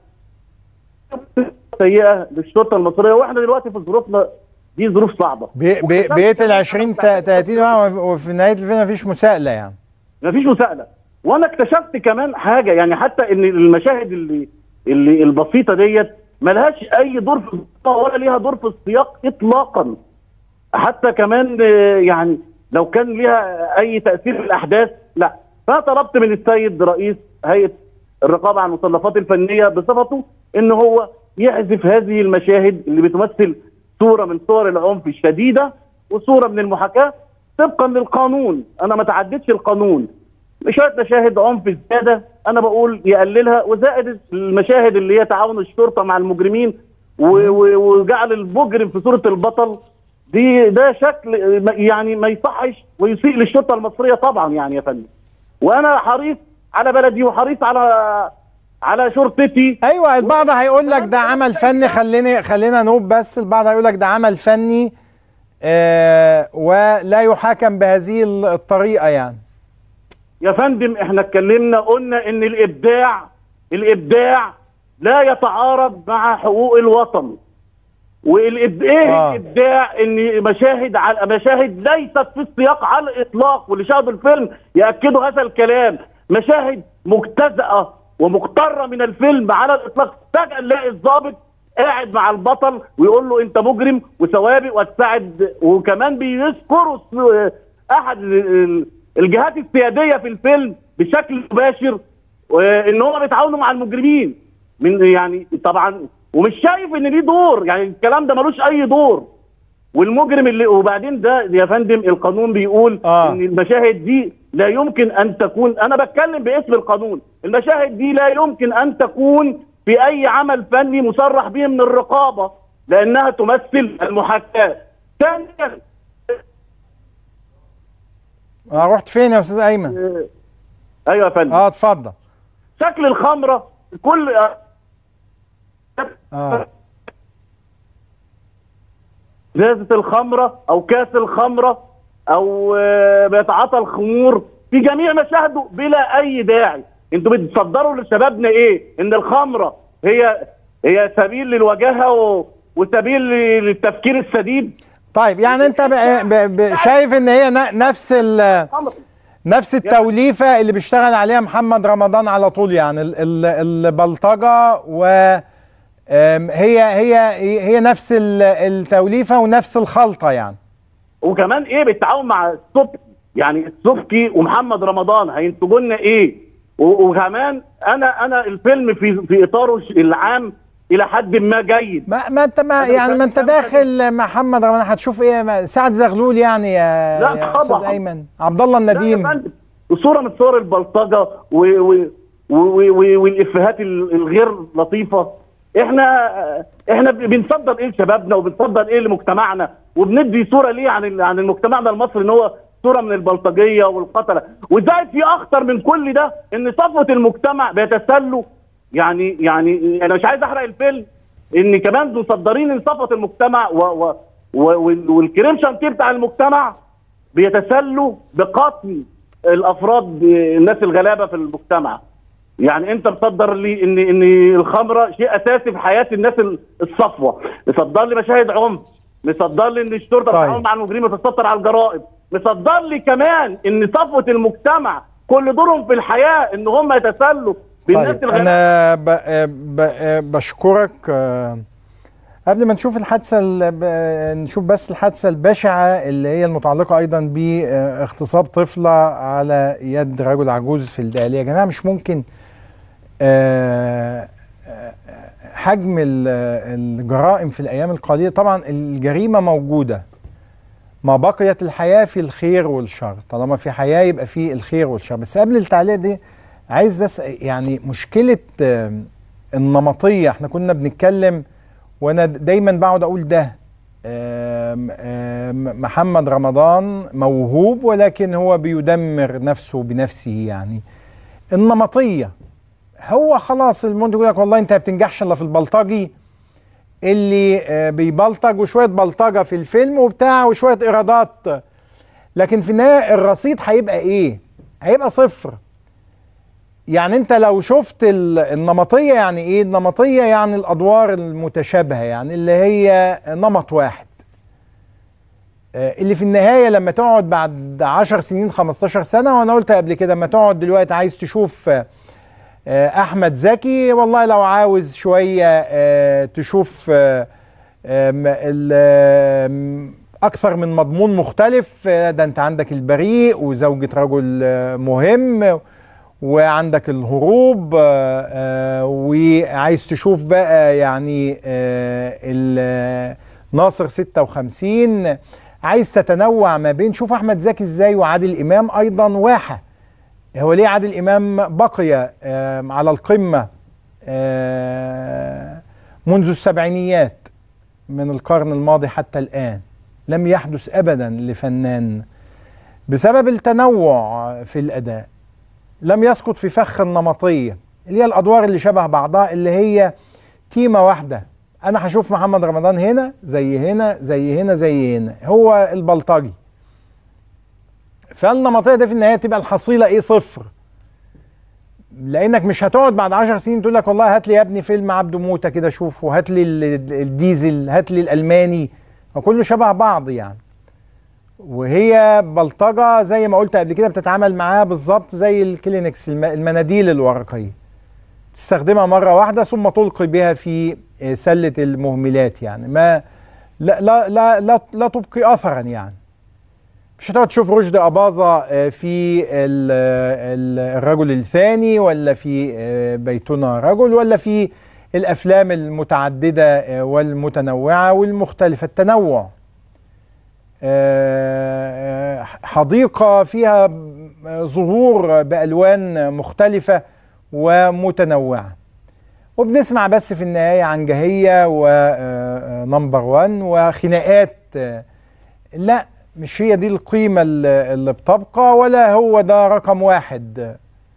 سيئه للشرطه المصريه واحنا دلوقتي في ظروفنا دي ظروف صعبه بي بي بيقتل 20 تا- 30 واحد وفي نهايه الفيلم مفيش مساءله يعني مفيش مساءله وانا اكتشفت كمان حاجه يعني حتى ان المشاهد اللي اللي البسيطه ديت ملهاش اي دور في القصة ولا ليها دور في السياق اطلاقا حتى كمان آه، يعني لو كان ليها اي تاثير في الاحداث لا فانا طلبت من السيد رئيس هيئه الرقابه على المصنفات الفنيه بصفته ان هو يحذف هذه المشاهد اللي بتمثل صوره من صور العنف الشديده وصوره من المحاكاه طبقا للقانون انا ما تعدتش القانون شويه مشاهد عنف زياده انا بقول يقللها وزائد المشاهد اللي هي تعاون الشرطه مع المجرمين و- و- وجعل المجرم في صوره البطل دي ده شكل ما- يعني ما يصحش ويسيء للشرطه المصريه طبعا يعني يا فندم وانا حريص على بلدي وحريص على على شرطتي ايوه البعض هيقول لك ده عمل فني خليني خلينا نوب بس البعض هيقول لك ده عمل فني آه ولا يحاكم بهذه الطريقه يعني يا فندم احنا اتكلمنا قلنا ان الابداع الابداع لا يتعارض مع حقوق الوطن والإب... ايه آه. الابداع ان مشاهد على مشاهد ليست في السياق على الاطلاق واللي شاهدوا الفيلم ياكدوا هذا الكلام مشاهد مجتزأه ومقتره من الفيلم على الاطلاق فجاه نلاقي الضابط قاعد مع البطل ويقول له انت مجرم وسوابق وتساعد وكمان بيذكروا س- احد ال- ال- الجهات السياديه في الفيلم بشكل مباشر وان هم بيتعاونوا مع المجرمين من يعني طبعا ومش شايف ان ليه دور يعني الكلام ده ملوش اي دور والمجرم اللي وبعدين ده يا فندم القانون بيقول آه. ان المشاهد دي لا يمكن ان تكون انا بتكلم باسم القانون المشاهد دي لا يمكن ان تكون في اي عمل فني مصرح به من الرقابه لانها تمثل المحاكاه ثانيا اه رحت فين يا استاذ ايمن ايوه يا فندم اه اتفضل شكل الخمره كل اه ازازه الخمره او كاس الخمره او آه، بيتعاطى الخمور في جميع مشاهده بلا اي داعي انتوا بتصدروا لشبابنا ايه ان الخمره هي هي سبيل للوجاهه و... وسبيل للتفكير السديد طيب يعني انت ب... ب... ب... شايف ان هي ن... نفس ال... نفس التوليفه اللي بيشتغل عليها محمد رمضان على طول يعني ال... ال... البلطجه و آم، هي هي هي نفس ال- التوليفه ونفس الخلطه يعني وكمان ايه بالتعاون مع السبكي يعني السبكي ومحمد رمضان هينتجوا لنا ايه و- وكمان انا انا الفيلم في في اطاره العام الى حد ما جيد ما ما انت ما يعني ما انت داخل محمد رمضان هتشوف ايه ما- سعد زغلول يعني يا, لا يا طبعا. استاذ ايمن عبد الله النديم وصوره من صور البلطجه و و و و والافيهات ال- الغير لطيفه احنا احنا بنصدر ايه لشبابنا وبنصدر ايه لمجتمعنا وبندي صوره ليه عن ال- عن مجتمعنا المصري ان هو صوره من البلطجيه والقتله وزائد في اخطر من كل ده ان صفوه المجتمع بيتسلوا يعني يعني انا مش عايز احرق الفيلم ان كمان مصدرين ان صفوه المجتمع و و و وال- والكريم شانتيه بتاع المجتمع بيتسلوا بقتل الافراد الناس الغلابه في المجتمع يعني انت مصدر لي ان ان الخمره شيء اساسي في حياه الناس الصفوه مصدر لي مشاهد عنف مصدر لي ان الشرطه طيب. بتتعامل مع المجرمين وتتستر على الجرائم مصدر لي كمان ان صفوه المجتمع كل دورهم في الحياه ان هم يتسلوا بالناس طيب الغلابه انا ب... ب... بشكرك آه، قبل ما نشوف الحادثه ال- ب- نشوف بس الحادثه البشعه اللي هي المتعلقه ايضا باغتصاب طفله على يد رجل عجوز في الدقهليه يا جماعه مش ممكن آه، آه، حجم ال- الجرائم في الايام القليله طبعا الجريمه موجوده ما بقيت الحياه في الخير والشر طالما في حياه يبقى في الخير والشر بس قبل التعليق دي عايز بس يعني مشكله آه، النمطيه احنا كنا بنتكلم وانا دايما بقعد اقول ده آم، آم، محمد رمضان موهوب ولكن هو بيدمر نفسه بنفسه يعني النمطيه هو خلاص المنتج يقول لك والله انت ما بتنجحش الا في البلطجي اللي آه، بيبلطج وشويه بلطجه في الفيلم وبتاع وشويه ايرادات لكن في النهايه الرصيد هيبقى ايه؟ هيبقى صفر يعني انت لو شفت ال- النمطيه يعني ايه؟ النمطيه يعني الادوار المتشابهه يعني اللي هي نمط واحد آه، اللي في النهايه لما تقعد بعد 10 سنين 15 سنه وانا قلت قبل كده لما تقعد دلوقتي عايز تشوف آه، آه، احمد زكي والله لو عاوز شويه آه، تشوف آه، آم، ال- آم، اكثر من مضمون مختلف آه، ده انت عندك البريء وزوجة رجل آه، مهم وعندك الهروب آه، آه، وعايز تشوف بقى يعني آه، ال- ناصر 56 عايز تتنوع ما بين شوف احمد زكي ازاي وعادل امام ايضا واحه هو ليه عادل امام بقي آم، على القمه آه، منذ السبعينيات من القرن الماضي حتى الان لم يحدث ابدا لفنان بسبب التنوع في الاداء لم يسقط في فخ النمطيه اللي هي الادوار اللي شبه بعضها اللي هي تيمه واحده انا هشوف محمد رمضان هنا زي هنا زي هنا زي هنا هو البلطجي فالنمطيه دي في النهايه بتبقى الحصيله ايه صفر لانك مش هتقعد بعد 10 سنين تقول لك والله هات لي يا ابني فيلم عبده موته كده شوفه هات لي ال- ال- الديزل هات لي الالماني وكله شبه بعض يعني وهي بلطجه زي ما قلت قبل كده بتتعامل معاها بالظبط زي الكلينكس الم- المناديل الورقيه تستخدمها مره واحده ثم تلقي بها في آه، سله المهملات يعني ما لا لا لا لا, لا تبقي اثرا يعني مش هتقعد تشوف رشدي اباظه آه، في ال- ال- الرجل الثاني ولا في آه، بيتنا رجل ولا في الافلام المتعدده آه، والمتنوعه والمختلفه التنوع آه، حديقه فيها ظهور بالوان مختلفه ومتنوعه وبنسمع بس في النهايه عن جهيه ونمبر 1 وخناقات آه، لا مش هي دي القيمه اللي اللي بتبقى ولا هو ده رقم واحد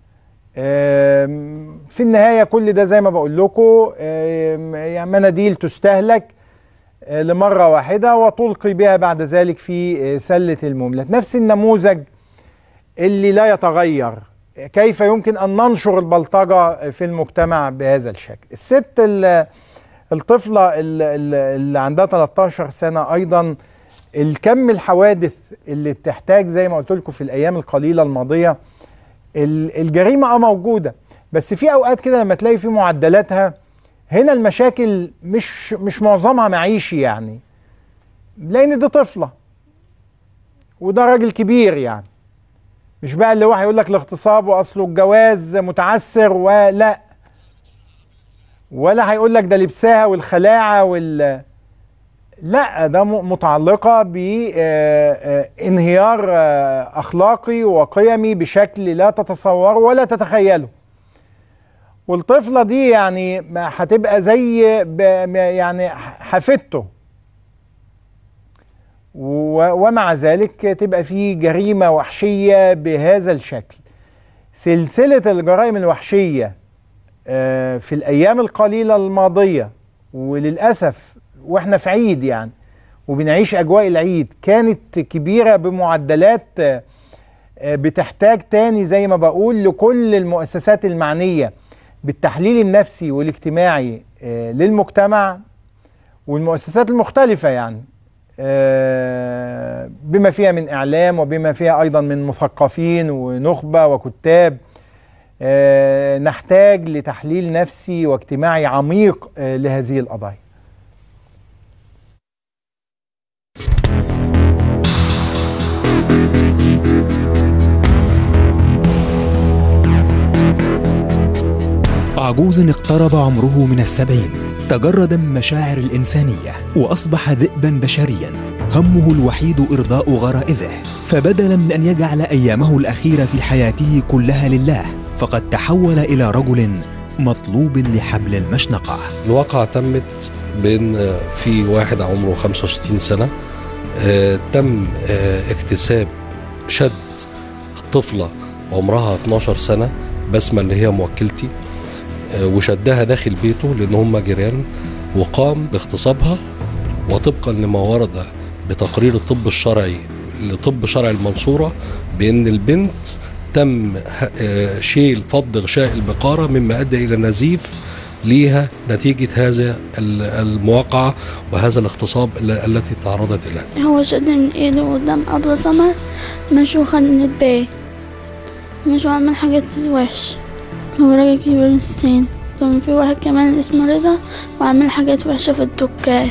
آم، في النهايه كل ده زي ما بقول لكم آم، يعني مناديل تستهلك آه، لمره واحده وتلقي بها بعد ذلك في آه، سله المملة نفس النموذج اللي لا يتغير كيف يمكن ان ننشر البلطجه في المجتمع بهذا الشكل الست ال- الطفله ال- ال- اللي عندها 13 سنه ايضا الكم الحوادث اللي بتحتاج زي ما قلت لكم في الايام القليله الماضيه ال- الجريمه اه موجوده بس في اوقات كده لما تلاقي في معدلاتها هنا المشاكل مش مش معظمها معيشي يعني لان دي طفله وده راجل كبير يعني مش بقى اللي واحد يقول لك الاغتصاب واصله الجواز متعسر ولا ولا هيقول لك ده لبسها والخلاعه وال لا ده م- متعلقه بانهيار اخلاقي وقيمي بشكل لا تتصوره ولا تتخيله والطفله دي يعني ما هتبقى زي ب- م- يعني حفيدته و- ومع ذلك تبقى في جريمه وحشيه بهذا الشكل سلسله الجرائم الوحشيه آه، في الايام القليله الماضيه وللاسف واحنا في عيد يعني وبنعيش اجواء العيد كانت كبيره بمعدلات آه، آه، بتحتاج تاني زي ما بقول لكل المؤسسات المعنيه بالتحليل النفسي والاجتماعي آه، للمجتمع والمؤسسات المختلفه يعني آه، بما فيها من اعلام وبما فيها ايضا من مثقفين ونخبه وكتاب آه، نحتاج لتحليل نفسي واجتماعي عميق آه، لهذه القضايا عجوز اقترب عمره من السبعين تجرد مشاعر الإنسانية وأصبح ذئبا بشريا همه الوحيد إرضاء غرائزه فبدلا من أن يجعل أيامه الأخيرة في حياته كلها لله فقد تحول إلى رجل مطلوب لحبل المشنقة الواقعة تمت بأن في واحد عمره 65 سنة آه، تم آه، اكتساب شد طفلة عمرها 12 سنة بسمة اللي هي موكلتي آه، وشدها داخل بيته لأن هم جيران وقام باغتصابها وطبقا لما ورد بتقرير الطب الشرعي لطب شرع المنصورة بأن البنت تم ه- آه، شيل فض غشاء البقارة مما أدى إلى نزيف ليها نتيجة هذا ال- المواقعة وهذا الاغتصاب ال- التي تعرضت إليه هو شد من ايده قدام ابو سمر مش وخد بيه مش وعمل حاجات وحش هو راجل كبير من السن ثم في واحد كمان اسمه رضا وعمل حاجات وحشة في الدكان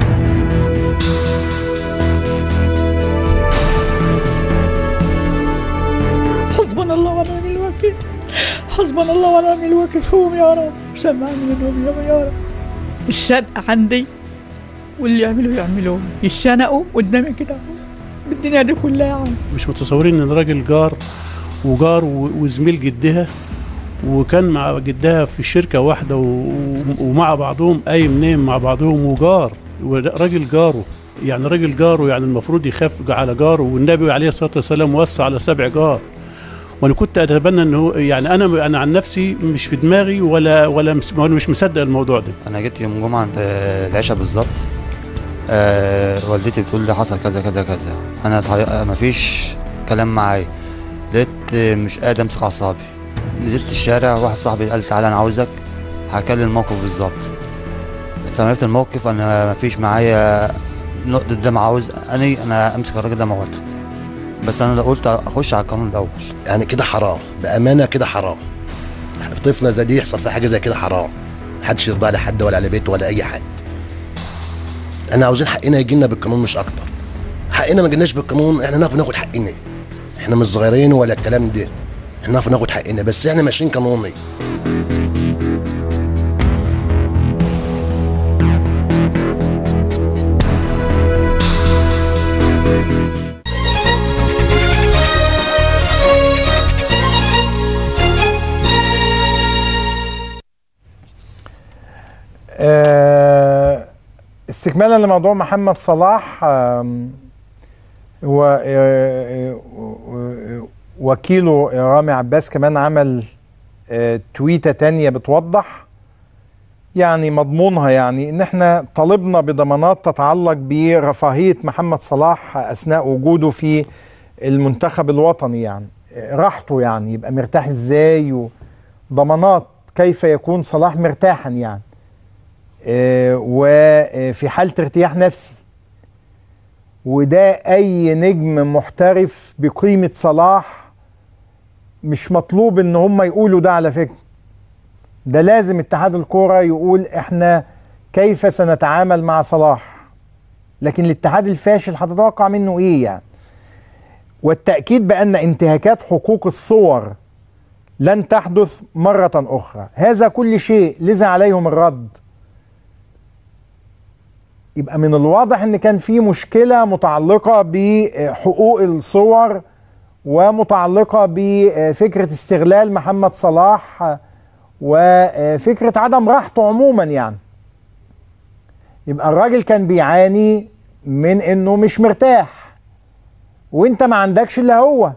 حسبنا الله ونعم الوكيل حسبنا الله ونعم الوكيل فيهم يا رب سمعني منهم يا رب الشنقة عندي واللي يعملوا يعملوا يشنقوا قدامي كده بالدنيا دي كلها يعني مش متصورين ان راجل جار وجار و- وزميل جدها وكان مع جدها في شركة واحدة و- ومع بعضهم قايم نايم مع بعضهم وجار راجل جاره يعني راجل جاره يعني المفروض يخاف على جاره والنبي عليه الصلاة والسلام وصى على سبع جار وانا كنت اتبنى انه يعني انا انا عن نفسي مش في دماغي ولا ولا مس- ولا مش مصدق الموضوع ده انا جيت يوم جمعه عند آه، العشاء بالظبط آه والدتي بتقول لي حصل كذا كذا كذا انا الحقيقه مفيش كلام معايا لقيت آه، مش قادر امسك اعصابي نزلت الشارع واحد صاحبي قال تعالى انا عاوزك حكى لي الموقف بالظبط بس لما عرفت الموقف انا مفيش معايا نقطة دم عاوز انا انا امسك الراجل ده موته بس انا قلت اخش على القانون الاول يعني كده حرام بامانه كده حرام طفله زي دي يحصل فيها حاجه زي كده حرام محدش يرضى على حد ولا على بيته ولا اي حد احنا عاوزين حقنا يجي لنا بالقانون مش اكتر حقنا ما جيناش بالقانون احنا نعرف ناخد حقنا احنا مش صغيرين ولا الكلام ده احنا نعرف ناخد حقنا بس احنا ماشيين قانوني آه، استكمالا لموضوع محمد صلاح آم، هو آه، آه، وكيله رامي عباس كمان عمل آه، تويتة تانية بتوضح يعني مضمونها يعني ان احنا طالبنا بضمانات تتعلق برفاهية محمد صلاح اثناء وجوده في المنتخب الوطني يعني آه، راحته يعني يبقى مرتاح ازاي وضمانات كيف يكون صلاح مرتاحا يعني آه، وفي حالة ارتياح نفسي وده اي نجم محترف بقيمة صلاح مش مطلوب ان هم يقولوا ده على فكرة ده لازم اتحاد الكورة يقول احنا كيف سنتعامل مع صلاح لكن الاتحاد الفاشل هتتوقع منه ايه يعني والتأكيد بأن انتهاكات حقوق الصور لن تحدث مرة أخرى هذا كل شيء لذا عليهم الرد يبقى من الواضح ان كان في مشكله متعلقه بحقوق الصور ومتعلقه بفكره استغلال محمد صلاح وفكره عدم راحته عموما يعني يبقى الراجل كان بيعاني من انه مش مرتاح وانت ما عندكش الا هو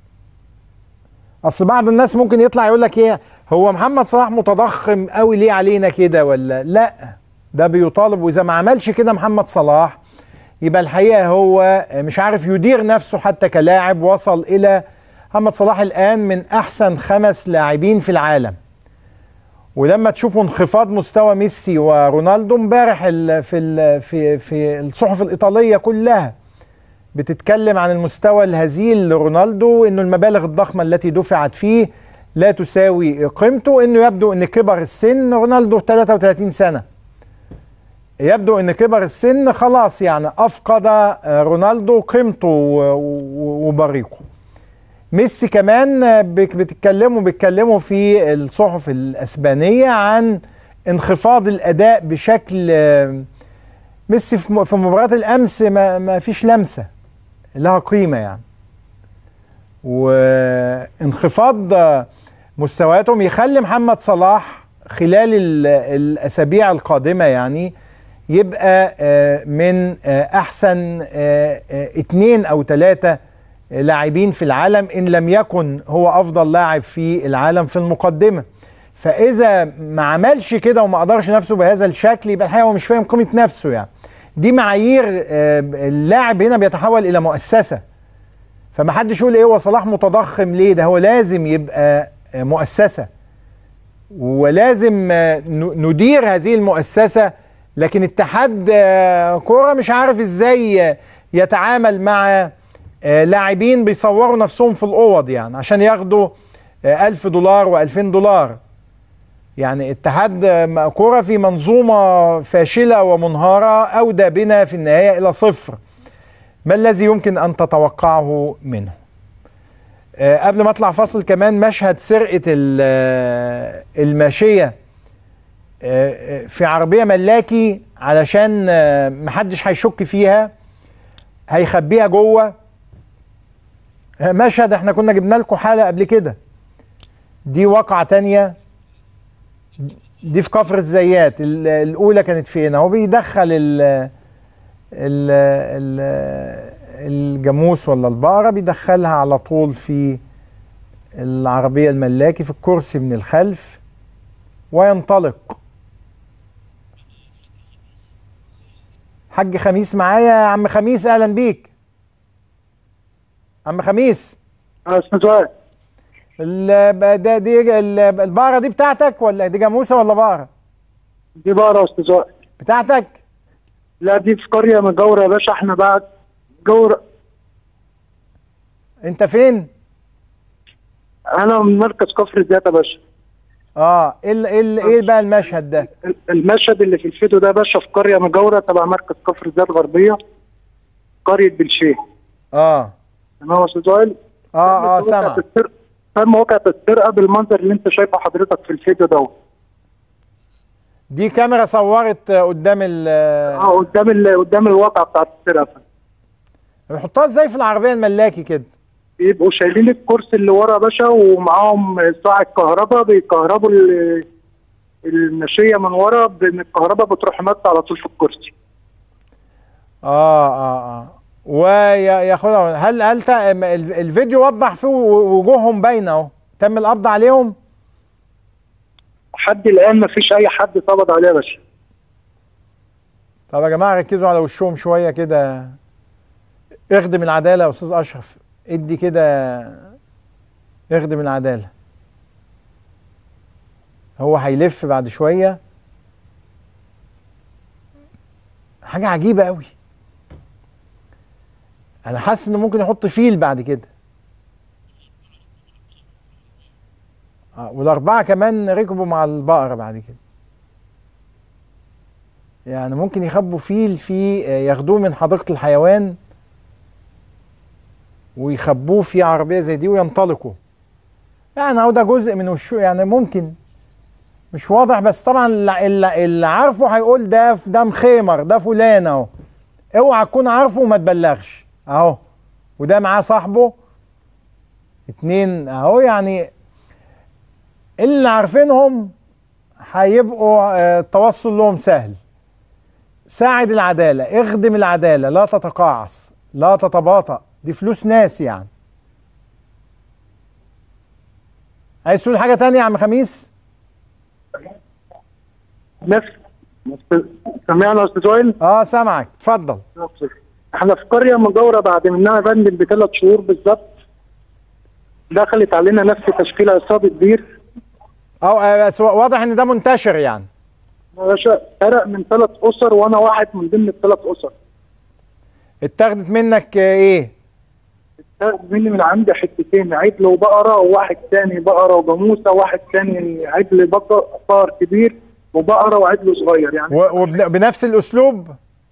اصل بعض الناس ممكن يطلع يقول لك ايه هو محمد صلاح متضخم قوي ليه علينا كده ولا لا ده بيطالب واذا ما عملش كده محمد صلاح يبقى الحقيقه هو مش عارف يدير نفسه حتى كلاعب وصل الى محمد صلاح الان من احسن خمس لاعبين في العالم ولما تشوفوا انخفاض مستوى ميسي ورونالدو امبارح ال- في ال- في في الصحف الايطاليه كلها بتتكلم عن المستوى الهزيل لرونالدو انه المبالغ الضخمه التي دفعت فيه لا تساوي قيمته انه يبدو ان كبر السن رونالدو 33 سنه يبدو ان كبر السن خلاص يعني افقد آه، رونالدو قيمته و- و- وبريقه ميسي كمان آه، بك- بتتكلموا بيتكلموا في الصحف الاسبانيه عن انخفاض الاداء بشكل آه، ميسي في م- في مباراه الامس ما, ما فيش لمسه لها قيمه يعني وانخفاض آه، مستوياتهم يخلي محمد صلاح خلال ال- الاسابيع القادمه يعني يبقى آه، من آه، احسن آه، آه، اتنين او ثلاثه لاعبين في العالم ان لم يكن هو افضل لاعب في العالم في المقدمه فاذا ما عملش كده وما قدرش نفسه بهذا الشكل يبقى الحقيقه هو مش فاهم قيمه نفسه يعني دي معايير آه، اللاعب هنا بيتحول الى مؤسسه فما حدش يقول ايه هو صلاح متضخم ليه ده هو لازم يبقى آه، مؤسسه ولازم آه، ن- ندير هذه المؤسسه لكن اتحاد آه، كوره مش عارف ازاي آه، يتعامل مع آه، لاعبين بيصوروا نفسهم في الاوض يعني عشان ياخدوا آه، ألف دولار وألفين دولار يعني اتحاد آه، كوره في منظومه فاشله ومنهاره اودى بنا في النهايه الى صفر ما الذي يمكن ان تتوقعه منه آه، قبل ما اطلع فاصل كمان مشهد سرقه ال- آه، الماشيه آه، آه، في عربيه ملاكي علشان آه، محدش هيشك فيها هيخبيها جوه آه، مشهد احنا كنا جبنا لكم حاله قبل كده دي واقعه تانية دي في كفر الزيات ال- الاولى كانت فين هو بيدخل ال ال ال الجاموس ولا البقرة بيدخلها على طول في العربية الملاكي في الكرسي من الخلف وينطلق حاج خميس معايا يا عم خميس اهلا بيك عم خميس استاذ وائل ال- ده دي ال- البقرة دي بتاعتك ولا دي جاموسة ولا بقرة؟ دي بقرة يا استاذ وائل بتاعتك؟ لا دي في قرية مجاورة يا باشا احنا بقى جورة انت فين؟ انا من مركز كفر الزيات يا باشا اه ايه ال- ايه ال- ايه بقى المشهد ده المشهد اللي في الفيديو ده يا باشا في قريه مجاوره تبع مركز كفر الزيات غربيه قريه بلشيه اه تمام يا استاذ وائل اه اه تم سامع واقعة السرقة- تم واقعة السرقه بالمنظر اللي انت شايفه حضرتك في الفيديو دوت دي كاميرا صورت آه، قدام ال اه قدام ال- قدام الواقع بتاعت السرقه بيحطوها ازاي في العربيه الملاكي كده بيبقوا شايلين الكرسي اللي ورا يا باشا ومعاهم ساعة كهرباء بيكهربوا ال- المشية من ورا بان الكهرباء بتروح مات على طول في الكرسي اه اه اه وياخدها هل هل تا- ال- الفيديو وضح فيه و- وجوههم باينه اهو تم القبض عليهم لحد الان مفيش اي حد اتقبض عليه يا باشا طب يا جماعه ركزوا على وشهم شويه كده اخدم العداله يا استاذ اشرف ادي كده اخدم العداله هو هيلف بعد شويه حاجه عجيبه قوي انا حاسس انه ممكن يحط فيل بعد كده آه والاربعه كمان ركبوا مع البقره بعد كده يعني ممكن يخبوا فيل في آه، ياخدوه من حديقه الحيوان ويخبوه في عربيه زي دي وينطلقوا يعني هو ده جزء من وشه يعني ممكن مش واضح بس طبعا اللي, اللي اللي عارفه هيقول ده ده مخيمر ده فلان اهو اوعى تكون عارفه وما تبلغش اهو وده معاه صاحبه اتنين اهو يعني اللي عارفينهم هيبقوا آه، التوصل لهم سهل ساعد العدالة اخدم العدالة لا تتقاعس لا تتباطأ دي فلوس ناس يعني عايز تقول حاجة تانية يا عم خميس نفس سمعنا يا استاذ وائل اه سامعك اتفضل احنا في قريه مجاوره بعد منها بندل بثلاث شهور بالظبط دخلت علينا نفس تشكيل عصابه بير اه آه، بس واضح ان ده منتشر يعني يا باشا سرق من ثلاث اسر وانا واحد من ضمن الثلاث اسر اتاخدت منك آه، ايه اتاخد مني من عندي حتتين عجل وبقره وواحد تاني بقره وجاموسه وواحد تاني عجل بقر بقر كبير وبقره وعجل صغير يعني وبنفس الاسلوب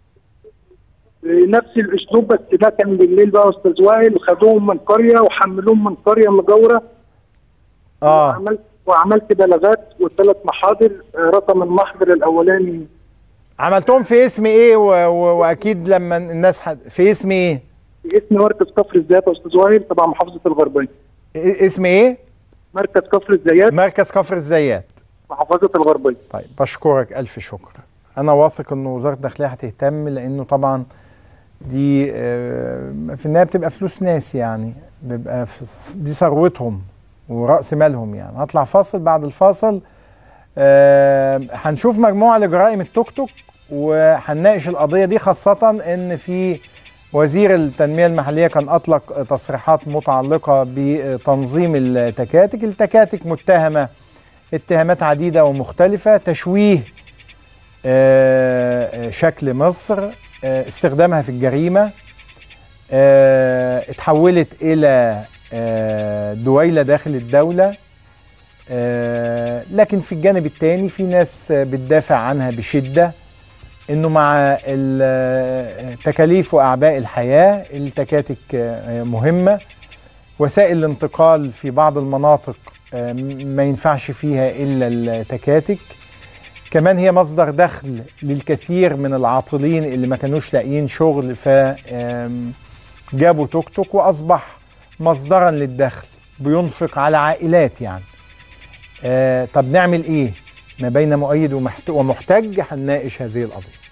نفس الاسلوب بس ده كان بالليل بقى يا استاذ وائل خدوهم من قريه وحملوهم من قريه مجاوره اه وعملت وعملت بلاغات وثلاث محاضر آه، رقم المحضر الاولاني عملتهم في اسم ايه و... و... واكيد لما الناس حد... في اسم ايه اسم مركز كفر الزيات يا استاذ وائل تبع محافظه الغربيه إيه- اسم ايه مركز كفر الزيات مركز كفر الزيات محافظه الغربيه طيب بشكرك الف شكر انا واثق ان وزاره الداخليه هتهتم لانه طبعا دي آه، في النهايه بتبقى فلوس ناس يعني بيبقى ف- دي ثروتهم وراس مالهم يعني هطلع فاصل بعد الفاصل آه، هنشوف مجموعه لجرائم التوك توك وهنناقش القضيه دي خاصه ان في وزير التنميه المحليه كان اطلق تصريحات متعلقه بتنظيم التكاتك التكاتك متهمه اتهامات عديده ومختلفه تشويه آه، آه، شكل مصر آه، استخدامها في الجريمه آه، اتحولت الى آه، دويله داخل الدوله آه، لكن في الجانب الثاني في ناس آه، بتدافع عنها بشده انه مع ال- آه، تكاليف واعباء الحياه التكاتك آه، مهمه وسائل الانتقال في بعض المناطق آه، ما ينفعش فيها الا التكاتك كمان هي مصدر دخل للكثير من العاطلين اللي ما كانوش لاقيين شغل ف آم، جابوا توك توك واصبح مصدرا للدخل بينفق على عائلات يعني آه طب نعمل ايه ما بين مؤيد ومحت- ومحتج هنناقش هذه القضيه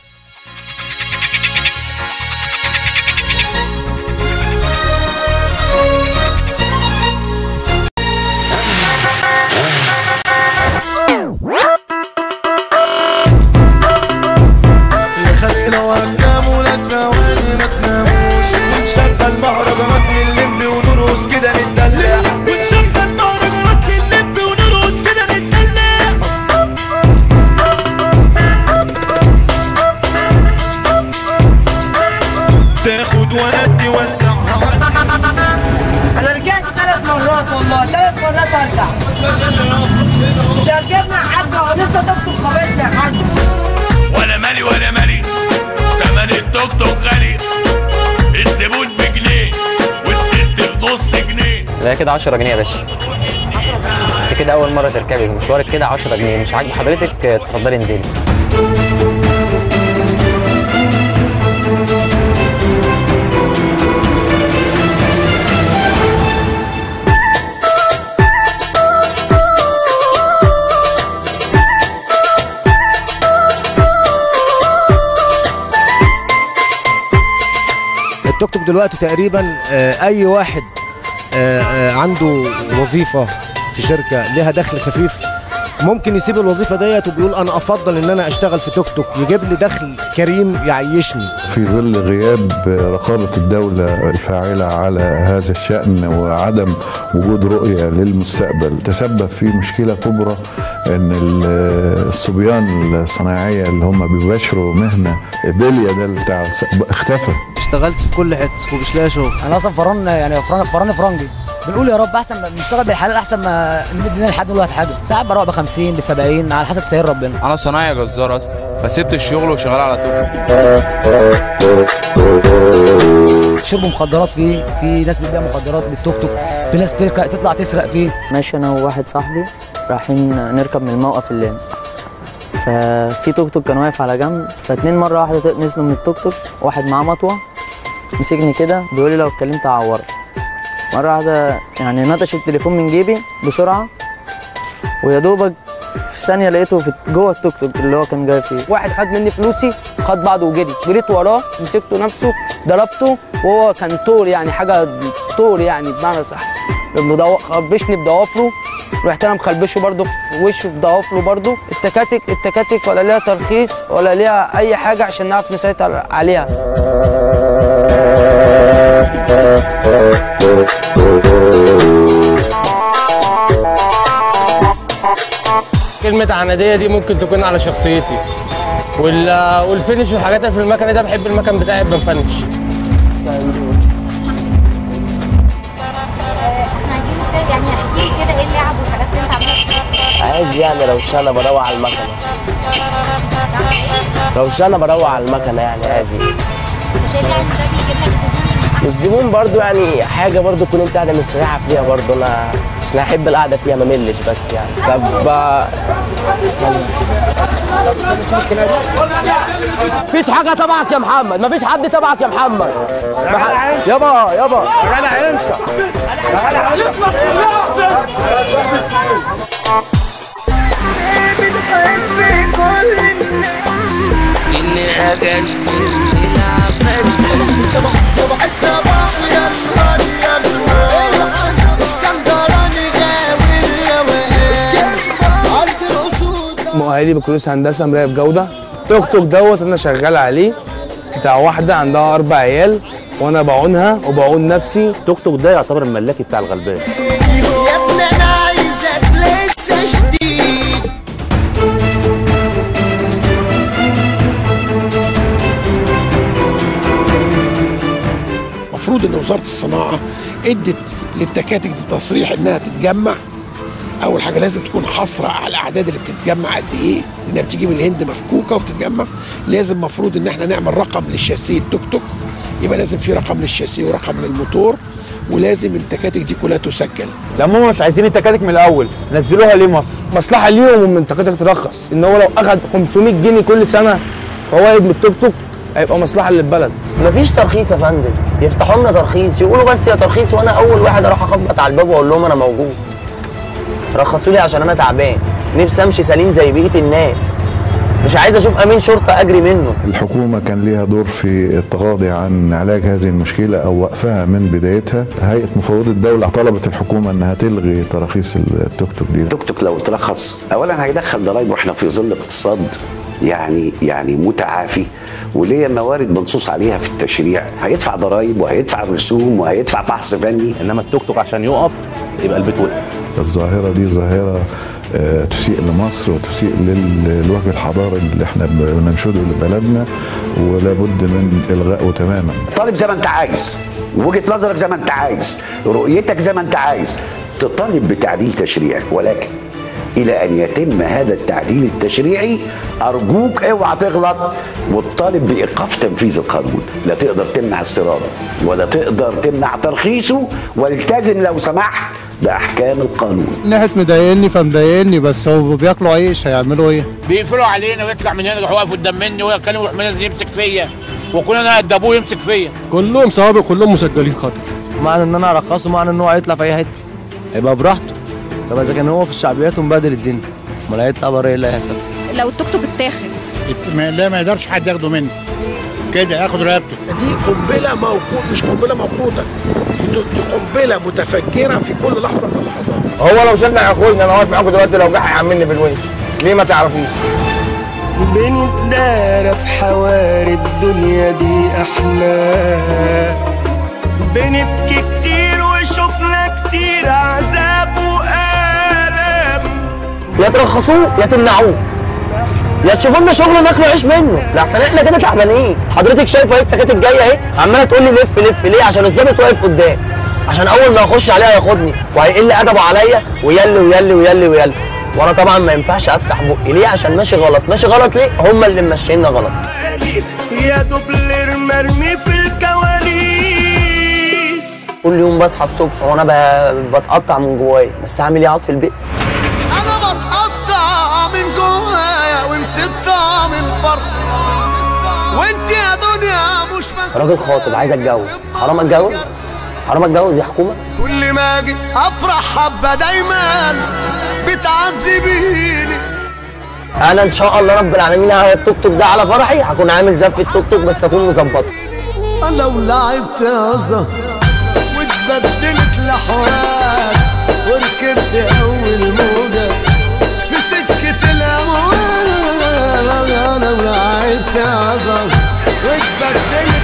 خلينا وهننام ولسه ثواني ما تناموش ونشغل مهرجانات لللمبي ونرقص كده نتدلع ونشغل مهرجانات لللمبي ونرقص كده نتدلع تاخد وندي وسعها انا رجعت ثلاث مرات والله ثلاث مرات ترجع مش هتجيبنا يا حاج هو لسه دكتور خبزنا يا حاج ولا مالي ولا مالي تمن التوك توك غالي الزبون بجنيه والست بنص جنيه لا كده 10 جنيه يا باشا انت كده اول مره تركبي مشوارك كده 10 جنيه مش عاجب حضرتك اتفضلي انزلي التوك توك دلوقتي تقريبا آه، اي واحد آه، آه، عنده وظيفه في شركه لها دخل خفيف ممكن يسيب الوظيفه ديت وبيقول انا افضل ان انا اشتغل في توك توك يجيب لي دخل كريم يعيشني في ظل غياب رقابة الدولة الفاعلة على هذا الشأن وعدم وجود رؤية للمستقبل تسبب في مشكلة كبرى أن ال- الصبيان الصناعية اللي هم بيباشروا مهنة بلية ده بتاع الس- اختفى اشتغلت في كل حته ومش لاقي شغل انا اصلا فران يعني فران فراني فرنجي بنقول يا رب احسن ما نشتغل بالحلال احسن ما نمد ايدينا لحد دلوقتي حاجه ساعات بروح ب 50 ب 70 على حسب سير ربنا انا صنايعي جزار اصلا فسبت الشغل وشغال على توك شرب مخدرات فيه في ناس بتبيع مخدرات بالتوك توك في ناس بتركب تطلع تسرق فيه ماشي انا وواحد صاحبي رايحين نركب من الموقف اللام ففي توك توك كان واقف على جنب فاتنين مره واحده نزلوا من التوك توك واحد معاه مطوه مسكني كده بيقول لي لو اتكلمت هعورك مره واحده يعني نطش التليفون من جيبي بسرعه ويا دوبك في ثانيه لقيته في جوه التوك توك اللي هو كان جاي فيه واحد خد مني فلوسي خد بعضه وجري جريت وراه مسكته نفسه ضربته وهو كان طور يعني حاجه طور يعني بمعنى صح بدو- خبشني بضوافره رحت انا مخلبشه برضه في وشه بضوافره برضه التكاتك التكاتك ولا ليها ترخيص ولا ليها اي حاجه عشان نعرف نسيطر عليها كلمة عنادية دي ممكن تكون على شخصيتي وال... والفينش والحاجات اللي في المكنة ده بحب المكن بتاعي يبقى مفنش يعني احكي لي كده ايه اللعب والحاجات اللي انت عاملها عادي يعني لو انا بروح على المكنة لو انا بروح على المكنة يعني عادي انت شايف يعني ده بيجيب لك والزبون برضو يعني حاجة برضو تكون انت قاعدة مستريحة فيها برضو انا عشان احب القعدة فيها ما ملش بس يعني طب مفيش حاجة تبعك يا محمد مفيش حد تبعك يا محمد مح- يابا يابا اللي اجل اللي صباح صباح الصباح يا نهار يا نهار اسكندراني غاوي الروقان ارض الاسود مؤهلي بكالوريوس هندسه مراقب جوده توك توك دوت انا شغال عليه بتاع واحده عندها اربع عيال وانا بعونها وبعون نفسي توك توك ده يعتبر الملاكي بتاع الغلبان يا ابني انا عايزك لسه جديد المفروض ان وزاره الصناعه ادت للتكاتك دي تصريح انها تتجمع اول حاجه لازم تكون حصر على الاعداد اللي بتتجمع قد ايه لانها بتيجي من الهند مفكوكه وبتتجمع لازم مفروض ان احنا نعمل رقم للشاسيه التوك توك يبقى لازم في رقم للشاسيه ورقم للموتور ولازم التكاتك دي كلها تسجل لما هم مش عايزين التكاتك من الاول نزلوها ليه مصر مصلحه ليهم ان التكاتك ترخص ان هو لو اخد 500 جنيه كل سنه فوائد من التوك توك هيبقى مصلحه للبلد مفيش ترخيص يا فندم يفتحوا لنا ترخيص يقولوا بس يا ترخيص وانا اول واحد اروح اخبط على الباب واقول لهم انا موجود رخصوا لي عشان انا تعبان نفسي امشي سليم زي بقيه الناس مش عايز اشوف امين شرطه اجري منه الحكومة كان ليها دور في التغاضي عن علاج هذه المشكلة أو وقفها من بدايتها هيئة مفوضي الدولة طلبت الحكومة أنها تلغي تراخيص التوك توك دي توك توك لو ترخص اولا هيدخل ضرائب واحنا في ظل اقتصاد يعني يعني متعافي وليه موارد منصوص عليها في التشريع هيدفع ضرائب وهيدفع رسوم وهيدفع فحص فني انما التوك توك عشان يقف يبقى البيت وقف الظاهرة دي ظاهرة آه، تسيء لمصر وتسيء لل- للوجه الحضاري اللي احنا بننشده لبلدنا ولابد من إلغائه تماما طالب زي ما انت عايز وجهه نظرك زي ما انت عايز رؤيتك زي ما انت عايز تطالب بتعديل تشريعي ولكن الى ان يتم هذا التعديل التشريعي ارجوك اوعى تغلط وتطالب بايقاف تنفيذ القانون لا تقدر تمنع استيراده ولا تقدر تمنع ترخيصه والتزم لو سمحت باحكام القانون ناحية مضايقني فمضايقني بس هو بياكلوا عيش هيعملوا ايه؟ بيقفلوا علينا ويطلع من هنا يروح واقف قدام مني ويتكلم يروح نازل يمسك فيا وكلنا انا قد ابوه يمسك فيا كلهم سوابق كلهم مسجلين خطر معنى ان انا ارخصه معنى ان هو هيطلع في اي حته هيبقى براحته طب اذا كان هو في الشعبيات ومبهدل الدنيا امال هيطلع بره ايه اللي هيحصل لو التوك توك اتاخد لا ما يقدرش حد ياخده مني كده ياخد رقبته دي قنبله موقوت مش قنبله موقوته دي دي قنبله متفجره في كل لحظه من اللحظات هو لو شافني هياخدني انا واقف معاكم دلوقتي لو جه هيعملني بالوش ليه ما تعرفوش بنتدارى في حواري الدنيا دي احنا بنبكي كتير وشفنا كتير عذاب وآلام يا ترخصوه يا تمنعوه يا تشوفوا لنا شغل ناكل عيش منه لحسن احنا كده تعبانين حضرتك شايفه اهي التكاتك جايه اهي عماله تقول لي لف لف ليه عشان الظابط واقف قدام عشان اول ما اخش عليها ياخدني وهيقل ادبه عليا ويلي ويلي ويلي ويلي وانا طبعا ما ينفعش افتح بقي ليه عشان ماشي غلط ماشي غلط ليه هم اللي ماشييننا غلط يا دوبلر مرمي في الكواليس كل يوم بصحى الصبح وانا ب- بتقطع من جوايا بس هعمل ايه اقعد في البيت انا بتقطع من جوايا ومسطة من فرح وانت يا دنيا مش فاكرة راجل خاطب عايز اتجوز حرام اتجوز حرام اتجوز يا حكومه كل ما اجي افرح حبة دايما بتعذبيني انا ان شاء الله رب العالمين هاي التوك توك ده على فرحي هكون عامل زف التوك توك بس اكون مظبطه لو لعبت يا زهر واتبدلت لحوار وركبت اول موجة في سكة الاموال لو لعبت يا زهر واتبدلت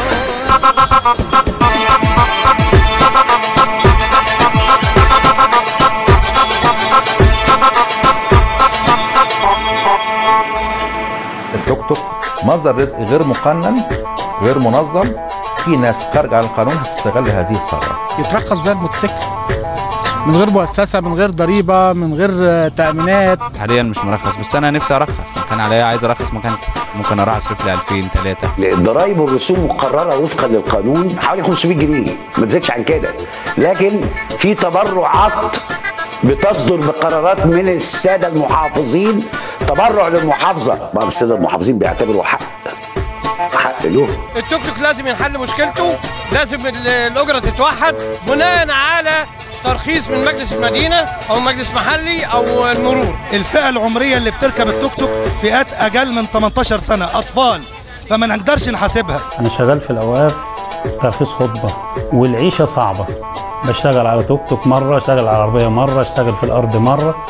التوك توك مصدر رزق غير مقنن غير منظم في ناس خارجه عن القانون هتستغل هذه الثغره يترخص زي الموتوسيكل من غير مؤسسة من غير ضريبة من غير آه، تأمينات حاليا مش مرخص بس انا نفسي ارخص لو كان عليا عايز ارخص مكانتي ممكن اروح اصرف لي 2000 3 الضرائب والرسوم مقرره وفقا للقانون حوالي 500 جنيه ما تزيدش عن كده لكن في تبرعات بتصدر بقرارات من الساده المحافظين تبرع للمحافظه بعض الساده المحافظين بيعتبروا حق حق له التوك توك لازم ينحل مشكلته لازم ال- الاجره تتوحد بناء على ترخيص من مجلس المدينه او مجلس محلي او المرور الفئة العمرية اللي بتركب التوك توك فئات أقل من 18 سنة أطفال فما نقدرش نحاسبها أنا شغال في الأوقاف ترخيص خطبة والعيشة صعبة بشتغل على توك توك مرة اشتغل على العربية مرة اشتغل في الأرض مرة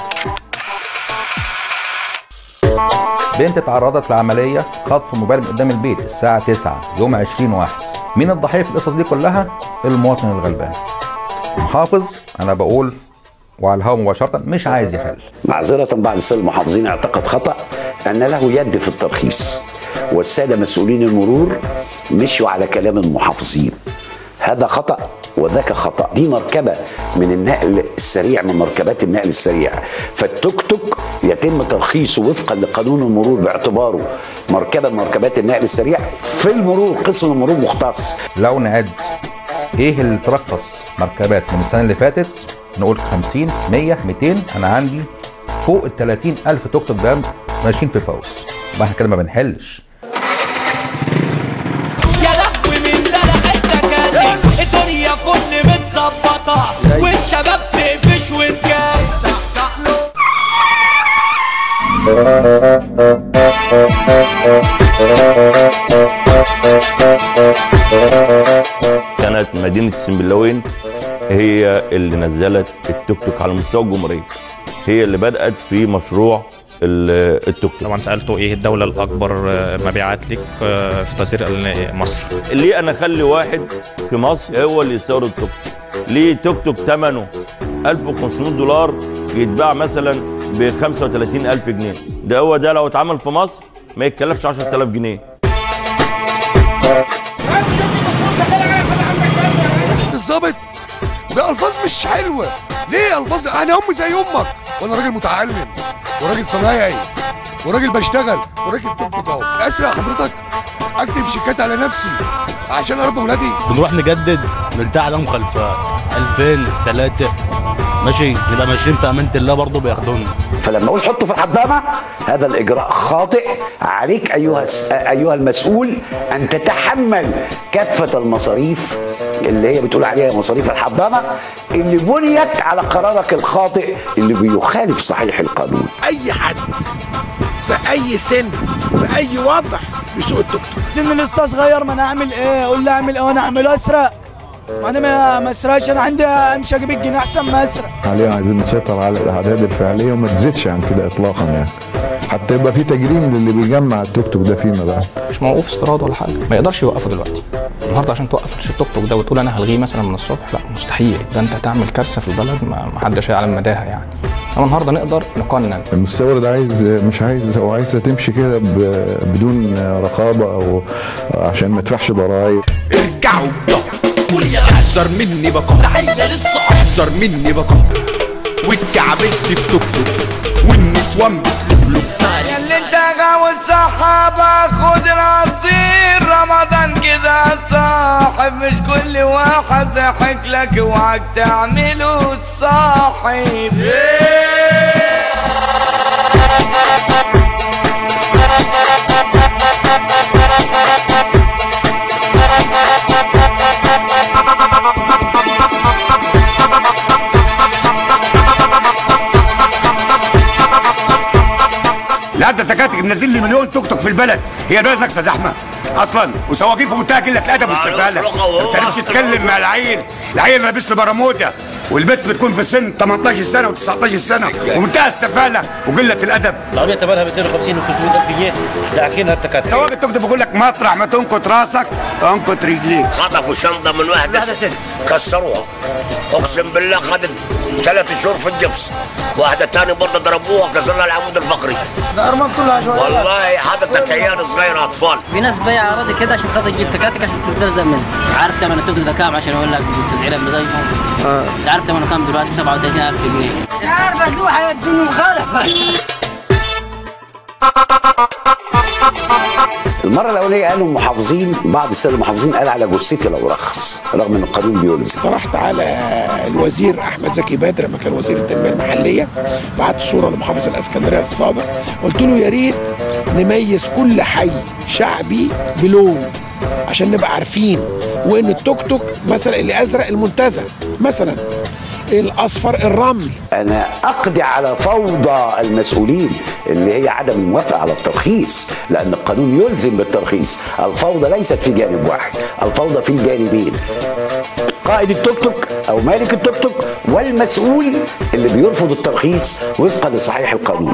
بنت تعرضت لعمليه خطف موبايل من قدام البيت الساعه 9 يوم 20 واحد مين الضحيه في القصص دي كلها المواطن الغلبان محافظ انا بقول وعلى الهواء مباشره مش عايز يحل معذرة بعض السادة المحافظين اعتقد خطأ أن له يد في الترخيص والسادة مسؤولين المرور مشوا على كلام المحافظين هذا خطأ وذاك خطأ دي مركبة من النقل السريع من مركبات النقل السريع فالتوك توك يتم ترخيصه وفقا لقانون المرور باعتباره مركبة من مركبات النقل السريع في المرور قسم المرور مختص لو نعد ايه اللي ترخص مركبات من السنه اللي فاتت نقول 50 100 200 انا عندي فوق ال 30 الف توك توك ده ماشيين في فوز ما احنا كده ما بنحلش يا لهوي من زرع التكاتك الدنيا فل متظبطة والشباب تقفش وتجاب صح له كانت مدينة سنبلاوين هي اللي نزلت التوك توك على مستوى الجمهورية هي اللي بدأت في مشروع ال- التوك توك طبعا سالته ايه الدوله الاكبر آه، مبيعات لك آه، في تصدير ال- مصر ليه انا اخلي واحد في مصر هو اللي يستورد توك توك ليه توك توك ثمنه 1500 دولار يتباع مثلا ب 35000 جنيه ده هو ده لو اتعمل في مصر ما يتكلفش 10000 جنيه الظابط بألفاظ مش حلوة ليه الفاظ انا امي زي امك وانا راجل متعلم وراجل صنايعي وراجل بشتغل وراجل توك توك اهو اسرع حضرتك اكتب شيكات على نفسي عشان اربي ولادي بنروح نجدد نرتاح على مخالفات 2000 3 ماشي نبقى ماشيين في امانه الله برضه بياخدونا فلما اقول حطه في الحضانه هذا الاجراء خاطئ عليك ايها الس- ايها المسؤول ان تتحمل كافه المصاريف اللي هي بتقول عليها مصاريف الحضانه اللي بنيت على قرارك الخاطئ اللي بيخالف صحيح القانون اي حد باي سن باي وضع بيسوق التوك توك سن لسه صغير ما انا اعمل ايه اقول له اعمل ايه وانا اعمل اسرق ما انا ما ما اسرقش انا عندي امشي اجيب الجنيه احسن ما اسرق عليها عايزين نسيطر على الاعداد الفعليه وما تزيدش عن كده اطلاقا يعني حتى يبقى في تجريم للي بيجمع التوك توك ده فيما بعد مش موقوف استيراد ولا حاجه ما يقدرش يوقفه دلوقتي النهارده عشان توقف التوك توك ده وتقول انا هلغيه مثلا من الصبح لا مستحيل ده انت هتعمل كارثه في البلد ما ما حدش يعلم مداها يعني اما النهارده نقدر نقنن المستورد عايز مش عايز هو عايزها تمشي كده ب- بدون رقابه او عشان ما يدفعش ضرائب ارجعوا قول يا احذر مني بقى تحية للصحاب احذر مني بقى والكعبت في توك توك والنسوان بتلبلب ياللي انت غاوي صحابة خد رصير رمضان كده صاحب مش كل واحد ضحك لك اوعك تعمله الصاحب لا ده تكاتك منزل لي مليون توك توك في البلد هي البلد ناقصه زحمه اصلا وسواقين في منتهى قله الادب والسفاله انت مش تتكلم مع العيل العيل لابس له برموده والبنت بتكون في سن 18 سنه و19 سنه ومنتهى السفاله وقله الادب العربية تمنها 250 و 300 ألف جنيه داعكينها التكاتك سواق التوك توك بيقول لك مطرح ما تنكت راسك انكت رجليك خطفوا شنطة من واحدة ست كسروها اقسم بالله خدت ثلاث شهور في الجبس واحدة تاني برضه ضربوها كسر لها العمود الفقري ده ارمان كلها شويه والله حضرتك عيال صغيرة اطفال في ناس بايع اراضي كده عشان خاطر تجيب تكاتك عشان تسترزق منها عارف ثمن التوك ده كام عشان اقول لك تسعيره بمزاجهم اه انت عارف ثمنه كام دلوقتي 37000 جنيه عارف اسوحه يا الدنيا مخالفه المره الاولانيه قالوا المحافظين بعض الساده المحافظين قال على جثتي لو رخص رغم ان القانون بيلزم طرحت على الوزير احمد زكي بدر لما كان وزير التنميه المحليه بعت صوره لمحافظ الاسكندريه السابق قلت له يا ريت نميز كل حي شعبي بلون عشان نبقى عارفين وان التوك توك مثلا اللي ازرق المنتزه مثلا الاصفر الرمل انا اقضي على فوضى المسؤولين اللي هي عدم الموافقه على الترخيص لان القانون يلزم بالترخيص الفوضى ليست في جانب واحد الفوضى في الجانبين قائد التوك توك او مالك التوك توك والمسؤول اللي بيرفض الترخيص وفقا لصحيح القانون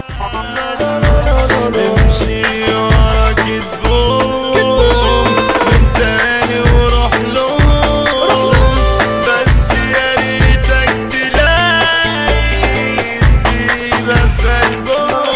امشي ورا كتبهم من تاني وروح لهم بس يا ريتك تلاقي الطيبة في قلبهم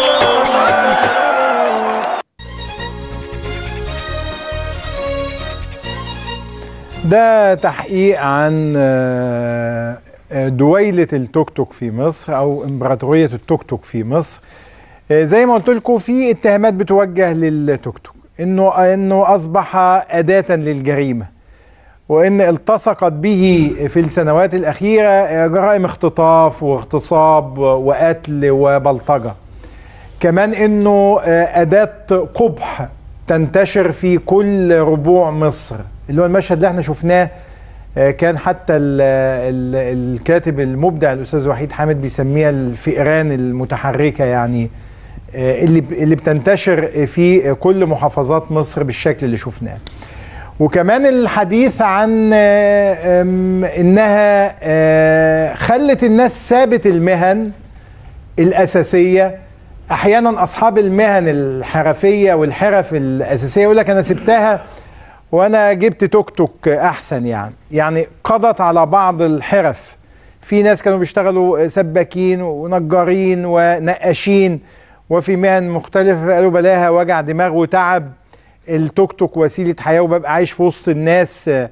ده تحقيق عن آه، آه، دويلة التوك توك في مصر أو إمبراطورية التوك توك في مصر آه، زي ما قلت لكم في اتهامات بتوجه للتوك توك إنه إنه أصبح أداة للجريمة وإن التصقت به في السنوات الأخيرة آه، جرائم اختطاف واغتصاب وقتل وبلطجة كمان انه آه، اداه قبح تنتشر في كل ربوع مصر اللي هو المشهد اللي احنا شفناه آه، كان حتى ال ال الكاتب المبدع الاستاذ وحيد حامد بيسميها الفئران المتحركه يعني آه، اللي ب- اللي بتنتشر في كل محافظات مصر بالشكل اللي شفناه وكمان الحديث عن آه، آم، انها آه، خلت الناس سابت المهن الاساسيه احيانا اصحاب المهن الحرفيه والحرف الاساسيه يقول لك انا سبتها وانا جبت توك توك احسن يعني يعني قضت على بعض الحرف في ناس كانوا بيشتغلوا سباكين ونجارين ونقاشين وفي مهن مختلفه قالوا بلاها وجع دماغ وتعب التوك توك وسيله حياه وببقى عايش في وسط الناس آه،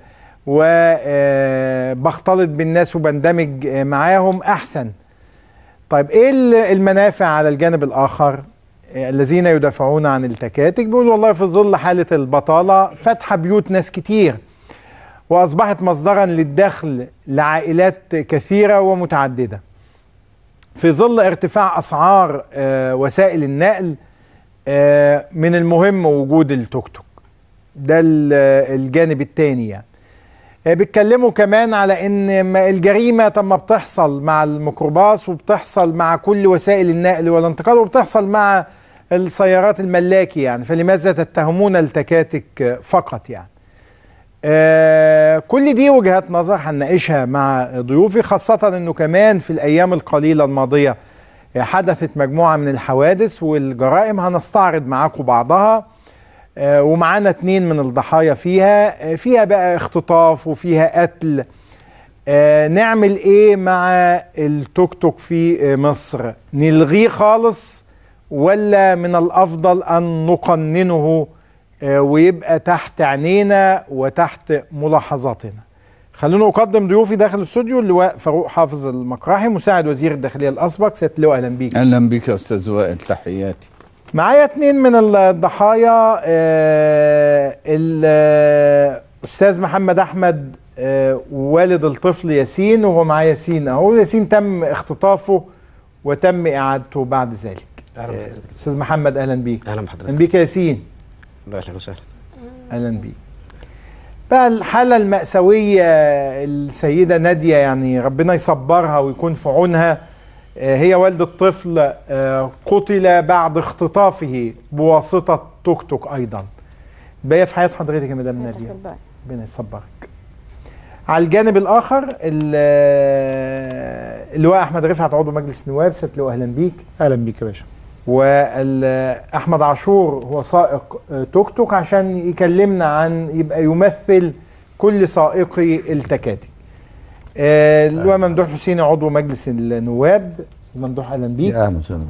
وبختلط بالناس وبندمج آه، معاهم احسن طيب ايه ال- المنافع على الجانب الاخر آه، الذين يدافعون عن التكاتك بيقول والله في ظل حاله البطاله فتح بيوت ناس كتير واصبحت مصدرا للدخل لعائلات كثيره ومتعدده في ظل ارتفاع اسعار آه، وسائل النقل آه، من المهم وجود التوك توك ده ال- الجانب الثاني يعني آه، بيتكلموا كمان على ان ما الجريمه طب ما بتحصل مع الميكروباص وبتحصل مع كل وسائل النقل والانتقال وبتحصل مع السيارات الملاكي يعني فلماذا تتهمون التكاتك آه، فقط يعني آه كل دي وجهات نظر هنناقشها مع ضيوفي خاصة انه كمان في الايام القليلة الماضية آه، حدثت مجموعة من الحوادث والجرائم هنستعرض معاكم بعضها آه ومعانا اتنين من الضحايا فيها آه فيها بقى اختطاف وفيها قتل آه نعمل ايه مع التوك توك في آه مصر نلغيه خالص ولا من الافضل ان نقننه آه، ويبقى تحت عينينا وتحت ملاحظاتنا خلونا اقدم ضيوفي داخل الاستوديو اللواء فاروق حافظ المقراحي مساعد وزير الداخليه الاسبق سياده اللواء اهلا بيك اهلا بك يا استاذ وائل تحياتي معايا اتنين من الضحايا آه، الاستاذ محمد احمد آه، ووالد الطفل ياسين وهو معاه ياسين اهو ياسين تم اختطافه وتم اعادته بعد ذلك اهلا آه، بحضرتك استاذ محمد اهلا بيك اهلا بحضرتك اهلا بيك يا ياسين اهلا وسهلا اهلا بيك بقى الحالة المأساوية السيدة نادية يعني ربنا يصبرها ويكون في عونها آه، هي والدة طفل آه، قتل بعد اختطافه بواسطة توك توك أيضا باقي في حياة حضرتك يا مدام نادية ربنا يصبرك على الجانب الآخر ال- آه، اللواء أحمد رفعت عضو مجلس النواب ست اللواء أهلا بيك اهلا بيك يا باشا واحمد عاشور هو سائق آه، توك توك عشان يكلمنا عن يبقى يمثل كل سائقي التكاتك آه، اللواء ممدوح حسيني عضو مجلس النواب أستاذ ممدوح اهلا بيك اهلا وسهلا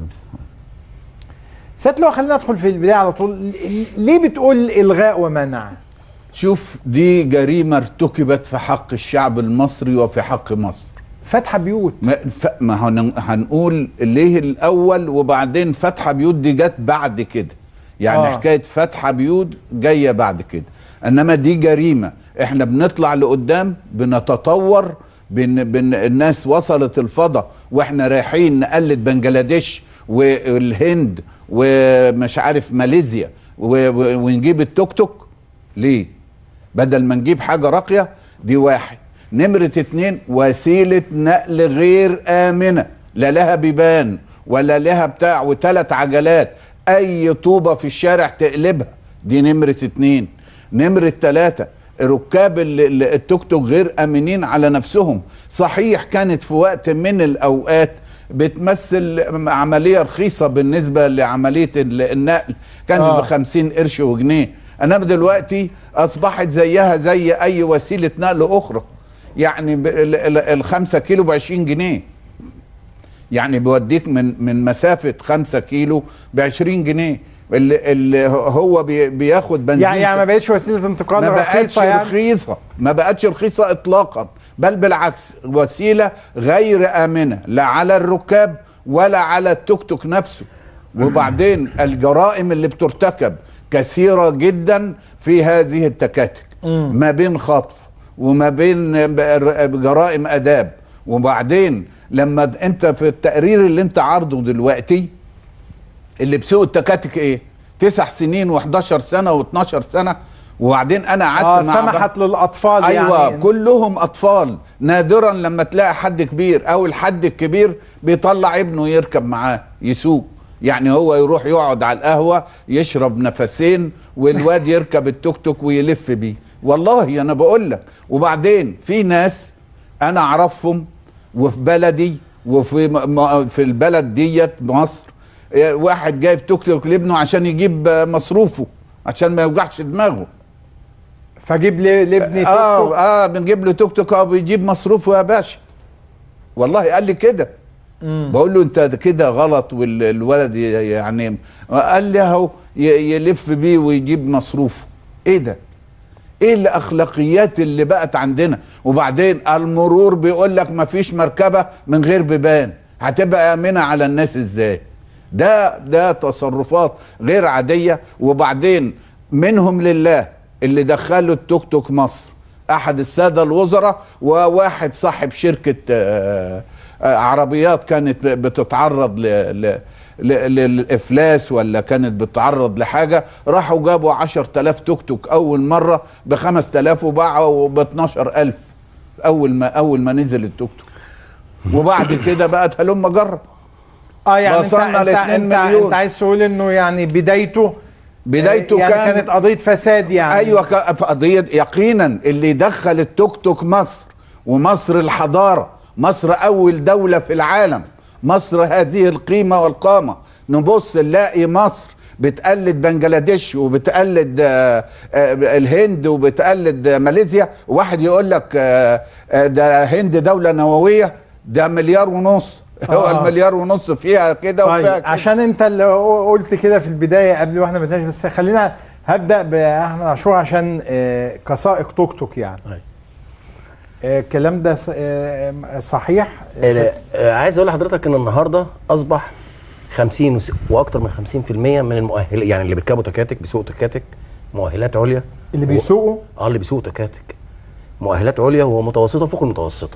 سيادة اللواء خلينا ندخل في البدايه على طول ليه بتقول الغاء ومنع شوف دي جريمة ارتكبت في حق الشعب المصري وفي حق مصر فتح بيوت ما, ف... ما هن... هنقول ليه الأول وبعدين فتح بيوت دي جت بعد كده يعني آه. آه. حكاية فتح بيوت جاية بعد كده إنما دي جريمة إحنا بنطلع لقدام بنتطور بن... بن... الناس وصلت الفضاء وإحنا رايحين نقلد بنجلاديش والهند ومش عارف ماليزيا و... و... ونجيب التوك توك ليه بدل ما نجيب حاجة راقية دي واحد نمرة اتنين وسيلة نقل غير آمنة لا لها بيبان ولا لها بتاع وثلاث عجلات أي طوبة في الشارع تقلبها دي نمرة اتنين نمرة تلاتة ركاب ال- ال- التوك توك غير امنين على نفسهم صحيح كانت في وقت من الاوقات بتمثل عمليه رخيصه بالنسبه لعمليه ال- النقل كانت آه. ب 50 قرش وجنيه انما دلوقتي اصبحت زيها زي اي وسيله نقل اخرى يعني ب- ال- ال- الخمسة كيلو ب 20 جنيه يعني بيوديك من من مسافه 5 كيلو ب 20 جنيه اللي, اللي هو بي- بياخد بنزين يعني يعني ما بقتش وسيله انتقال ما بقتش رخيصه يعني رخيصه ما بقتش رخيصه اطلاقا بل بالعكس وسيله غير امنه لا على الركاب ولا على التوك توك نفسه وبعدين الجرائم اللي بترتكب كثيره جدا في هذه التكاتك مم. ما بين خطف وما بين ب- جرائم اداب وبعدين لما انت في التقرير اللي انت عارضه دلوقتي اللي بسوق التكاتك ايه تسع سنين و11 سنه و12 سنه وبعدين انا قعدت اه مع سمحت للاطفال ايوه يعني كلهم اطفال نادرا لما تلاقي حد كبير او الحد الكبير بيطلع ابنه يركب معاه يسوق يعني هو يروح يقعد على القهوه يشرب نفسين والواد يركب التوك توك ويلف بيه والله انا بقول لك وبعدين في ناس انا اعرفهم وفي بلدي وفي م- م- في البلد ديت مصر إيه، واحد جايب توك توك لابنه عشان يجيب آه، مصروفه عشان ما يوجعش دماغه فجيب لي لابني توك اه توك اه بنجيب له توك توك اه بيجيب مصروفه يا باشا والله قال لي كده مم. بقول له انت ده كده غلط والولد ي- يعني قال لي اهو ي- يلف بيه ويجيب مصروفه ايه ده ايه الاخلاقيات اللي بقت عندنا وبعدين المرور بيقول لك مفيش مركبه من غير بيبان هتبقى امنه على الناس ازاي ده ده تصرفات غير عاديه وبعدين منهم لله اللي دخلوا التوك توك مصر احد الساده الوزراء وواحد صاحب شركه آه، آه، عربيات كانت بتتعرض ل ل ل- للافلاس ولا كانت بتتعرض لحاجه راحوا جابوا 10000 توك توك اول مره ب 5000 وباعوا ب 12000 اول ما اول ما نزل التوك توك وبعد كده بقت هلم جرب اه يعني انت وصلنا انت, ل 2 انت, مليون. انت عايز تقول انه يعني بدايته بدايته يعني كان كانت قضيه فساد يعني ايوه ك- في قضيه يقينا اللي دخل التوك توك مصر ومصر الحضاره مصر اول دوله في العالم مصر هذه القيمه والقامه نبص نلاقي مصر بتقلد بنجلاديش وبتقلد آه، آه، الهند وبتقلد آه، ماليزيا وواحد يقول لك آه، آه، ده هند دوله نوويه ده مليار ونص هو آه. المليار ونص فيها كده وفيها طيب كده عشان انت اللي قلت كده في البدايه قبل واحنا ما بدناش بس خلينا هبدا باحمد عاشور عشان آه، كسائق توك توك يعني آه، الكلام ده ص- آه، صحيح آه، آه، عايز اقول لحضرتك ان النهارده اصبح 50 وس- واكتر من 50% من المؤهل يعني اللي بيركبوا تكاتك بيسوقوا تكاتك مؤهلات عليا اللي بيسوقوا اه اللي بيسوقوا تكاتك مؤهلات عليا ومتوسطه فوق المتوسطه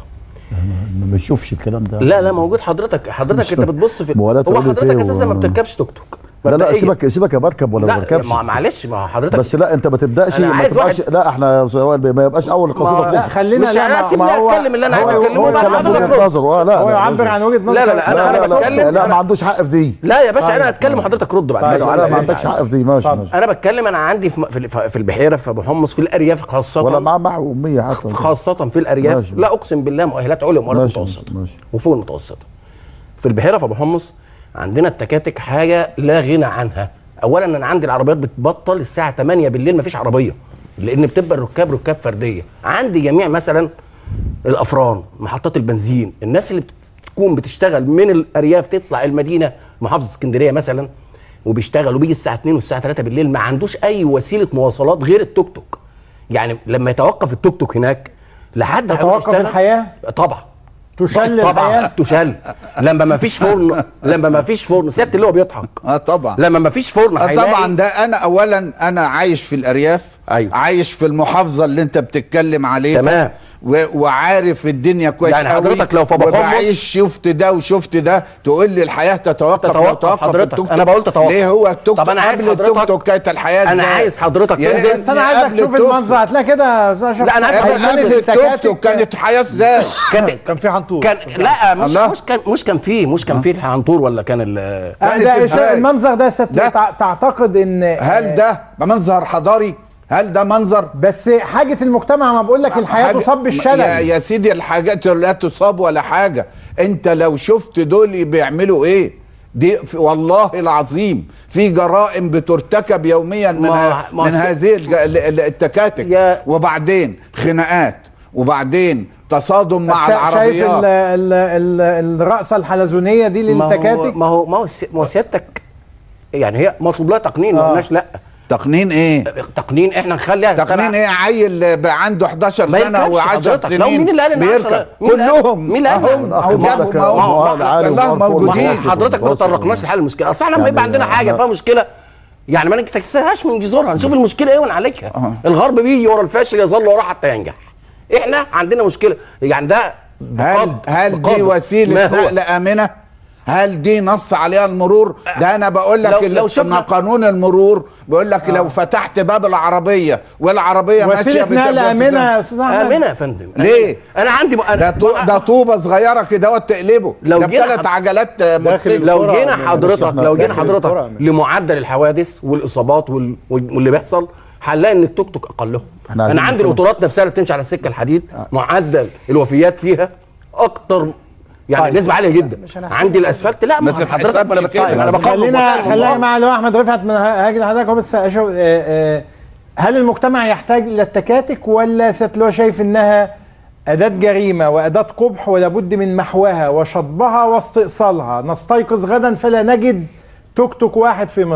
ما بنشوفش الكلام ده لا لا موجود حضرتك حضرتك انت بتبص في مؤهلات هو عليا حضرتك إيه اساسا ما و- بتركبش توك توك لا لا مبدئياً. سيبك سيبك يا بركب ولا ما لا بركبش ما- معلش ما حضرتك بس لا انت ما تبداش أنا ما عايز تبقاش واحد- لا احنا سواء ما يبقاش اول قصيده ما- لا، قصه خلينا- مش لا، أنا لا، سيبني ما هو- أتكلم اللي أنا عايز هو- أتكلمه هو وبعد يتكلم كده وجهه نرد. نظره اه لا هو لا، يعبر لا. عن وجهه نظره لا لا لا انا لا انا لا بتكلم لا أنا- ما عندوش حق في دي لا يا باشا طيب. انا هتكلم وحضرتك رد بعد طيب، كده لا ما عندكش حق في دي ماشي ماشي انا بتكلم انا عندي في في الف- في البحيره في ابو حمص في الارياف خاصه ولا مع مع اميه حتى خاصه في الارياف ماشي. لا اقسم بالله مؤهلات عليا ومؤهلات ماشي، متوسطه ماشي. وفوق المتوسطه في البحيره في ابو حمص عندنا التكاتك حاجه لا غنى عنها اولا انا عندي العربيات بتبطل الساعه 8 بالليل مفيش عربيه لان بتبقى الركاب ركاب فرديه عندي جميع مثلا الافران محطات البنزين الناس اللي بتكون بتشتغل من الارياف تطلع المدينه محافظه اسكندريه مثلا وبيشتغل وبيجي الساعه 2 والساعه 3 بالليل ما عندوش اي وسيله مواصلات غير التوك توك يعني لما يتوقف التوك توك هناك لحد هيروح تتوقف يشتغل- الحياه طبعا تشل طبعا الحياه تشل لما ما فيش فرن لما ما فيش فرن سياده اللي هو بيضحك اه طبعا لما ما فيش فرن آه هيلاقي- طبعا ده انا اولا انا عايش في الارياف أيوة. عايش في المحافظه اللي انت بتتكلم عليها تمام. و... وعارف الدنيا كويس يعني قوي حضرتك لو في أبو حمص- وبعيش شفت ده وشفت ده تقول لي الحياه تتوقف تتوقف وتوقف حضرتك. التوك أنا توك. بقول تتوقف. ليه هو التوك طب توك أنا عايز قبل التوك حضرتك- توك كانت الحياه أنا ازاي عايز حضرتك يا تنزل- ابني بس انا عايزك قبل تشوف التوك المنظر هتلاقي كده يا أستاذ لا، أنا عايز أشرف. حضرتك كانت قبل التوك التكاتك- توك كانت حياه ازاي كان كان في حنطور كان لا مش الله. مش كان مش كان فيه مش كان فيه الحنطور ولا كان ال آه، كانت ده إزاي؟ المنظر ده ست ده؟ تع- تعتقد ان هل ده منظر حضاري هل ده منظر بس حاجه المجتمع ما بقول لك الحياه حاجة- تصاب يا, بالشلل يا سيدي الحاجات لا تصاب ولا حاجة انت لو شفت دول بيعملوا ايه دي في والله العظيم في جرائم بترتكب يوميا من, ما- ه- ما من س- هذه الج- ال- ال- التكاتك يا- وبعدين خناقات وبعدين تصادم مع شا- شايف ال- العربيات ال- ال- الرقصه الحلزونيه دي ما هو للتكاتك ما هو ما هو سي- ما هو سيادتك يعني هي مطلوب لها تقنين ما آه. قلناش لا تقنين ايه تقنين احنا نخليها تقنين تبع- ايه عيل بقى عنده 11 ما سنة يركبش و10 حضرتك. سنين لو مين اللي قال إن بيركب 10 مين اللي قال؟ كلهم مين اللي قال؟ اهم اهو ما هو جابهم ده اهو كان- ما هو العالي كلهم ومرفوع موجودين والمرفوع. حضرتك ما وصل. تطرقناش لحل المشكله اصل احنا لما يعني يبقى عندنا حاجه ها. فيها مشكله يعني ما نكتسبهاش من جذورها نشوف المشكله ايه ونعالجها الغرب بيجي ورا الفاشل يظل وراه حتى ينجح احنا عندنا مشكله يعني ده هل هل دي بقدر. وسيله ما هو؟ نقل امنه؟ هل دي نص عليها المرور؟ ده انا بقول لك لو- ال- لو شفنا- إن قانون المرور بيقول لك لو فتحت باب العربيه والعربيه ماشيه وسيله نقل بتبقى امنه يا استاذ احمد امنه يا فندم ليه؟ انا عندي م... ده طو... ده طوبه صغيره كده اهو تقلبه لو ده جينا بثلاث حض- عجلات موتوسيكل لو القرى جينا من- حضرتك إحنا لو جينا داخل القرى حضرتك من- لمعدل الحوادث والاصابات وال... واللي بيحصل هنلاقي ان التوك توك اقلهم إحنا عايزين انا عندي نتكلم. القطارات نفسها اللي بتمشي على السكه الحديد معدل الوفيات فيها اكتر يعني طيب. نسبه عاليه جدا مش هنحسب عندي الاسفلت لا ما ما حضرتك ما انا تتحسبش كده. بتكلم انا بقرب خلينا وسائل خلينا المواصلات. مع اللي هو احمد رفعت من ه- هاجي لحضرتك هو بس اشوف آه، آه، هل المجتمع يحتاج الى التكاتك ولا ستلو شايف انها اداه جريمه واداه قبح ولا بد من محوها وشطبها واستئصالها نستيقظ غدا فلا نجد توك توك واحد في مصر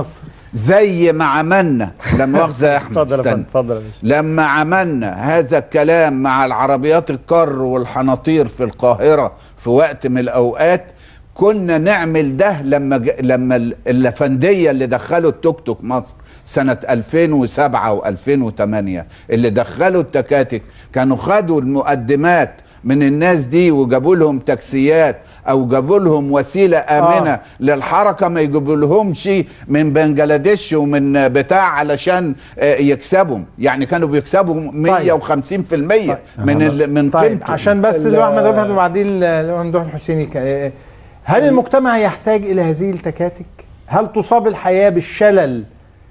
زي ما عملنا لما مؤاخذه يا احمد اتفضل يا استنى. فندم اتفضل يا باشا لما عملنا هذا الكلام مع العربيات الكر والحناطير في القاهرة في وقت من الأوقات كنا نعمل ده لما ج... لما ال- الافنديه اللي دخلوا التوك توك مصر سنه 2007 و2008 اللي دخلوا التكاتك كانوا خدوا المقدمات من الناس دي وجابوا لهم تاكسيات او جابوا لهم وسيله امنه آه. آه. للحركه ما يجيبوا لهمش من بنجلاديش ومن بتاع علشان آه، يكسبوا يعني كانوا بيكسبوا 150% من ال... من طيب قيمته عشان بس ال- اللي هو احمد رفعت وبعدين اللي هو ممدوح الحسيني ك- هل المجتمع يحتاج الى هذه التكاتك؟ هل تصاب الحياه بالشلل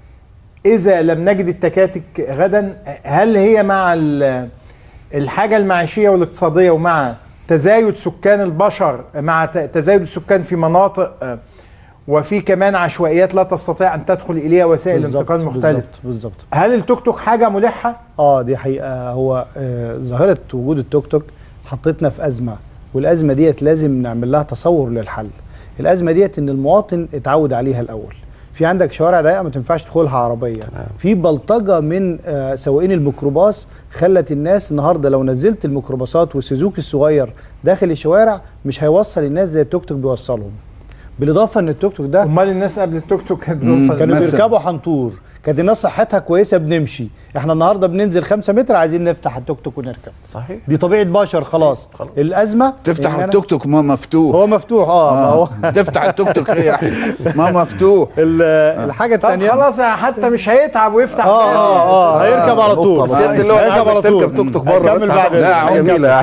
اذا لم نجد التكاتك غدا؟ هل هي مع ال- الحاجه المعيشيه والاقتصاديه ومع تزايد سكان البشر مع ت- تزايد السكان في مناطق آه، وفي كمان عشوائيات لا تستطيع ان تدخل اليها وسائل بالظبط، انتقال مختلفه بالظبط بالظبط هل التوك توك حاجه ملحه؟ اه دي حقيقه هو آه ظاهره وجود التوك توك حطتنا في ازمه والازمه ديت لازم نعمل لها تصور للحل الازمه ديت ان المواطن اتعود عليها الاول في عندك شوارع ضيقه ما تنفعش تدخلها عربيه في بلطجه من آه سواقين الميكروباص خلت الناس النهارده لو نزلت الميكروباصات والسوزوكي الصغير داخل الشوارع مش هيوصل الناس زي التوك توك بيوصلهم بالاضافه ان التوك توك ده امال الناس قبل التوك توك كانت مم. بتوصل كانوا إزاي؟ بيركبوا حنطور كانت الناس صحتها كويسه بنمشي احنا النهارده بننزل خمسة متر عايزين نفتح التوك توك ونركب صحيح دي طبيعه بشر خلاص, خلاص. الازمه تفتح إن أنا- التوك توك ما مفتوح هو مفتوح اه, ما هو تفتح التوك توك ايه يا أحمد؟ ما مفتوح الحاجه طب الثانيه خلاص حتى مش هيتعب ويفتح اه اه اه هيركب على طول الست اللي هو هيركب عايزك على طول تركب توك توك بره هنكمل بس بعد لا، هنكمل. جميلة يعني.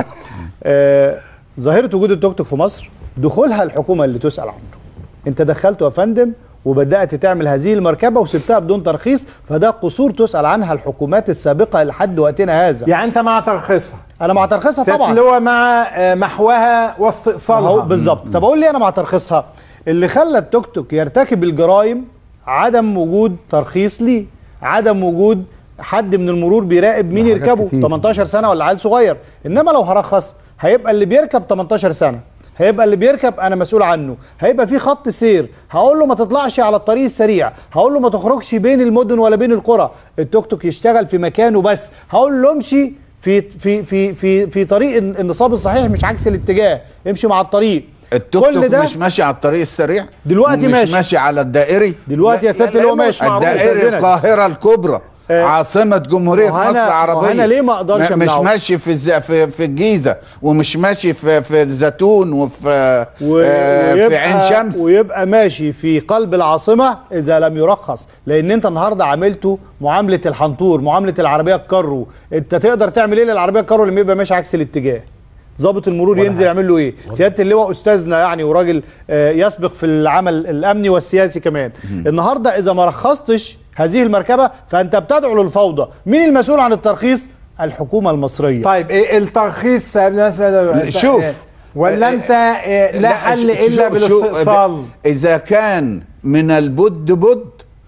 آه، ظاهره وجود التوك توك في مصر دخولها الحكومه اللي تسال عنه انت دخلته يا فندم وبدات تعمل هذه المركبه وسبتها بدون ترخيص فده قصور تسال عنها الحكومات السابقه لحد وقتنا هذا يعني انت مع ترخيصها انا مع ترخيصها ست طبعا اللي هو مع آه، محوها واستئصالها هو بالظبط طب اقول لي انا مع ترخيصها اللي خلى التوك توك يرتكب الجرائم عدم وجود ترخيص ليه عدم وجود حد من المرور بيراقب مين حاجات يركبه كتير. 18 سنه ولا عيل صغير انما لو هرخص هيبقى اللي بيركب 18 سنه هيبقى اللي بيركب انا مسؤول عنه هيبقى في خط سير هقول له ما تطلعش على الطريق السريع هقول له ما تخرجش بين المدن ولا بين القرى التوك توك يشتغل في مكانه بس هقول له امشي في في في في في طريق النصاب الصحيح مش عكس الاتجاه امشي مع الطريق التوك توك مش ماشي على الطريق السريع دلوقتي ومش ماشي. ماشي على الدائري دلوقتي يا سيادة اللي هو ماشي. الدائري أستاذنك. القاهرة الكبرى عاصمة جمهورية ما هو أنا- مصر ما هو العربية أنا ليه ما أقدرش م- مش أمنعه؟ ماشي في الز... في في الجيزة ومش ماشي في في الزيتون وفي و... آه في عين شمس ويبقى ماشي في قلب العاصمه اذا لم يرخص لان انت النهارده عملته معامله الحنطور معامله العربيه الكارو انت تقدر تعمل ايه للعربيه الكارو لما يبقى ماشي عكس الاتجاه ضابط المرور ينزل يعمل له ايه سياده اللواء استاذنا يعني وراجل آه، يسبق في العمل الامني والسياسي كمان النهارده اذا ما رخصتش هذه المركبه فانت بتدعو للفوضى مين المسؤول عن الترخيص الحكومه المصريه طيب إيه الترخيص بالناس شوف. ولا انت إيه، لا حل ش- الا شو- شو- بالاستئصال اذا كان من البد بد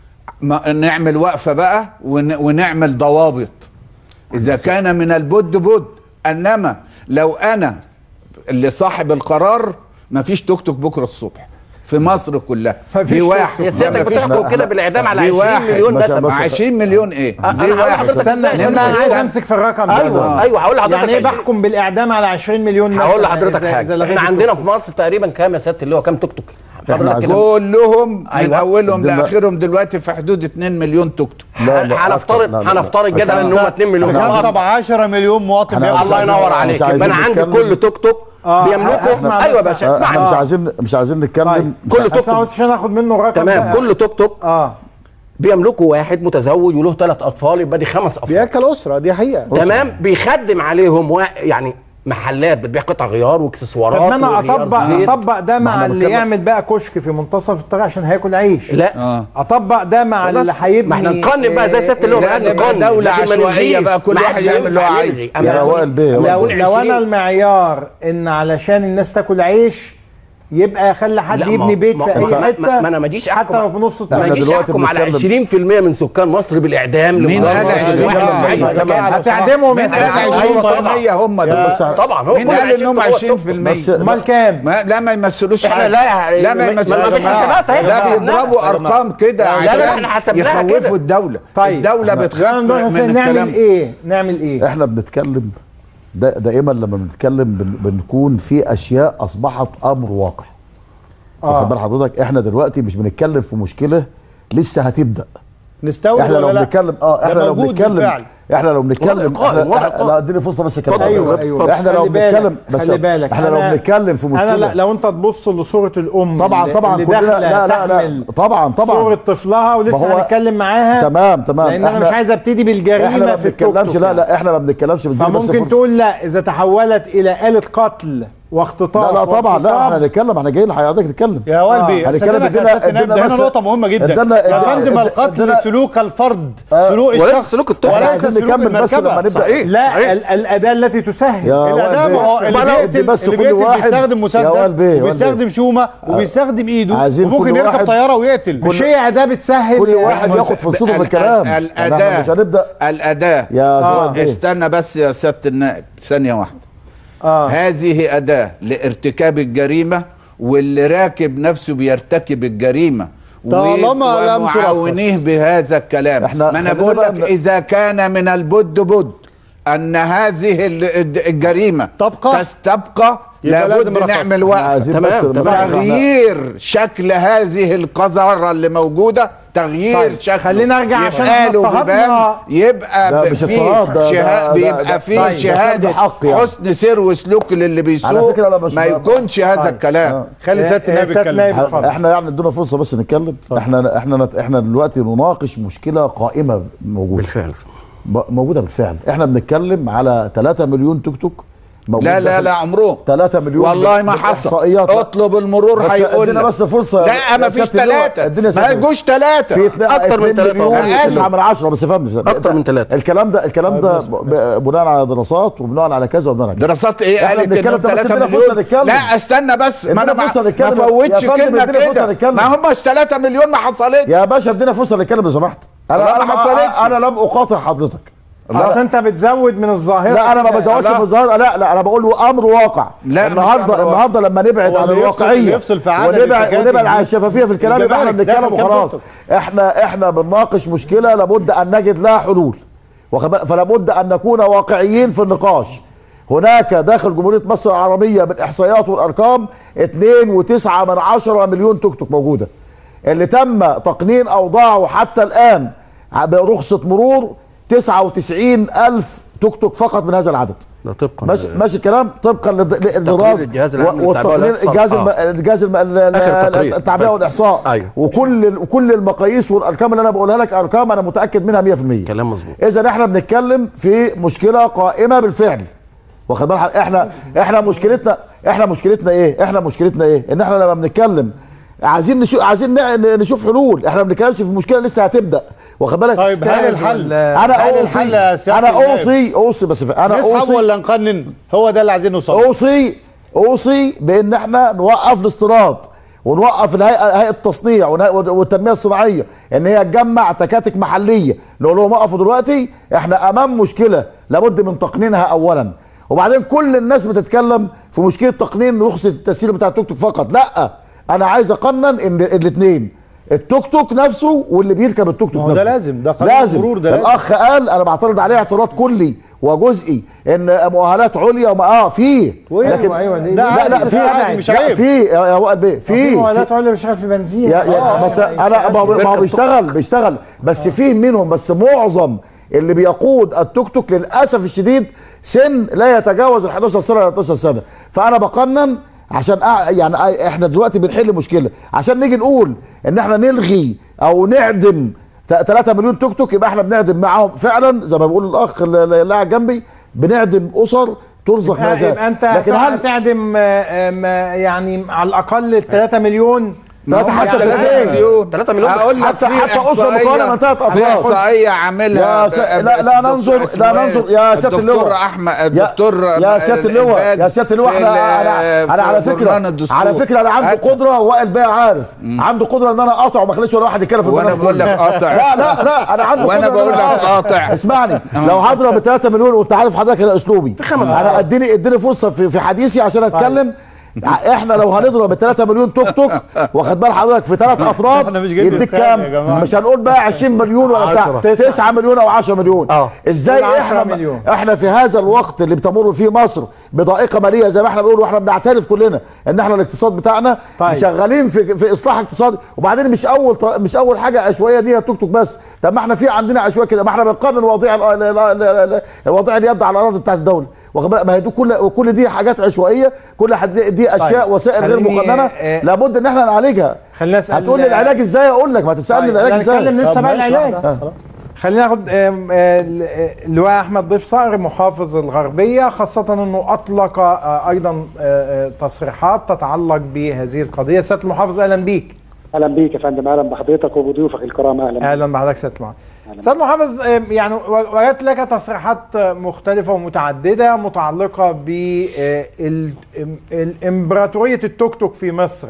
ما نعمل وقفه بقى ون ونعمل ضوابط اذا كان من البد بد انما لو انا اللي صاحب القرار ما فيش توك توك بكره الصبح في مصر كلها مفيش دي توك. واحد يا سيادتك مفيش بتحكم توك. كده بالإعدام على دي 20 واحد. مليون نسمة. مع 20 مليون ايه أ- دي أنا هقول واحد لحضرتك استنى إزاي. استنى انا إزاي. عايز امسك في الرقم ده ايوه ايوه هقول لحضرتك يعني ايه إزاي. بحكم بالاعدام على 20 مليون هقول مثلاً؟ لحضرتك إذا- إذا حاجه لغيت احنا عندنا التوك في مصر تقريبا كام يا سياده اللي هو كام توك توك حضرتك كده كلهم من أيوة. اولهم دلوقتي. لاخرهم دلوقتي في حدود 2 مليون توك توك هنفترض هنفترض جدلا ان هم 2 مليون خمسة بعشرة مليون مواطن إحنا الله ينور عليك يبقى انا عندي كل توك توك بيملكوا ايوه يا باشا احنا اسمعني مش عايزين مش عايزين نتكلم كل توك بس توك عشان اخد منه الرقم تمام ده. كل توك توك اه بيملكوا واحد متزوج وله ثلاث اطفال يبقى دي خمس افراد بياكل اسره دي حقيقه تمام بيخدم عليهم وا... يعني محلات بتبيع قطع غيار طب واكسسوارات ما انا وغيار اطبق زيت. اطبق ده ما مع أنا اللي بتكلم- يعمل بقى كشك في منتصف الطريق عشان هياكل عيش لا آه. اطبق ده مع خلاص. اللي هيبني ما احنا نقنن بقى زي ست اللي هو لا، قال نبقى نقنن دولة لكن ما عشوائية نلغيش. بقى، كل ما واحد حدش يعمل اللي هو ينفع عايزه. نلغي. أما يا نقول- وائل بيه لو, وائل بيه. لو انا المعيار ان علشان الناس تاكل عيش يبقى خلي حد لا، ما- يبني بيت ما- في ما- اي حته ما- ما انا ما اجيش حتى لو في نص ما الطريق اجيش احكم على 20% من سكان مصر بالاعدام مين لمجرد قال واحد 20% واحد. طبعاً. هتعدمهم مين قال إزاي؟ 20% هم دول يا- طبعا هو مين كل قال انهم 20% 20% امال كام؟ ما لا ما يمثلوش إحنا حاجه لا يعني- لا ما ما- يمثلوش ما- ما حاجة. حسابات أهي. لا لا، بيضربوا لا، ارقام كده لا، لا، عشان إحنا حسبناها يخوفوا كده. الدوله طيب. الدوله احنا بتخاف ممدوح من حسين نعمل الكلام ايه؟ نعمل ايه؟ احنا بنتكلم دا دائما لما بنتكلم بن بنكون في اشياء اصبحت امر واقع آه. واخد بال حضرتك احنا دلوقتي مش بنتكلم في مشكله لسه هتبدا نستورد احنا لو ولا لا؟ بنتكلم اه ده احنا لو موجود بنتكلم بالفعل. احنا لو بنتكلم وضع قائم، احنا وضع احنا- قائم. لا اديني فرصه بس اتفضل. كده ايوه ايوه احنا لو خلي بالك، بنتكلم بس خلي بالك احنا لو أنا- بنتكلم في مشكله انا لا لو انت تبص لصوره الام طبعا اللي- طبعا اللي كلنا داخلة لا لا لا تحمل طبعا طبعا صوره طفلها ما ولسه هو- هنتكلم معاها تمام تمام لان انا إحنا- مش عايز ابتدي بالجريمه احنا ما في التوك بنتكلمش توك لا يعني. لا احنا ما بنتكلمش بديني بس فممكن فرصة. تقول لا اذا تحولت الى آلة قتل واختطاف لا لا طبعا لا واغتصاب، احنا هنتكلم احنا جايين لحضرتك نتكلم يا والبي هنتكلم هنتكلم ادينا ادينا ده هنا بس- نقطة مهمة جدا ادينا- يا ادينا- فندم ادينا- القتل سلوك الفرد سلوك وليس الشخص سلوك الطفل. احنا وليس عايزين سلوك نكمل بس لما المركبة نبدا لا ال- الاداه التي تسهل يا الاداء والبي. ما هو اللي ادي بيقتل بس اللي كل بيقتل واحد بيستخدم يا مسدس والبي وبيستخدم شومة وبيستخدم ايده عايزين وممكن كل يركب واحد- طيارة ويقتل مش هي اداه بتسهل كل واحد ياخد فرصته في الكلام ال- يعني احنا الاداه مش هنبدا الاداه يا زوال بيه. استنى بس يا سياده النائب ثانيه واحده آه. هذه اداه لارتكاب الجريمه واللي راكب نفسه بيرتكب الجريمه و- طالما لم ومعاونيه ترخص. بهذا الكلام احنا ما انا خلينا بقول بقى لك ن- اذا كان من البد بد ان هذه ال- الجريمه تبقى تستبقى يبقى لابد لازم نرخص. نعمل احنا عايزين وقفه بس تمام، لما- تغيير شكل هذه القذرة اللي موجودة تغيير طيب، شكله خلينا نرجع عشان يبقى احنا له اضطهدنا. بيبان يبقى لا، ب- مش في اضطهاد، ده- شهادة ده- ده- بيبقى ده- في طيب، ده شهادة سد حق يعني. حسن سير وسلوك للي على بيسوق فكرة أنا مش ما بقى- يكونش هذا الكلام خلي سيادة النائب سيادة يتكلم النائب. اتفضل. احنا يعني ادونا فرصه بس نتكلم احنا احنا احنا دلوقتي نناقش مشكله قائمه موجوده بالفعل م- موجوده بالفعل احنا بنتكلم على 3 مليون توك توك موجود لا لا داخل- لا عمره 3 مليون والله ما حصل بالإحصائيات. لا. اطلب المرور بس هيقول ادينا لك بس فرصه لا ما يا فيش سيادة اللواء. ثلاثة ادينا ما سيادة يجوش ثلاثة في اتنين أكتر من اتنين ثلاثة. مليون أنا آسف. وتسعة من عشرة بس فهمني أكتر من ثلاثة. الكلام ده الكلام ده ب- بناء على دراسات وبناء على كذا وبناء على كذا دراسات ايه احنا قالت بنتكلم انهم طب بس 3 ادينا فرصه مليون نتكلم لا استنى بس ما ادينا انا ما فرصة ما نتكلم. فوتش يا فندم كلمة ادينا فرصة كده نتكلم. ما همش 3 مليون ما حصلتش يا باشا ادينا فرصه نتكلم لو سمحت لا، انا ما انا حصلتش. انا لم اقاطع حضرتك اصل انت بتزود من الظاهره لا انا ما كده. بزودش لا. في الظاهر لا لا انا بقول له امر واقع لا، مش النهارده أمر واقع. النهارده لما نبعد هو عن اللي يفصل- الواقعيه اللي يفصل في عدد ونبعد التكاتك ونبعد عن دي. الشفافيه في الكلام يبقى احنا الجمارك داخل بنتكلم كام وخلاص توك احنا احنا بنناقش مشكله لابد ان نجد لها حلول واخد بالك؟ فلا بد ان نكون واقعيين في النقاش هناك داخل جمهوريه مصر العربيه بالاحصائيات والارقام 2.9 من عشرة مليون توك توك موجوده اللي تم تقنين اوضاعه حتى الان برخصه مرور 99 الف توك توك فقط من هذا العدد ده طبقا ماشي ماشي الكلام طبقا للد- للدراسه الجهاز العام و- للتعبئة والتقنين والإحصاء. الجهاز الم- آه. الجهاز الم- ال- آخر تقرير. التعبئه والاحصاء أيوه. وكل ال- وكل المقاييس والارقام اللي انا بقولها لك ارقام انا متاكد منها 100% كلام مظبوط اذا احنا بنتكلم في مشكله قائمه بالفعل واخد بال حضرتك؟ احنا احنا مشكلتنا احنا مشكلتنا ايه احنا مشكلتنا ايه ان احنا لما بنتكلم عايزين نشوف عايزين نع- نشوف حلول احنا ما بنتكلمش في مشكله لسه هتبدا واخد بالك طيب هل الحل انا هل الحل يا اوصي سيادة انا النائب؟ اوصي اوصي بس انا نسحب اوصي ولا نقنن هو ده اللي عايزين نوصل له. اوصي اوصي بان احنا نوقف الاستيراد ونوقف الهيئه هيئه التصنيع ونه- والتنميه الصناعيه ان هي تجمع تكاتك محليه نقول لهم وقفوا دلوقتي احنا امام مشكله لابد من تقنينها اولا وبعدين كل الناس بتتكلم في مشكله تقنين رخصه التسيير بتاع التوك توك فقط لا انا عايز اقنن ان الاثنين التوك توك نفسه واللي بيركب التوك توك ما هو ده نفسه لازم، ده قانون لازم المرور ده لازم. الاخ قال انا بعترض عليه اعتراض كلي وجزئي ان مؤهلات عليا وما اه في أيوة، أيوة، دي- لا دي- لا دي- لا ده في عادي، مش لا، عيب. في يا يا وائل بيه في في مؤهلات في- عليا بيشتغل في بنزين يا يا بس انا ما هو ما هو بيشتغل بيشتغل بس في منهم بس معظم اللي بيقود التوك توك للاسف الشديد سن لا يتجاوز ال 11 سنه ولا 12 سنه فانا بقنن عشان أع... يعني أ- احنا دلوقتي بنحل مشكله عشان نيجي نقول ان احنا نلغي او نعدم 3 مليون توك توك يبقى احنا بنعدم معاهم فعلا زي ما بيقول الاخ اللي اللي قاعد جنبي بنعدم اسر ترزق من يبقى, ذلك يبقى انت لكن هل تعدم آه، آم، آه، يعني على الاقل 3 مليون ما تلاتة هم حتى في 3 البيت. مليون 3 مليون هقول لك حتى- في حتى أسرة إحصائية- مكونة من تلات في أفراد. احصائيه عاملها يا س... ب- لا لا الدكتور ننظر اسمه لا إيه؟ ننظر يا سياده اللواء الدكتور احمد يا- الدكتور يا سياده اللواء الباز يا سياده اللواء في احنا ال- انا انا في على فكره برنامج الدستور. على فكره انا عندي هات- قدره وائل بيه عارف عنده قدره ان انا اقاطع وما اخليش ولا واحد يتكلم في وأنا البرنامج بقول لك كله. قاطع. لا لا لا انا عندي وأنا قدرة إن بقول أنا لك قاطع. اسمعني لو هضرب 3 مليون وانت عارف حضرتك انا اسلوبي خمس انا دقايق. اديني اديني فرصه في في حديثي عشان اتكلم احنا لو هنضرب 3 مليون توك توك واخد بال حضرتك في ثلاث افراد إحنا مش جايين يديك نتخانق كام يا جماعة. مش هنقول بقى 20 مليون ولا بتاع عشرة. 9 مليون او 10 مليون اه. ازاي قول 10 احنا مليون. احنا في هذا الوقت اللي بتمر فيه مصر بضائقه ماليه زي ما احنا بنقول واحنا بنعترف كلنا ان احنا الاقتصاد بتاعنا طيب. شغالين في في اصلاح اقتصادي وبعدين مش اول ط- مش اول حاجه عشوائيه دي التوك توك بس طب ما احنا في عندنا عشوائيه كده ما احنا بنقارن وضيع ال- ال- ال- ال- الوضيع اليد على الاراضي بتاعت الدوله واخد بالك؟ ما هي دي كل كل دي حاجات عشوائيه كل حد دي اشياء طيب. وسائل غير خليني، مقننه آه، لابد ان احنا نعالجها خلينا اسال هتقول لي العلاج ازاي اقول لك ما تسالني طيب، العلاج لا، ازاي نتكلم لسه طب بقى ماشي، العلاج. واحدة. آه. خلينا ناخد آم، آه، ال- آه، اللواء احمد ضيف صقر محافظ الغربيه خاصه انه اطلق آه، ايضا آه، آه، تصريحات تتعلق بهذه القضيه سياده المحافظ اهلا بيك اهلا بيك يا فندم اهلا بحضرتك وبضيوفك الكرام اهلا اهلا بحضرتك سياده المحافظ سياده المحافظ آه، يعني و- وجدت لك تصريحات آه، مختلفه ومتعدده متعلقه بامبراطوريه التوك توك في مصر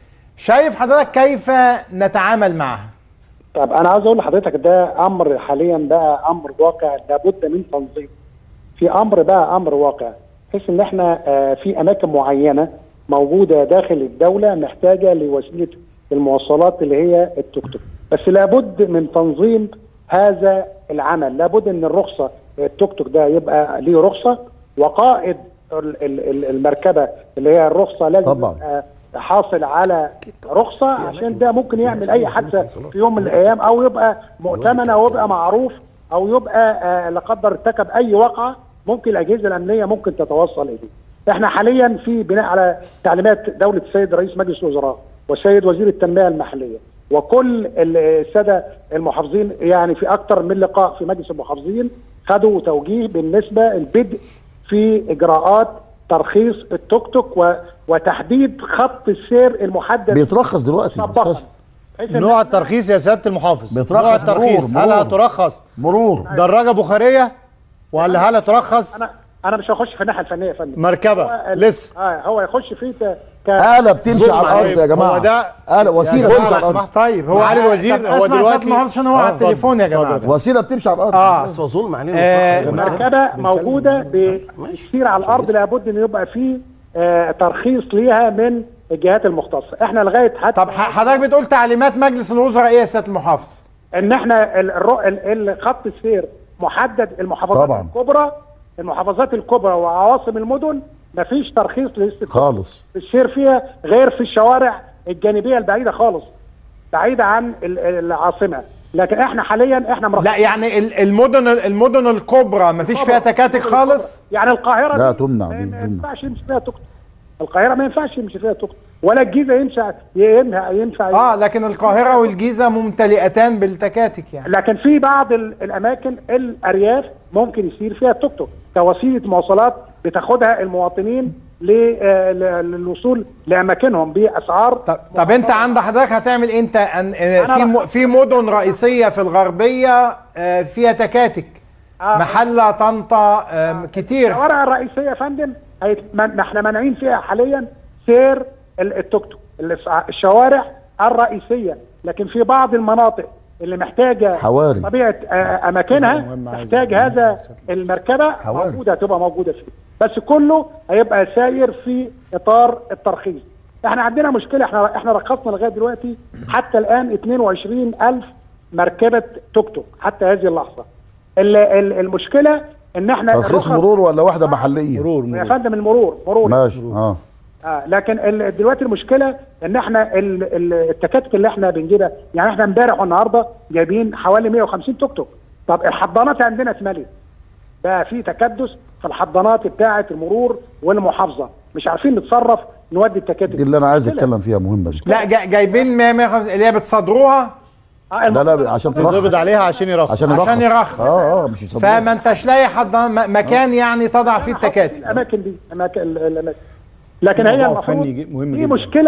شايف حضرتك كيف نتعامل معها طب انا عاوز اقول لحضرتك ده امر حاليا بقى امر واقع لابد من تنظيم في امر بقى امر واقع بحيث ان احنا آه، في اماكن معينه موجوده داخل الدوله محتاجه لوسيله المواصلات اللي هي التوك توك بس لابد من تنظيم هذا العمل لابد ان الرخصه التوك توك ده يبقى ليه رخصه وقائد ال- ال- ال- المركبه اللي هي الرخصه لازم طبعاً. يبقى حاصل على رخصه عشان ده ممكن يعمل اي حادثه في يوم من الايام او يبقى مؤتمن او يبقى معروف او يبقى آه، لا قدر ارتكب اي وقعه ممكن الاجهزه الامنيه ممكن تتوصل اليه. احنا حاليا في بناء على تعليمات دوله السيد رئيس مجلس الوزراء والسيد وزير التنميه المحليه وكل ال- الساده المحافظين يعني في اكثر من لقاء في مجلس المحافظين خدوا توجيه بالنسبه البدء في اجراءات ترخيص التوك توك و- وتحديد خط السير المحدد بيترخص دلوقتي مسبقاً. أساساً. بحيث إن نوع الترخيص يا سياده المحافظ بيترخص نوع الترخيص مرور، هل مرور. هترخص مرور دراجه بخاريه ولا هل هترخص انا انا مش هخش في الناحيه الفنيه يا فندم مركبة. هو ال- لسه. اه هو يخش فيه ك... ك... آلة بتمشي ظلم على الأرض عليه. يا جماعة هو ده آلة وسيلة يا تمشي على سيدي، الأرض طيب هو معالي الوزير طب هو اسمع دلوقتي سيادة المحافظ عشان هو آه، على اتفضل، التليفون يا جماعه اتفضل. وسيلة بتمشي على الأرض اه بس هو ظلم علينا آه، نترخص. مركبه موجوده بتسير على الارض لابد ان يبقى فيه آه ترخيص ليها من الجهات المختصه احنا لغايه حتى طب ح- حضرتك بتقول تعليمات مجلس الوزراء ايه يا سياده المحافظ ان احنا ال- الرو- ال- ال- خط السير محدد المحافظات طبعاً. الكبرى المحافظات الكبرى وعواصم المدن مفيش ترخيص للاستثمار خالص السير فيها غير في الشوارع الجانبيه البعيده خالص بعيده عن ال- العاصمه لكن احنا حاليا احنا مرخصين لا يعني ال- المدن المدن الكبرى مفيش فيها تكاتك خالص يعني القاهره لا دي تمنع ما دي ما تمنع ينفعش يمشي فيها توك توك. القاهره ما ينفعش يمشي فيها توك توك. ولا الجيزه ينفع ينفع ينفع اه لكن القاهره والجيزه ممتلئتان بالتكاتك يعني لكن في بعض ال- الاماكن الارياف ممكن يسير فيها التوك توك كوسيله مواصلات بتاخدها المواطنين ل- آه، ل- للوصول لاماكنهم باسعار طب, طب انت عند حضرتك هتعمل إيه؟ انت أن آه، أنا في م- بقى- في مدن رئيسيه في الغربيه آه، فيها تكاتك آه. محله طنطا آه، كتير الشوارع الرئيسيه يا فندم هيت- ما ما احنا مانعين فيها حاليا سير ال- التوك توك الإس- الشوارع الرئيسيه لكن في بعض المناطق اللي محتاجه حواري. طبيعه آه، اماكنها تحتاج هذا المركبه حواري. موجوده هتبقى موجوده فيه بس كله هيبقى ساير في اطار الترخيص احنا عندنا مشكله احنا احنا رخصنا لغايه دلوقتي حتى الان 22000 مركبه توك توك حتى هذه اللحظه ال- ال- المشكله ان احنا ترخيص الرخص- مرور ولا واحدة محلية يا فندم المرور مرور ماشي اه آه لكن ال- دلوقتي المشكله ان احنا ال- ال- التكاتك اللي احنا بنجيبها يعني احنا امبارح والنهارده جايبين حوالي 150 توك توك طب الحضانات عندنا اتملت بقى في تكدس في الحضانات بتاعه المرور والمحافظه مش عارفين نتصرف نودي التكاتك دي اللي أنا عايز أتكلم فيها مهمة دي لا جا- جايبين 100 150 اللي هي بتصدروها آه لا لا عشان يتقبض ترخص عليها عشان يرخص عشان يرخص عشان يرخص. اه اه مش يصدق فما انتش لاقي حضان م- مكان يعني تضع فيه التكاتك الاماكن دي اماكن ال- الاماكن لكن هي موضوع المفروض فني جي- مهم في جدا. مشكله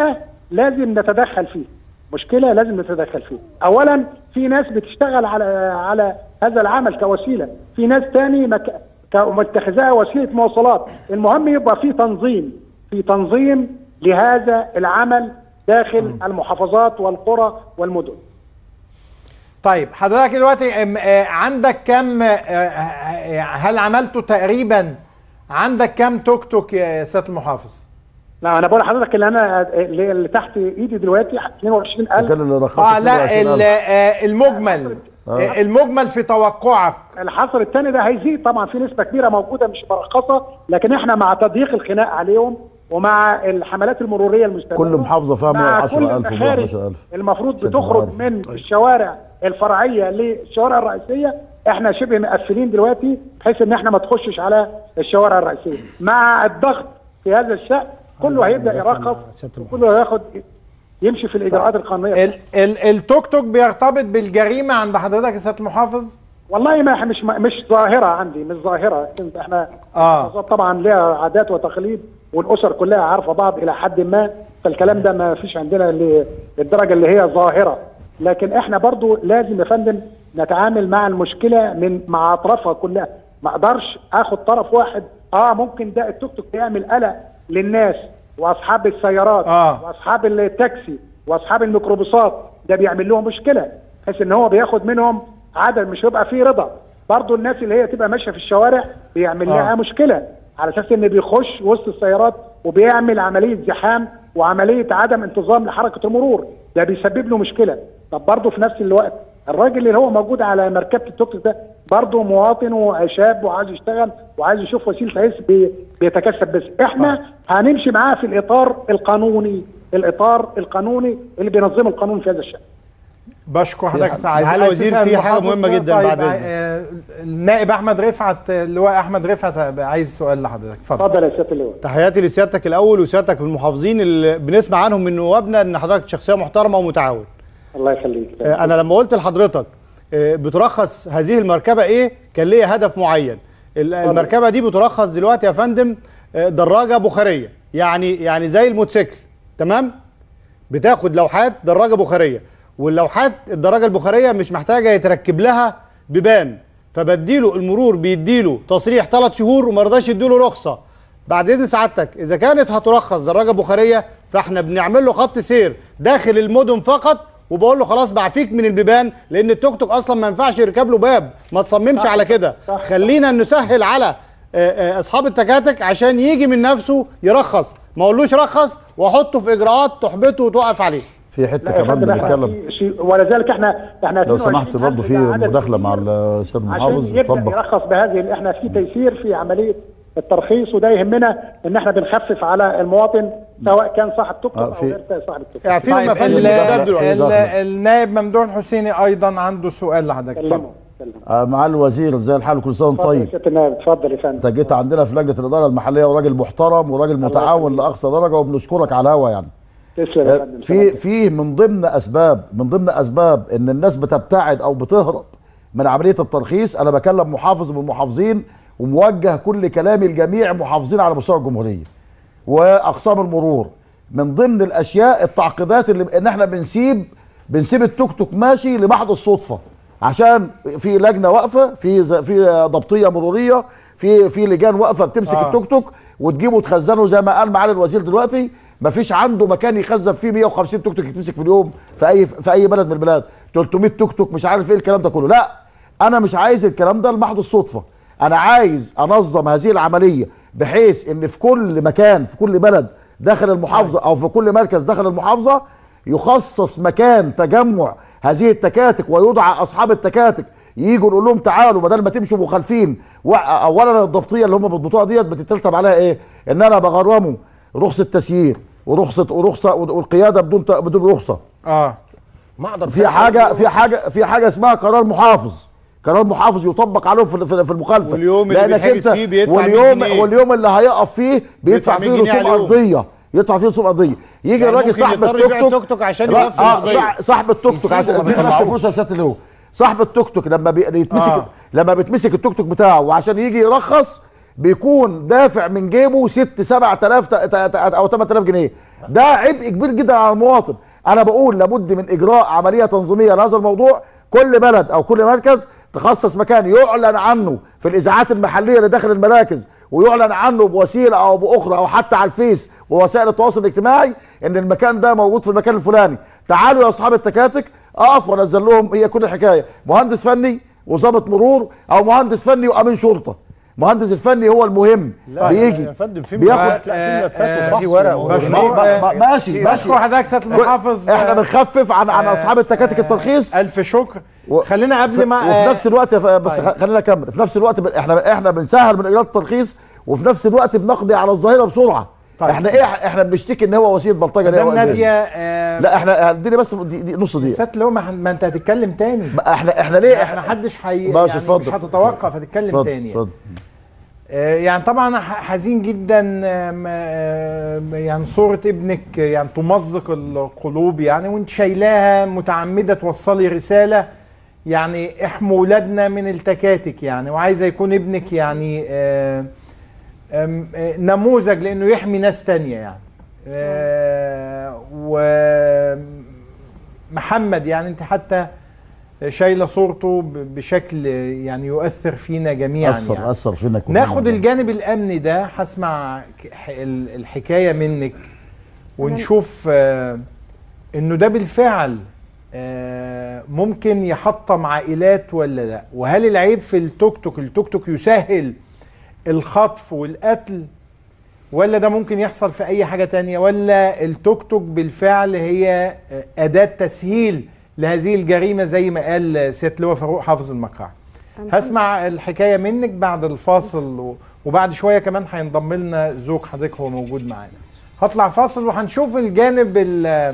لازم نتدخل فيه مشكله لازم نتدخل فيه اولا في ناس بتشتغل على على هذا العمل كوسيله في ناس تاني مك... ك- متخذاها وسيله مواصلات المهم يبقى في تنظيم في تنظيم لهذا العمل داخل المحافظات والقرى والمدن طيب حضرتك دلوقتي أم- آه، عندك كم آه، آه، هل عملتوا تقريبا عندك كم توك توك يا سياده المحافظ؟ لا انا بقول لحضرتك اللي انا اللي اللي تحت ايدي دلوقتي 22000 كان اللي رخصت اه لا ال- 22,000. آه، المجمل آه، المجمل في توقعك الحصر الثاني ده هيزيد طبعا في نسبه كبيره موجوده مش مرخصه لكن احنا مع تضييق الخناق عليهم ومع الحملات المروريه المستمره كل محافظه فيها مع كل 110,000 و المخارج 111,000 المفروض عشان بتخرج تبقى من الشوارع الفرعيه للشوارع الرئيسيه احنا شبه مقفلين دلوقتي بحيث ان احنا ما تخشش على الشوارع الرئيسيه مع الضغط في هذا الشان كله هيبدا يرخص وكله هياخد يمشي في الاجراءات القانونيه ال- ال- التوك توك بيرتبط بالجريمه عند حضرتك يا سياده المحافظ؟ والله ما مش مش ظاهره عندي مش ظاهره احنا اه المحافظات طبعا لها عادات وتقاليد والاسر كلها عارفه بعض الى حد ما فالكلام ده ما فيش عندنا ل- للدرجه اللي هي ظاهره لكن احنا برضو لازم يا فندم نتعامل مع المشكله من مع اطرافها كلها ما اقدرش اخد طرف واحد اه ممكن ده التوك توك يعمل قلق للناس واصحاب السيارات آه. واصحاب التاكسي واصحاب الميكروباصات ده بيعمل لهم مشكله بحيث ان هو بياخد منهم عدد مش هيبقى فيه رضا برضو الناس اللي هي تبقى ماشيه في الشوارع بيعمل آه. لها مشكله على اساس ان بيخش وسط السيارات وبيعمل عمليه زحام وعمليه عدم انتظام لحركه المرور ده بيسبب له مشكله طب برضه في نفس الوقت الراجل اللي هو موجود على مركبه التوك توك ده برضه مواطن وشاب وعايز يشتغل وعايز يشوف وسيله عيش بي- بيتكسب بس احنا هنمشي معاه في الاطار القانوني الاطار القانوني اللي بينظم القانون في هذا الشان بشكر حضرتك في- عايز معالي عايز الوزير، تسأل في حاجة المحافظ؟ مهمة جدا طيب بعد إذنك. آه، النائب احمد رفعت اللواء احمد رفعت عايز سؤال لحضرتك اتفضل اتفضل يا سياده اللواء تحياتي لسيادتك الاول وسيادتك المحافظين اللي بنسمع عنهم من نوابنا ان حضرتك شخصيه محترمه ومتعاون الله يخليك آه، انا لما قلت لحضرتك آه، بترخص هذه المركبه ايه كان ليا هدف معين ال- المركبه دي بترخص دلوقتي يا فندم آه، دراجه بخاريه يعني يعني زي الموتوسيكل تمام بتاخد لوحات دراجه بخاريه واللوحات الدراجه البخاريه مش محتاجه يتركب لها بيبان فبديله المرور بيديله تصريح ثلاث شهور وما رضاش يديله رخصه بعد اذن سعادتك اذا كانت هترخص دراجه بخاريه فاحنا بنعمل له خط سير داخل المدن فقط وبقول له خلاص بعفيك من البيبان لان التوك توك اصلا ما ينفعش يركب له باب ما تصممش على كده خلينا نسهل على آه، آه، اصحاب التكاتك عشان يجي من نفسه يرخص ما اقولوش رخص واحطه في اجراءات تحبطه وتوقف عليه في حته لا يا كمان فندم احنا بنتكلم في شيء ولذلك احنا احنا لو 22 سمحت برضه في ده عدد مداخله مع الاستاذ عشان المحافظ يبدا اتفضل يرخص بهذه احنا في تيسير في عمليه الترخيص وده يهمنا ان احنا بنخفف على المواطن سواء كان صاحب توك توك آه، او في- غير صاحب التوك توك طيب ال- ال- النائب ممدوح الحسيني ايضا عنده سؤال لحضرتك اتفضل آه، معالي الوزير ازي الحال كل سنه وانت اتفضل يا طيب سياده النائب اتفضل يا فندم انت جيت عندنا في لجنه الاداره المحليه وراجل محترم وراجل متعاون لاقصى درجه وبنشكرك على الهوا يعني تسلم يا آه، فندم في في من ضمن اسباب من ضمن اسباب ان الناس بتبتعد او بتهرب من عمليه الترخيص انا بكلم محافظ من المحافظين وموجه كل كلامي لجميع محافظين على مستوى الجمهوريه واقسام المرور من ضمن الاشياء التعقيدات اللي ان احنا بنسيب بنسيب التوك توك ماشي لمحض الصدفه عشان في لجنه واقفه في ز- في ضبطيه مروريه في في لجان واقفه بتمسك آه. آه. التوك توك وتجيبه وتخزنه زي ما قال معالي الوزير دلوقتي مفيش عنده مكان يخزن فيه 150 توك توك يتمسك في اليوم في اي في اي بلد من البلاد 300 توك توك مش عارف ايه الكلام ده كله لا انا مش عايز الكلام ده لمحض الصدفه انا عايز انظم هذه العمليه بحيث ان في كل مكان في كل بلد داخل المحافظه او في كل مركز داخل المحافظه يخصص مكان تجمع هذه التكاتك ويدعى اصحاب التكاتك ييجوا نقول لهم تعالوا بدل ما تمشوا مخالفين و- اولا الضبطيه اللي هم بيضبطوها ديت بتترتب عليها ايه؟ ان انا بغرمه رخصه تسيير ورخصه ورخصه والقياده بدون ت- بدون رخصه اه ما اقدر في حاجه في حاجه في حاجه اسمها قرار محافظ قرار محافظ يطبق عليهم في في في المخالفه واليوم اللي لأنك بيتحبس أنت- فيه بيدفع 100 واليوم جنيه. واليوم اللي هيقف فيه بيدفع بيدفع فيه 100 جنيه رسوم على اليوم. ارضيه يدفع فيه رسوم ارضيه يجي يعني الراجل ممكن صاحب يضطر التوك يبيع توك التوك توك عشان لا، يقفل آه، الأرضية. صاح- صاحب التوك توك يسيبه عشان ما اديك بس يطلعوش. فرصه يا سياده اللواء صاحب التوك توك لما بي- يتمسك آه. لما بيتمسك التوك توك بتاعه وعشان يجي يرخص بيكون دافع من جيبه 6 7000 ت- ت- ت- او 8000 جنيه ده عبء كبير جدا على المواطن انا بقول لابد من اجراء عمليه تنظيميه لهذا الموضوع كل بلد او كل مركز تخصص مكان يعلن عنه في الاذاعات المحليه اللي داخل المراكز ويعلن عنه بوسيله او باخرى او حتى على الفيس ووسائل التواصل الاجتماعي ان المكان ده موجود في المكان الفلاني تعالوا يا اصحاب التكاتك اقف وانزل لهم هي كل الحكايه مهندس فني وظابط مرور او مهندس فني وامين شرطه المهندس الفني هو المهم لا، بيجي يا فندم في بياخد ملفات- لا، في ملفات وفحص في ورق وموضوع. ماشي في- ماشي بشكر حضرتك سياده المحافظ احنا آه، بنخفف عن عن آه، اصحاب التكاتك الترخيص الف شكر خلينا قبل ما وفي نفس الوقت يا ف- بس طيب. خلينا اكمل في نفس الوقت ب- احنا احنا بنسهل من اجراءات الترخيص وفي نفس الوقت بنقضي على الظاهره بسرعه طيب. احنا ايه احنا بنشتكي ان هو وسيله بلطجه ليه مدام هو قال ناديه ليه؟ آه، لا احنا اديني بس دي دي نص دقيقه سياده اللي هو ما, ما انت هتتكلم تاني احنا احنا ليه احنا محدش حي... ماشي، يعني اتفضل. مش هتتوقف هتتكلم اتفضل، تاني اتفضل. آه، يعني طبعا ح- حزين جدا آم، آم، يعني صورة ابنك يعني تمزق القلوب يعني وانت شايلاها متعمدة توصلي رسالة يعني احموا ولادنا من التكاتك يعني وعايزة يكون ابنك يعني آه، آم، آه، نموذج لانه يحمي ناس تانية يعني آه، ومحمد يعني انت حتى شايله صورته ب- بشكل يعني يؤثر فينا جميعا اثر يعني. اثر فينا كلنا ناخد الجانب الامني ده هسمع ك- ح- ال- الحكايه منك ونشوف آه انه ده بالفعل آه ممكن يحطم عائلات ولا لا وهل العيب في التوك توك التوك توك يسهل الخطف والقتل ولا ده ممكن يحصل في اي حاجه تانية ولا التوك توك بالفعل هي آه، اداه تسهيل لهذه الجريمه زي ما قال سياده اللواء فاروق حافظ المقاعد هسمع الحكايه منك بعد الفاصل و- وبعد شويه كمان هينضم لنا زوج حضرتك هو موجود معانا هطلع فاصل وهنشوف الجانب ال-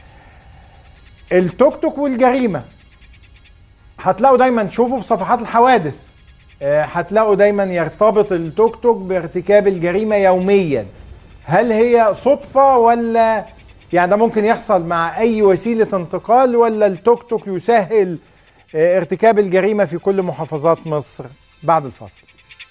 التوك توك والجريمه هتلاقوا دايما تشوفوا في صفحات الحوادث آه، هتلاقوا دايما يرتبط التوك توك بارتكاب الجريمه يوميا هل هي صدفه ولا يعني ده ممكن يحصل مع اي وسيله انتقال ولا التوك توك يسهل آه، ارتكاب الجريمه في كل محافظات مصر بعد الفاصل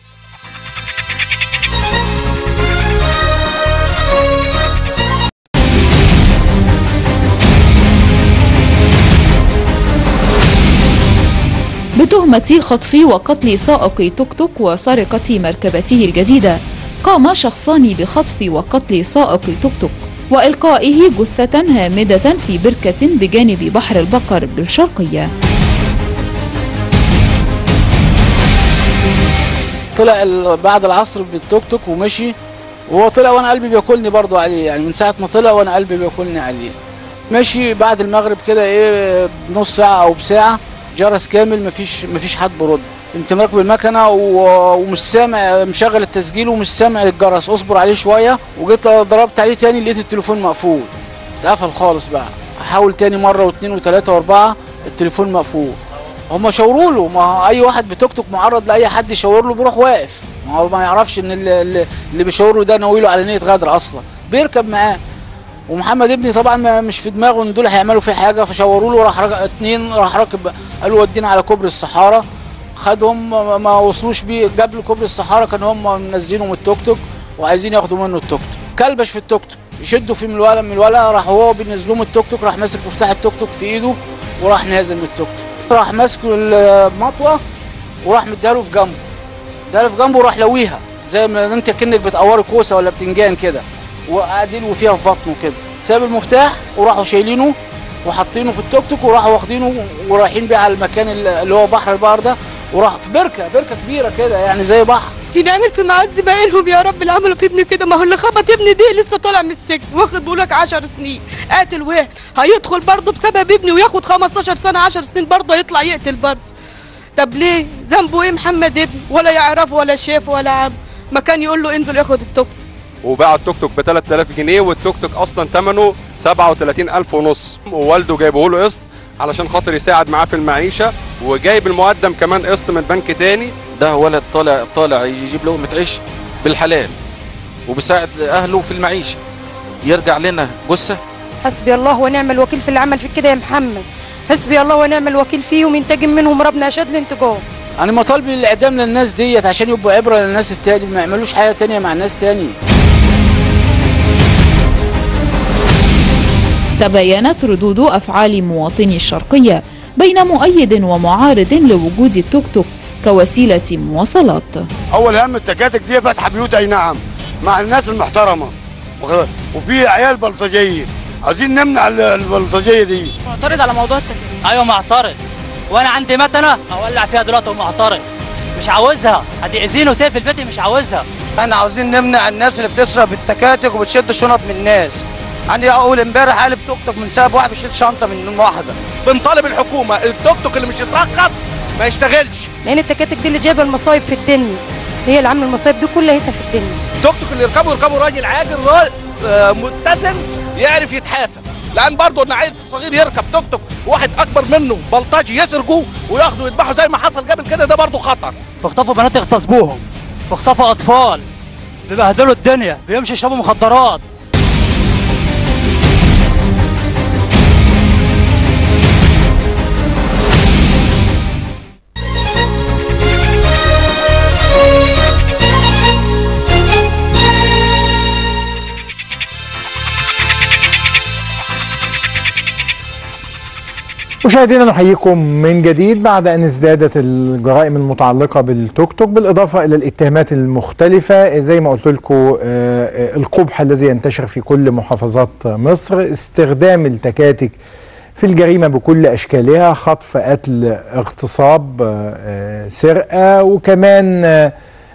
بتهمة خطف وقتل سائق توك توك وسرقة مركبته الجديدة قام شخصان بخطف وقتل سائق توك توك وإلقائه جثة هامدة في بركة بجانب بحر البقر بالشرقية طلع ال- بعد العصر بالتوك توك ومشي وهو طلع وانا قلبي بياكلني برضو عليه يعني من ساعه ما طلع وانا قلبي بياكلني عليه مشي بعد المغرب كده ايه بنص ساعه او بساعه جرس كامل مفيش مفيش حد برد يمكن راكب المكنه و- ومش سامع مشغل التسجيل ومش سامع الجرس اصبر عليه شويه وجيت ضربت عليه تاني لقيت التليفون مقفول اتقفل خالص بقى احاول تاني مره واثنين وثلاثه واربعه التليفون مقفول هم شاوروا له ما هو اي واحد بتوك توك معرض لاي حد يشاور له بيروح واقف ما هو ما يعرفش ان اللي, اللي- اللي بيشاور له ده ناويله على نيه غدر اصلا بيركب معاه ومحمد ابني طبعا ما مش في دماغه ان دول هيعملوا فيه حاجه فشاوروا له راح رج... اتنين راح راكب قالوا ودينا على كوبري الصحارى خدهم ما- ما وصلوش بيه جاب له كوبري الصحارى كان هم منزلينه من التوك توك وعايزين ياخدوا منه التوك توك كلبش في التوك توك يشدوا فيه من الولا من الولا راح هو بينزلوه من التوك توك راح ماسك مفتاح التوك توك في ايده وراح نازل من التوك توك راح ماسك المطوه وراح مديها في جنبه اداله في جنبه وراح لويها زي ما انت كأنك بتقوري كوسه ولا بتنجان كده وقاعد يلوي فيها في بطنه كده ساب المفتاح وراحوا شايلينه وحاطينه في التوك توك وراحوا واخدينه ورايحين بيه على المكان اللي هو بحر البحر ده وراح في بركه بركه كبيره كده يعني زي بحر ينعمل في معز باينهم يا رب اللي عملوا في ابني كده ما هو اللي خبط ابني دي لسه طالع من السجن واخد بقولك 10 سنين قاتل واحد هيدخل برضه بسبب ابني وياخد 15 سنه 10 سنين برضه هيطلع يقتل برضه طب ليه ذنبه ايه محمد ابني ولا يعرفه ولا شافه ولا عم ما كان يقول له انزل ياخد التوك وباع التوك توك ب 3000 جنيه والتوك توك اصلا ثمنه 37000 ونص ووالده جايبه له قسط علشان خاطر يساعد معاه في المعيشه وجايب المقدم كمان قسط من بنك تاني ده ولد طالع طالع يجيب لقمة عيش بالحلال وبيساعد اهله في المعيشه يرجع لنا جثه حسبي الله ونعم الوكيل في اللي عمل فيك كده يا محمد حسبي الله ونعم الوكيل فيهم ينتجم منهم ربنا اشد الانتقام انا مطالب الاعدام للناس ديت عشان يبقوا عبره للناس التاني ما يعملوش حاجه تانية مع الناس تاني تباينت ردود أفعال مواطني الشرقية بين مؤيد ومعارض لوجود التوك توك كوسيلة مواصلات اول هم التكاتك دي فاتحه بيوت اي نعم مع الناس المحترمه واخد- وفي عيال بلطجيه عايزين نمنع ال- البلطجيه دي معترض على موضوع التكاتك ايوه معترض وانا عندي متنه اولع فيها دلوقتي ومعترض مش عاوزها هتاذيني وتقفل بيتي مش عاوزها احنا عاوزين نمنع الناس اللي بتسرق بالتكاتك وبتشد الشنط من الناس عندي اول امبارح قالب توك توك من سبب واحد بيشيل شنطه من واحده بنطالب الحكومه التوك توك اللي مش يترخص ما يشتغلش لان التكاتك دي اللي جايبه المصايب في الدنيا هي اللي عامله المصايب دي كلها في الدنيا التوك توك اللي يركبه يركبه راجل عاقل را- آه، متزن يعرف يتحاسب لان برضه ان عيل صغير يركب توك توك واحد اكبر منه بلطجي يسرقوه وياخده يذبحه زي ما حصل قبل كده ده برضه خطر بيخطفوا بنات يغتصبوهم بيخطفوا اطفال بيبهدلوا الدنيا بيمشوا يشربوا مخدرات مشاهدينا نحييكم من جديد بعد ان ازدادت الجرائم المتعلقه بالتوك توك بالاضافه الى الاتهامات المختلفه زي ما قلت لكم القبح الذي ينتشر في كل محافظات مصر استخدام التكاتك في الجريمه بكل اشكالها خطف قتل اغتصاب آه، آه، سرقه وكمان آه،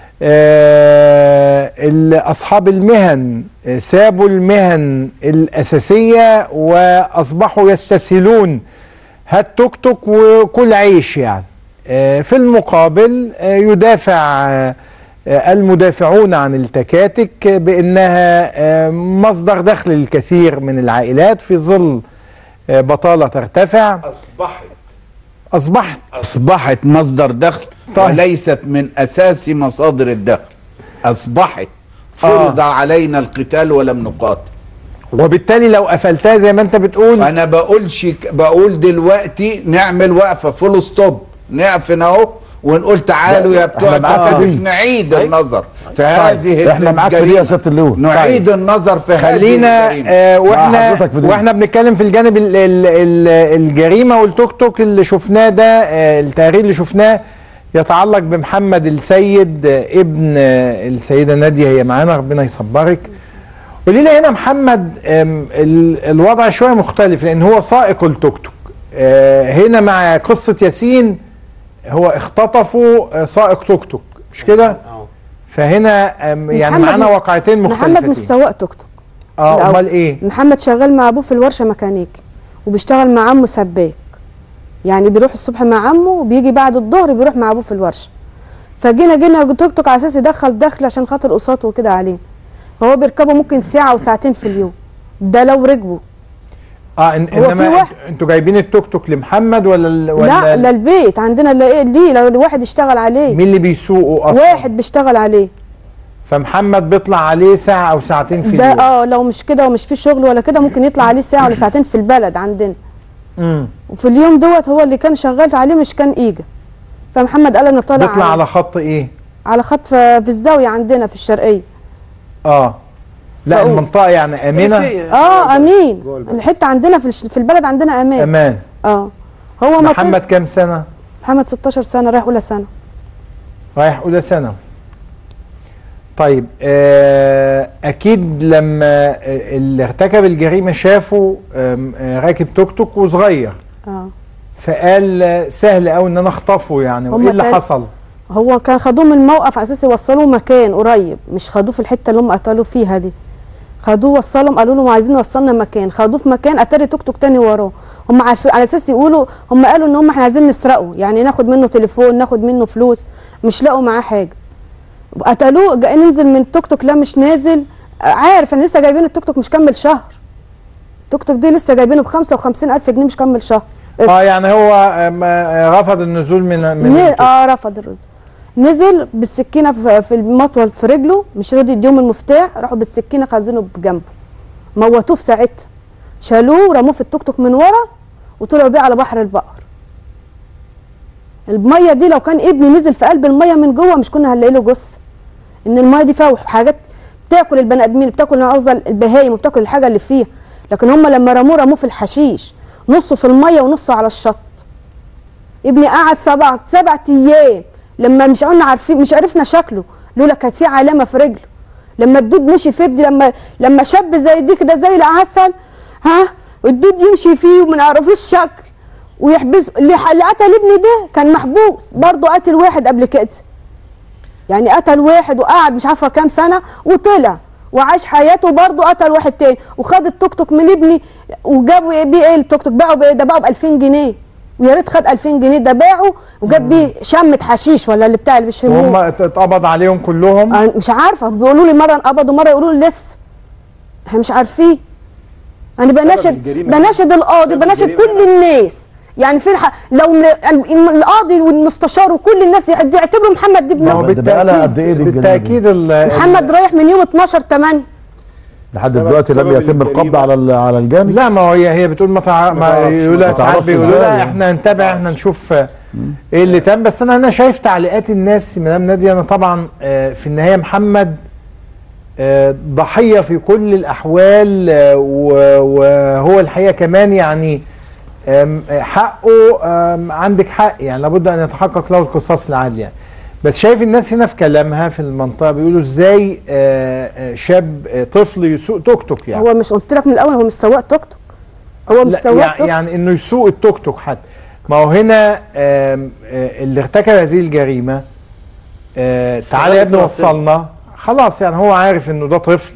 آه، ال- اصحاب المهن آه، سابوا المهن الاساسيه واصبحوا يستسهلون هات توك توك وكل عيش يعني آه، في المقابل آه، يدافع آه، آه، المدافعون عن التكاتك بانها آه، مصدر دخل للكثير من العائلات في ظل آه، بطاله ترتفع اصبحت اصبحت اصبحت مصدر دخل وليست من اساس مصادر الدخل اصبحت فرض علينا القتال ولم نقاتل وبالتالي لو قفلتها زي ما انت بتقول انا بقولش بقول دلوقتي نعمل وقفه فول ستوب نقفل اهو ونقول تعالوا يا بتوع احنا معاك في التكاتك دي. نعيد طيب. النظر في طيب. هذه احنا معاك في دي يا الجريمة. سيادة اللواء. نعيد طيب. النظر في هذه خلينا الجريمة. آه مع واحنا حضرتك في دي. واحنا بنتكلم في الجانب ال ال ال الجريمه والتوك توك اللي شفناه ده آه التقرير اللي شفناه يتعلق بمحمد السيد آه ابن آه السيده ناديه هي معانا ربنا يصبرك قولي لي هنا محمد آم، ال- الوضع شويه مختلف لان هو سائق التوك توك آه هنا مع قصه ياسين هو اختطفوا آه، سائق توك توك مش كده؟ فهنا آم، يعني محمد معانا مش- واقعتين مختلفتين محمد مش سواق توك توك اه الأول. امال ايه؟ محمد شغال مع ابوه في الورشه ميكانيكي وبيشتغل مع عمه سباك يعني بيروح الصبح مع عمه وبيجي بعد الظهر بيروح مع ابوه في الورشه فجينا جينا توك توك على اساس يدخل دخل عشان خاطر قساط وكده عليه فهو بيركبه ممكن ساعه وساعتين في اليوم ده لو ركبوا اه إن هو في انما واحد- انتوا- انتوا جايبين التوك توك لمحمد ولا ال- ولا لا ال- لا البيت عندنا لا ايه ليه لو واحد يشتغل عليه مين اللي بيسوقه اصلا؟ واحد بيشتغل عليه فمحمد بيطلع عليه ساعه او ساعتين في ده اليوم اه لو مش كده ومش في شغل ولا كده ممكن يطلع عليه ساعه ولا ساعتين في البلد عندنا امم وفي اليوم دوت هو اللي كان شغال عليه مش كان ايجا فمحمد قال انا طالع بيطلع على خط ايه؟ على خط في في الزاويه عندنا في الشرقيه اه لا فوق. المنطقه يعني امنه اه امين الحته عندنا في الش- في البلد عندنا امان امان اه هو ما محمد كام سنه؟ محمد 16 سنه رايح اولى سنه رايح اولى ثانوي طيب آه اكيد لما آه، اللي ارتكب الجريمه شافه آم، آه، راكب توك توك وصغير اه فقال آه، سهل قوي ان انا اخطفه يعني هما وايه اللي تل- حصل؟ هو كان خدوه من الموقف على اساس يوصلوه مكان قريب مش خدوه في الحته اللي هم قتلوه فيها دي خدوه وصلهم قالوا له عايزين نوصلنا مكان خدوه في مكان اتاري توك توك تاني وراه هم عش... على اساس يقولوا هم قالوا ان هم احنا عايزين نسرقه يعني ناخد منه تليفون ناخد منه فلوس مش لاقوا معاه حاجه قتلوه جاي ننزل من توك توك لا مش نازل آه، عارف انا لسه جايبين التوك توك مش كمل شهر توك توك دي لسه جايبينه ب 55 الف جنيه مش كمل شهر اه يعني هو آم، آه، رفض النزول من من ن- التوك. اه رفض الرز نزل بالسكينه في في المطول في رجله مش راضي يديهم المفتاح راحوا بالسكينه خازنه بجنبه موتوه في ساعتها شالوه ورموه في التوك توك من ورا وطلعوا بيه على بحر البقر الميه دي لو كان ابني نزل في قلب الميه من جوه مش كنا هنلاقي له جثه ان الميه دي فيها حاجات بتاكل البني ادمين بتاكل أنا قصدي البهايم وبتاكل الحاجه اللي فيها لكن هم لما رموه رموه في الحشيش نصه في الميه ونصه على الشط ابني قعد سبع سبع ايام لما مش قلنا عارفين مش عرفنا شكله لولا كانت في علامه في رجله لما الدود مشي في ابني لما لما شاب زي دي كده زي العسل ها الدود يمشي فيه وما نعرفوش شكل ويحبس اللي اللي قتل ابني ده كان محبوس برضه قتل واحد قبل كده يعني قتل واحد وقعد مش عارفه كام سنه وطلع وعاش حياته برضه قتل واحد تاني وخد التوك توك من ابني وجابوا بيه ايه التوك توك باعه بايه ده باعه ب 2000 جنيه ويا ريت خد 2000 جنيه ده باعه وجاب بيه شمة حشيش ولا اللي بتاع اللي بيشموه وهم اتقبض عليهم كلهم أنا مش عارفه بيقولوا لي مره انقبضوا مره يقولوا لي لسه احنا مش عارفين انا بناشد الجريمة بناشد القاضي بناشد كل الناس يعني في الح... لو م- ال- القاضي والمستشار وكل الناس يعد- يعتبروا محمد دي ما هو ابنه بالتاكيد بالتاكيد ال- محمد رايح من يوم 12 8 لحد دلوقتي لم يتم القبض على ال- على الجاني لا ما هي هي بتقول ما تع... ما تعرفش- يقول ما ساعات تعرفش بيقولوا إزاي لا يعني. احنا نتابع احنا نشوف آه، ايه اللي تم بس انا انا شايف تعليقات الناس مدام ناديه انا طبعا آه، في النهايه محمد آه، ضحيه في كل الاحوال آه، و- وهو الحقيقه كمان يعني آم، آه، حقه آم، عندك حق يعني لابد ان يتحقق له القصاص العادل يعني بس شايف الناس هنا في كلامها في المنطقه بيقولوا ازاي آه، آه، شاب آه، طفل يسوق توك توك يعني هو مش قلت لك من الاول هو مش سواق توك توك هو مش لا، سواق يعني, توك يعني انه يسوق التوك توك حتى ما هو هنا آم، آه، اللي ارتكب هذه الجريمه آه، تعالى يا ابني سبع سنين. وصلنا خلاص يعني هو عارف انه ده طفل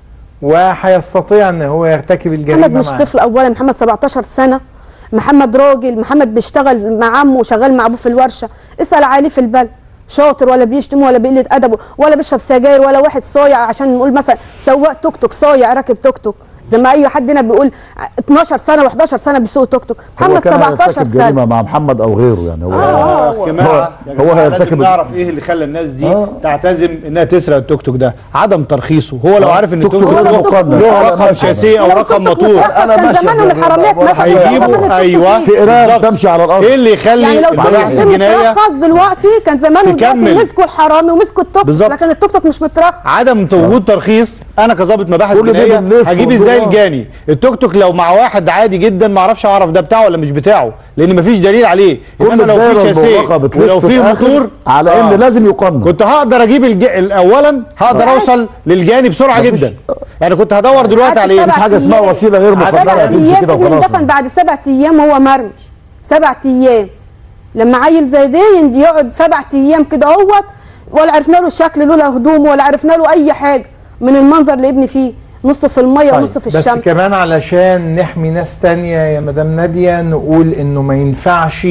وهيستطيع ان هو يرتكب الجريمه محمد مش معاه. طفل اولا محمد 17 سنه محمد راجل محمد بيشتغل مع عمه وشغال مع ابوه في الورشه اسال عليه في البلد شاطر ولا بيشتم ولا بيقلة ادبه ولا بيشرب سجاير ولا واحد صايع عشان نقول مثلا سواق توك توك صايع راكب توك توك زي ما اي حد هنا بيقول 12 سنه و11 سنه بيسوق توك توك هو محمد كان 17 هيرتكب سنه جريمه مع محمد او غيره يعني هو يا جماعه يا هو جماعه لازم هيرتكب نعرف ايه اللي خلى الناس دي تعتزم انها تسرق التوك توك ده عدم ترخيصه هو لو آه. عارف ان توك التوك توك توك غير له مقنن. له أنا رقم ماشي. شاسيه او لو رقم توك توك موتور مترخص كان ماشي زمانهم يا الحرامية جماعة. اتمسكوا. هيجيبوا زمان ايوه التوك توك فئران بالظبط. تمشي على الارض ايه اللي يخلي يعني لو المباحث توك توك الجنائيه مترخص دلوقتي كان زمان دلوقتي تكمل. مسكوا الحرامي ومسكوا التوك توك بالظبط. لكن التوك توك مش مترخص عدم وجود ترخيص انا كظابط مباحث كل ده جنائيه بنلف هجيب ازاي وندور. الجاني التوك توك لو مع واحد عادي جدا ما اعرفش اعرف ده بتاعه ولا مش بتاعه لان مفيش دليل عليه كل انما لو الدايرة في شاسيه المغلقة بتلف ولو في في الآخر موتور على ان لازم يقنن كنت هقدر اجيب الج... اولا هقدر اوصل للجاني بسرعه مفيش- جدا يعني كنت هدور دلوقتي قعدت عليه سبع حاجة اسمها أيام. وسيلة غير سبع مفضلة هتمشي ايام كده ابني وخلاص. اندفن بعد سبع ايام وهو مرمي سبع ايام لما عيل زي ده يند- يقعد سبع ايام كده اهوت ولا عرفنا له الشكل له لا هدوم ولا عرفنا له اي حاجه من المنظر اللي ابني فيه نصه في الميه ونصه في بس الشمس كمان علشان نحمي ناس تانية يا مدام نادية نقول انه ما ينفعش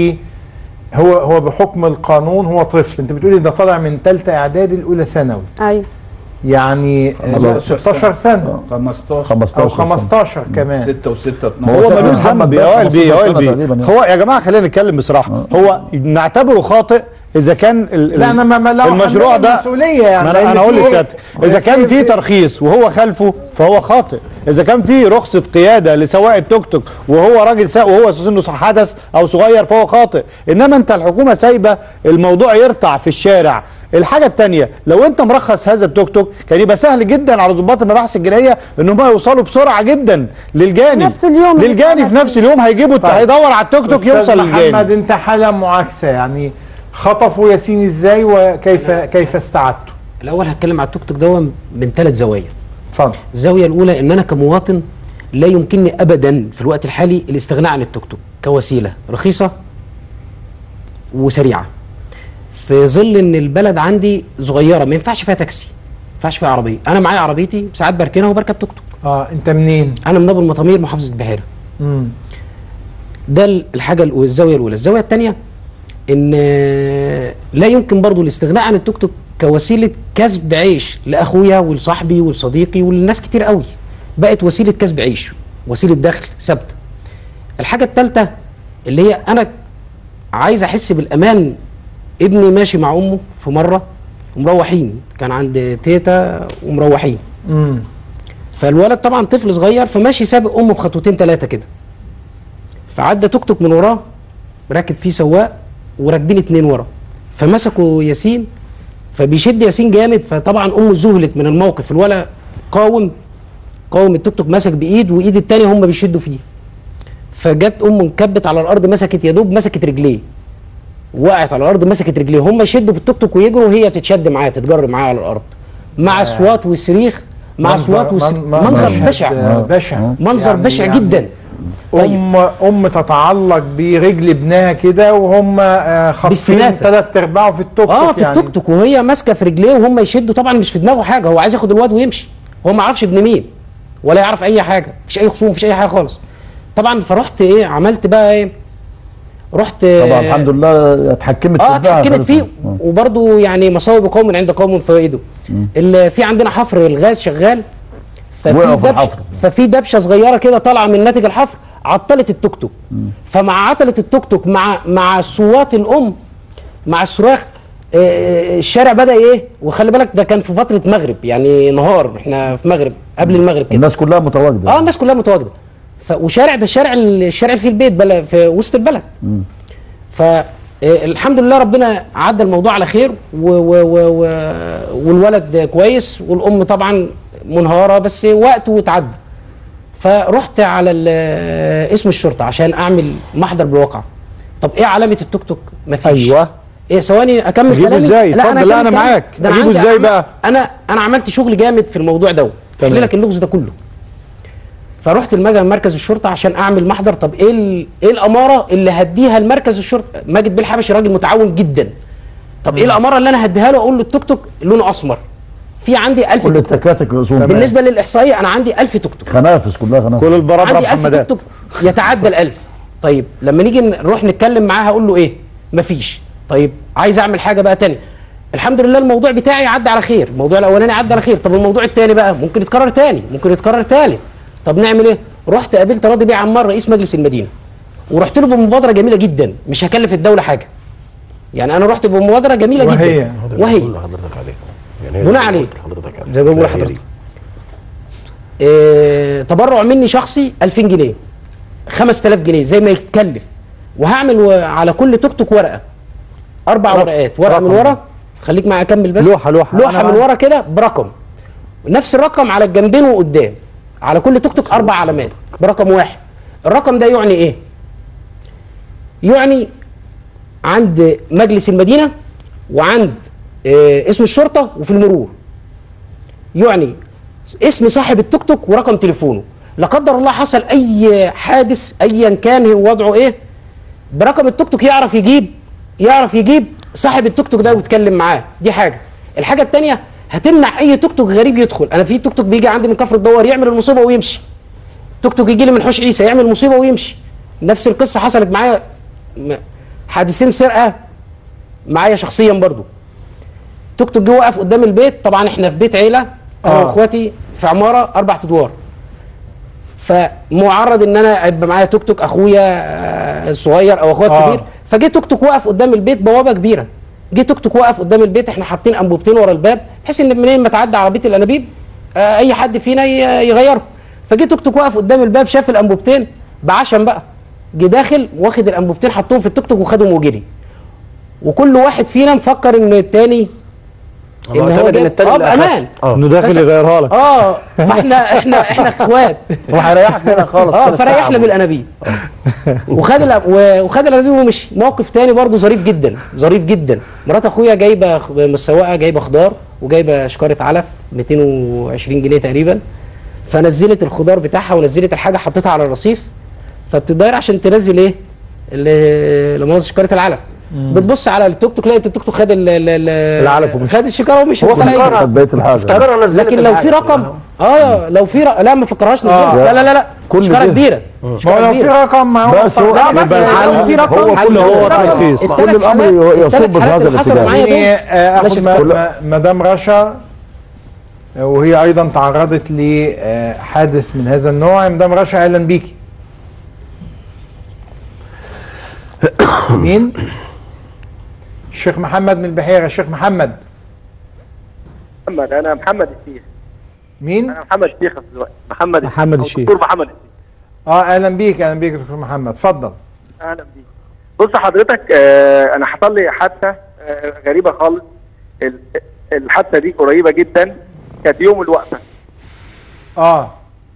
هو هو بحكم القانون هو طفل انت بتقولي ده طالع من ثالثه اعدادي الاولى ثانوي ايوه يعني آه، خلاص. 16 سنه 15 او 15 كمان 6 و6 هو ملوش ذنب يا وائل بيه يا وائل بيه تقريباً هو يا جماعه خلينا نتكلم بصراحه هو نعتبره خاطئ اذا كان ال- لا انا ما ما لو المشروع حملنا ده المسؤوليه يعني ما لأن انا انا اقول في- لسيادتك اذا كان في ترخيص وهو خلفه فهو خاطئ اذا كان في رخصه قياده لسواق التوك توك وهو راجل ساق وهو سنه حدث او صغير فهو خاطئ انما انت الحكومه سايبه الموضوع يرتع في الشارع الحاجة التانية لو انت مرخص هذا التوك توك كان يبقى سهل جدا على ضباط المباحث الجنائية ان هم يوصلوا بسرعة جدا للجاني نفس اليوم للجاني في نفس اليوم هيجيبوا طيب. هيدور على التوك توك أستاذ يوصل للجاني محمد انت حاله معاكسه يعني خطفوا ياسين ازاي وكيف كيف استعدتوا الاول هتكلم على التوك توك ده من ثلاث زوايا اتفضل الزاويه الاولى ان انا كمواطن لا يمكنني ابدا في الوقت الحالي الاستغناء عن التوك توك كوسيله رخيصه وسريعه في ظل ان البلد عندي صغيره ما ينفعش فيها تاكسي ما ينفعش فيها عربيه انا معايا عربيتي ساعات بركنها وبركب توك توك اه انت منين انا من ابو المطامير محافظه بحيره امم ده الحاجه الأولى الزاويه الاولى الزاويه الثانيه ان آه، لا يمكن برضو الاستغناء عن التوك توك كوسيله كسب عيش لاخويا ولصاحبي ولصديقي ولناس كتير قوي بقت وسيله كسب عيش وسيله دخل ثابته الحاجه الثالثه اللي هي انا عايز احس بالامان ابني ماشي مع امه في مره ومروحين كان عند تيتا ومروحين امم فالولد طبعا طفل صغير فماشي سابق امه بخطوتين ثلاثه كده فعدى توك توك من وراه راكب فيه سواق وراكبين اتنين ورا فمسكوا ياسين فبيشد ياسين جامد فطبعا امه ذهلت من الموقف الولد قاوم قوم التوك توك مسك بايد وايد التانية هم بيشدوا فيه فجت ام انكبت على الارض مسكت يا دوب مسكت رجليه وقعت على الارض مسكت رجليه هم يشدوا في التوك توك ويجروا وهي تتشد معاه تتجر معاه على الارض مع اصوات وصريخ مع منظر- اصوات وص... من- من- منظر مشهد، بشع آه، بشع. منظر يعني- بشع يعني جدا ام ام تتعلق برجل ابنها كده وهم آه، خاطفين باستماتة. ثلاث ارباعه في التوك اه توك في يعني. التوك توك وهي ماسكه في رجليه وهم يشدوا طبعا مش في دماغه حاجه هو عايز ياخد الواد ويمشي هو ما يعرفش ابن مين ولا يعرف اي حاجه مفيش اي خصوم مفيش اي حاجه خالص طبعا فرحت ايه عملت بقى ايه رحت طبعا الحمد لله اتحكمت اه في ابنها. اتحكمت فيه آه. وبرده يعني مصائب قوم عند قوم فوائده ال- في عندنا حفر الغاز شغال ففي وقعوا في دبشه الحفر. ففي دبشه صغيره كده طالعه من ناتج الحفر عطلت التوك توك فمع عطلت التوك توك مع مع صوات الام مع الصراخ آه، آه، الشارع بدا ايه وخلي بالك ده كان في فتره مغرب يعني نهار احنا في مغرب قبل المغرب كده الناس كلها متواجده اه الناس كلها متواجده ف وشارع ده الشارع الشارع اللي في البيت بلا في وسط البلد مم. فالحمد لله ربنا عدى الموضوع على خير و و و و والولد كويس والام طبعا منهاره بس وقت وتعدى فرحت على ال- اسم الشرطه عشان اعمل محضر بالواقع طب ايه علامه التوك توك مفيش ايوه ايه ثواني اكمل أجيبه كلامي إزاي؟ اتفضل، هكمل لا، أنا كلامي. معاك. ده أنا أجيبه عندي إزاي أعمال- بقى؟ انا انا عملت شغل جامد في الموضوع ده احكي لك اللغز ده كله فرحت المجا مركز الشرطه عشان اعمل محضر طب ايه ال- ايه الاماره اللي هديها لمركز الشرطه ماجد بيه الحبشي راجل متعاون جدا طب ايه الاماره اللي انا هديها له اقول له التوك توك لونه اسمر في عندي 1000 كل توك توك التكاتك رسوم بالنسبه للاحصائيه انا عندي 1000 توك توك خنافس كلها خنافس كل عندي 1000 توك توك يتعدى ال 1000 طيب لما نيجي نروح نتكلم معاه هقول له ايه مفيش طيب عايز اعمل حاجه بقى تاني الحمد لله الموضوع بتاعي عدى على خير الموضوع الاولاني عدى على خير طب الموضوع التاني بقى ممكن يتكرر تاني ممكن يتكرر تالت طب نعمل ايه رحت قابلت راضي بيه عمار رئيس مجلس المدينه ورحت له بمبادره جميله جدا مش هكلف الدوله حاجه يعني انا رحت بمبادره جميله وهي؟ جدا وهي حضرتك عليه يعني بناء عليه حضرتك عليه. زي ما بقول هي دي. لحضرتك إيه تبرع مني شخصي 2000 جنيه 5000 جنيه زي ما يتكلف وهعمل و- على كل توك توك ورقه اربع رقم. ورقات ورقه من رقم. ورا خليك معايا اكمل بس لوحة- لوحة. لوحه أنا من معاك. ورا كده برقم نفس الرقم على الجنبين وقدام على كل توك توك اربع علامات برقم واحد الرقم ده يعني ايه يعني عند مجلس المدينه وعند آه، اسم الشرطه وفي المرور يعني اسم صاحب التوك توك ورقم تليفونه لا قدر الله حصل اي حادث ايا كان هو وضعه ايه برقم التوك توك يعرف يجيب يعرف يجيب صاحب التوك توك ده ويتكلم معاه دي حاجه الحاجه الثانيه هتمنع اي توك توك غريب يدخل انا في توك توك بيجي عندي من كفر الدوار يعمل المصيبه ويمشي توك توك يجي لي من حوش عيسى يعمل مصيبه ويمشي نفس القصه حصلت معايا م- حادثين سرقه معايا شخصيا برضو توك توك جه وقف قدام البيت طبعا احنا في بيت عيله انا آه. واخواتي في عماره اربع ادوار فمعرض ان انا يبقى معايا توك توك اخويا آه، الصغير او اخويا آه. الكبير فجه توك توك وقف قدام البيت بوابه كبيره جه توك توك وقف قدام البيت احنا حاطين انبوبتين ورا الباب بحيث ان منين ما تعدي عربيه الانابيب آه، اي حد فينا ي- يغيره فجه توك توك وقف قدام الباب شاف الانبوبتين بعشم بقى جه داخل واخد الانبوبتين حطهم في التوك توك وخدهم وجري وكل واحد فينا مفكر ان التاني ان هو معتمد إن جاي التاني اه اللي أخف. بامان آه. انه داخل بس- يغيرها لك اه فاحنا احنا احنا اخوات وهيريحك منها خالص اه كده فريحنا التعب. بالانابيب وخد الأ- و- وخد الانابيب ومشي موقف تاني برضو ظريف جدا ظريف جدا مرات اخويا جايبه خ- من السواقه جايبه خضار وجايبه شكاره علف 220 جنيه تقريبا فنزلت الخضار بتاعها ونزلت الحاجه حطيتها على الرصيف فبتداير عشان تنزل ايه ال- لا مؤاخذة شكاره العلف بتبص على التوك توك لقيت التوك توك خد ال- ال- ال- العلف ومشي. خد الشكاره ومشي هو ولا أي فكرها حاجة. بقيت الحاجه افتكرها نزلت لكن لو في الحاجة. رقم اه لو في رق... لا ما فكرهاش نزلها آه. لا لا لا لا كل شكاره ده. كبيره ما هو شكاره لو في كبيره رقم معاه بس هو لا بس يبقى لو الحل في رقم هو كل هو التلات ترخيص حالات- كل الامر التلات يصب في حالات هذا اللي حصلوا الاتجاه معايا يعني دول آه، ماشي اخد م- كل- م- مدام رشا آه، وهي ايضا تعرضت لحادث من هذا النوع مدام رشا اهلا بيكي مين الشيخ محمد من البحيره الشيخ محمد محمد انا محمد الشيخ مين انا محمد الشيخ دلوقتي محمد محمد أو الشيخ. دكتور محمد الشيخ اه اهلا بيك اهلا بيك يا دكتور محمد اتفضل اهلا بيك بص حضرتك آه انا حصل لي حادثه آه غريبه خالص ال- الحادثه دي قريبه جدا كانت يوم الوقفه اه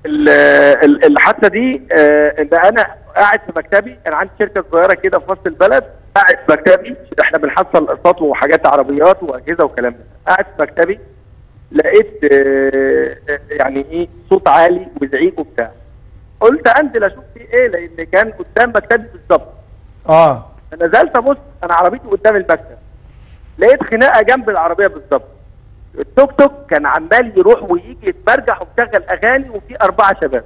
ال- ال- الحادثه دي آه، ان انا قاعد في مكتبي انا عندي شركه صغيره كده في وسط البلد قاعد في مكتبي احنا بنحصل اقساط وحاجات عربيات واجهزه وكلام ده قاعد في مكتبي لقيت آه، آه، يعني ايه صوت عالي وزعيق وبتاع قلت انزل اشوف في ايه لان كان قدام مكتبي بالظبط اه فنزلت ابص انا عربيتي قدام المكتب لقيت خناقه جنب العربيه بالظبط التوك توك كان عمال يروح ويجي يتمرجح ومشغل اغاني وفي اربعه شباب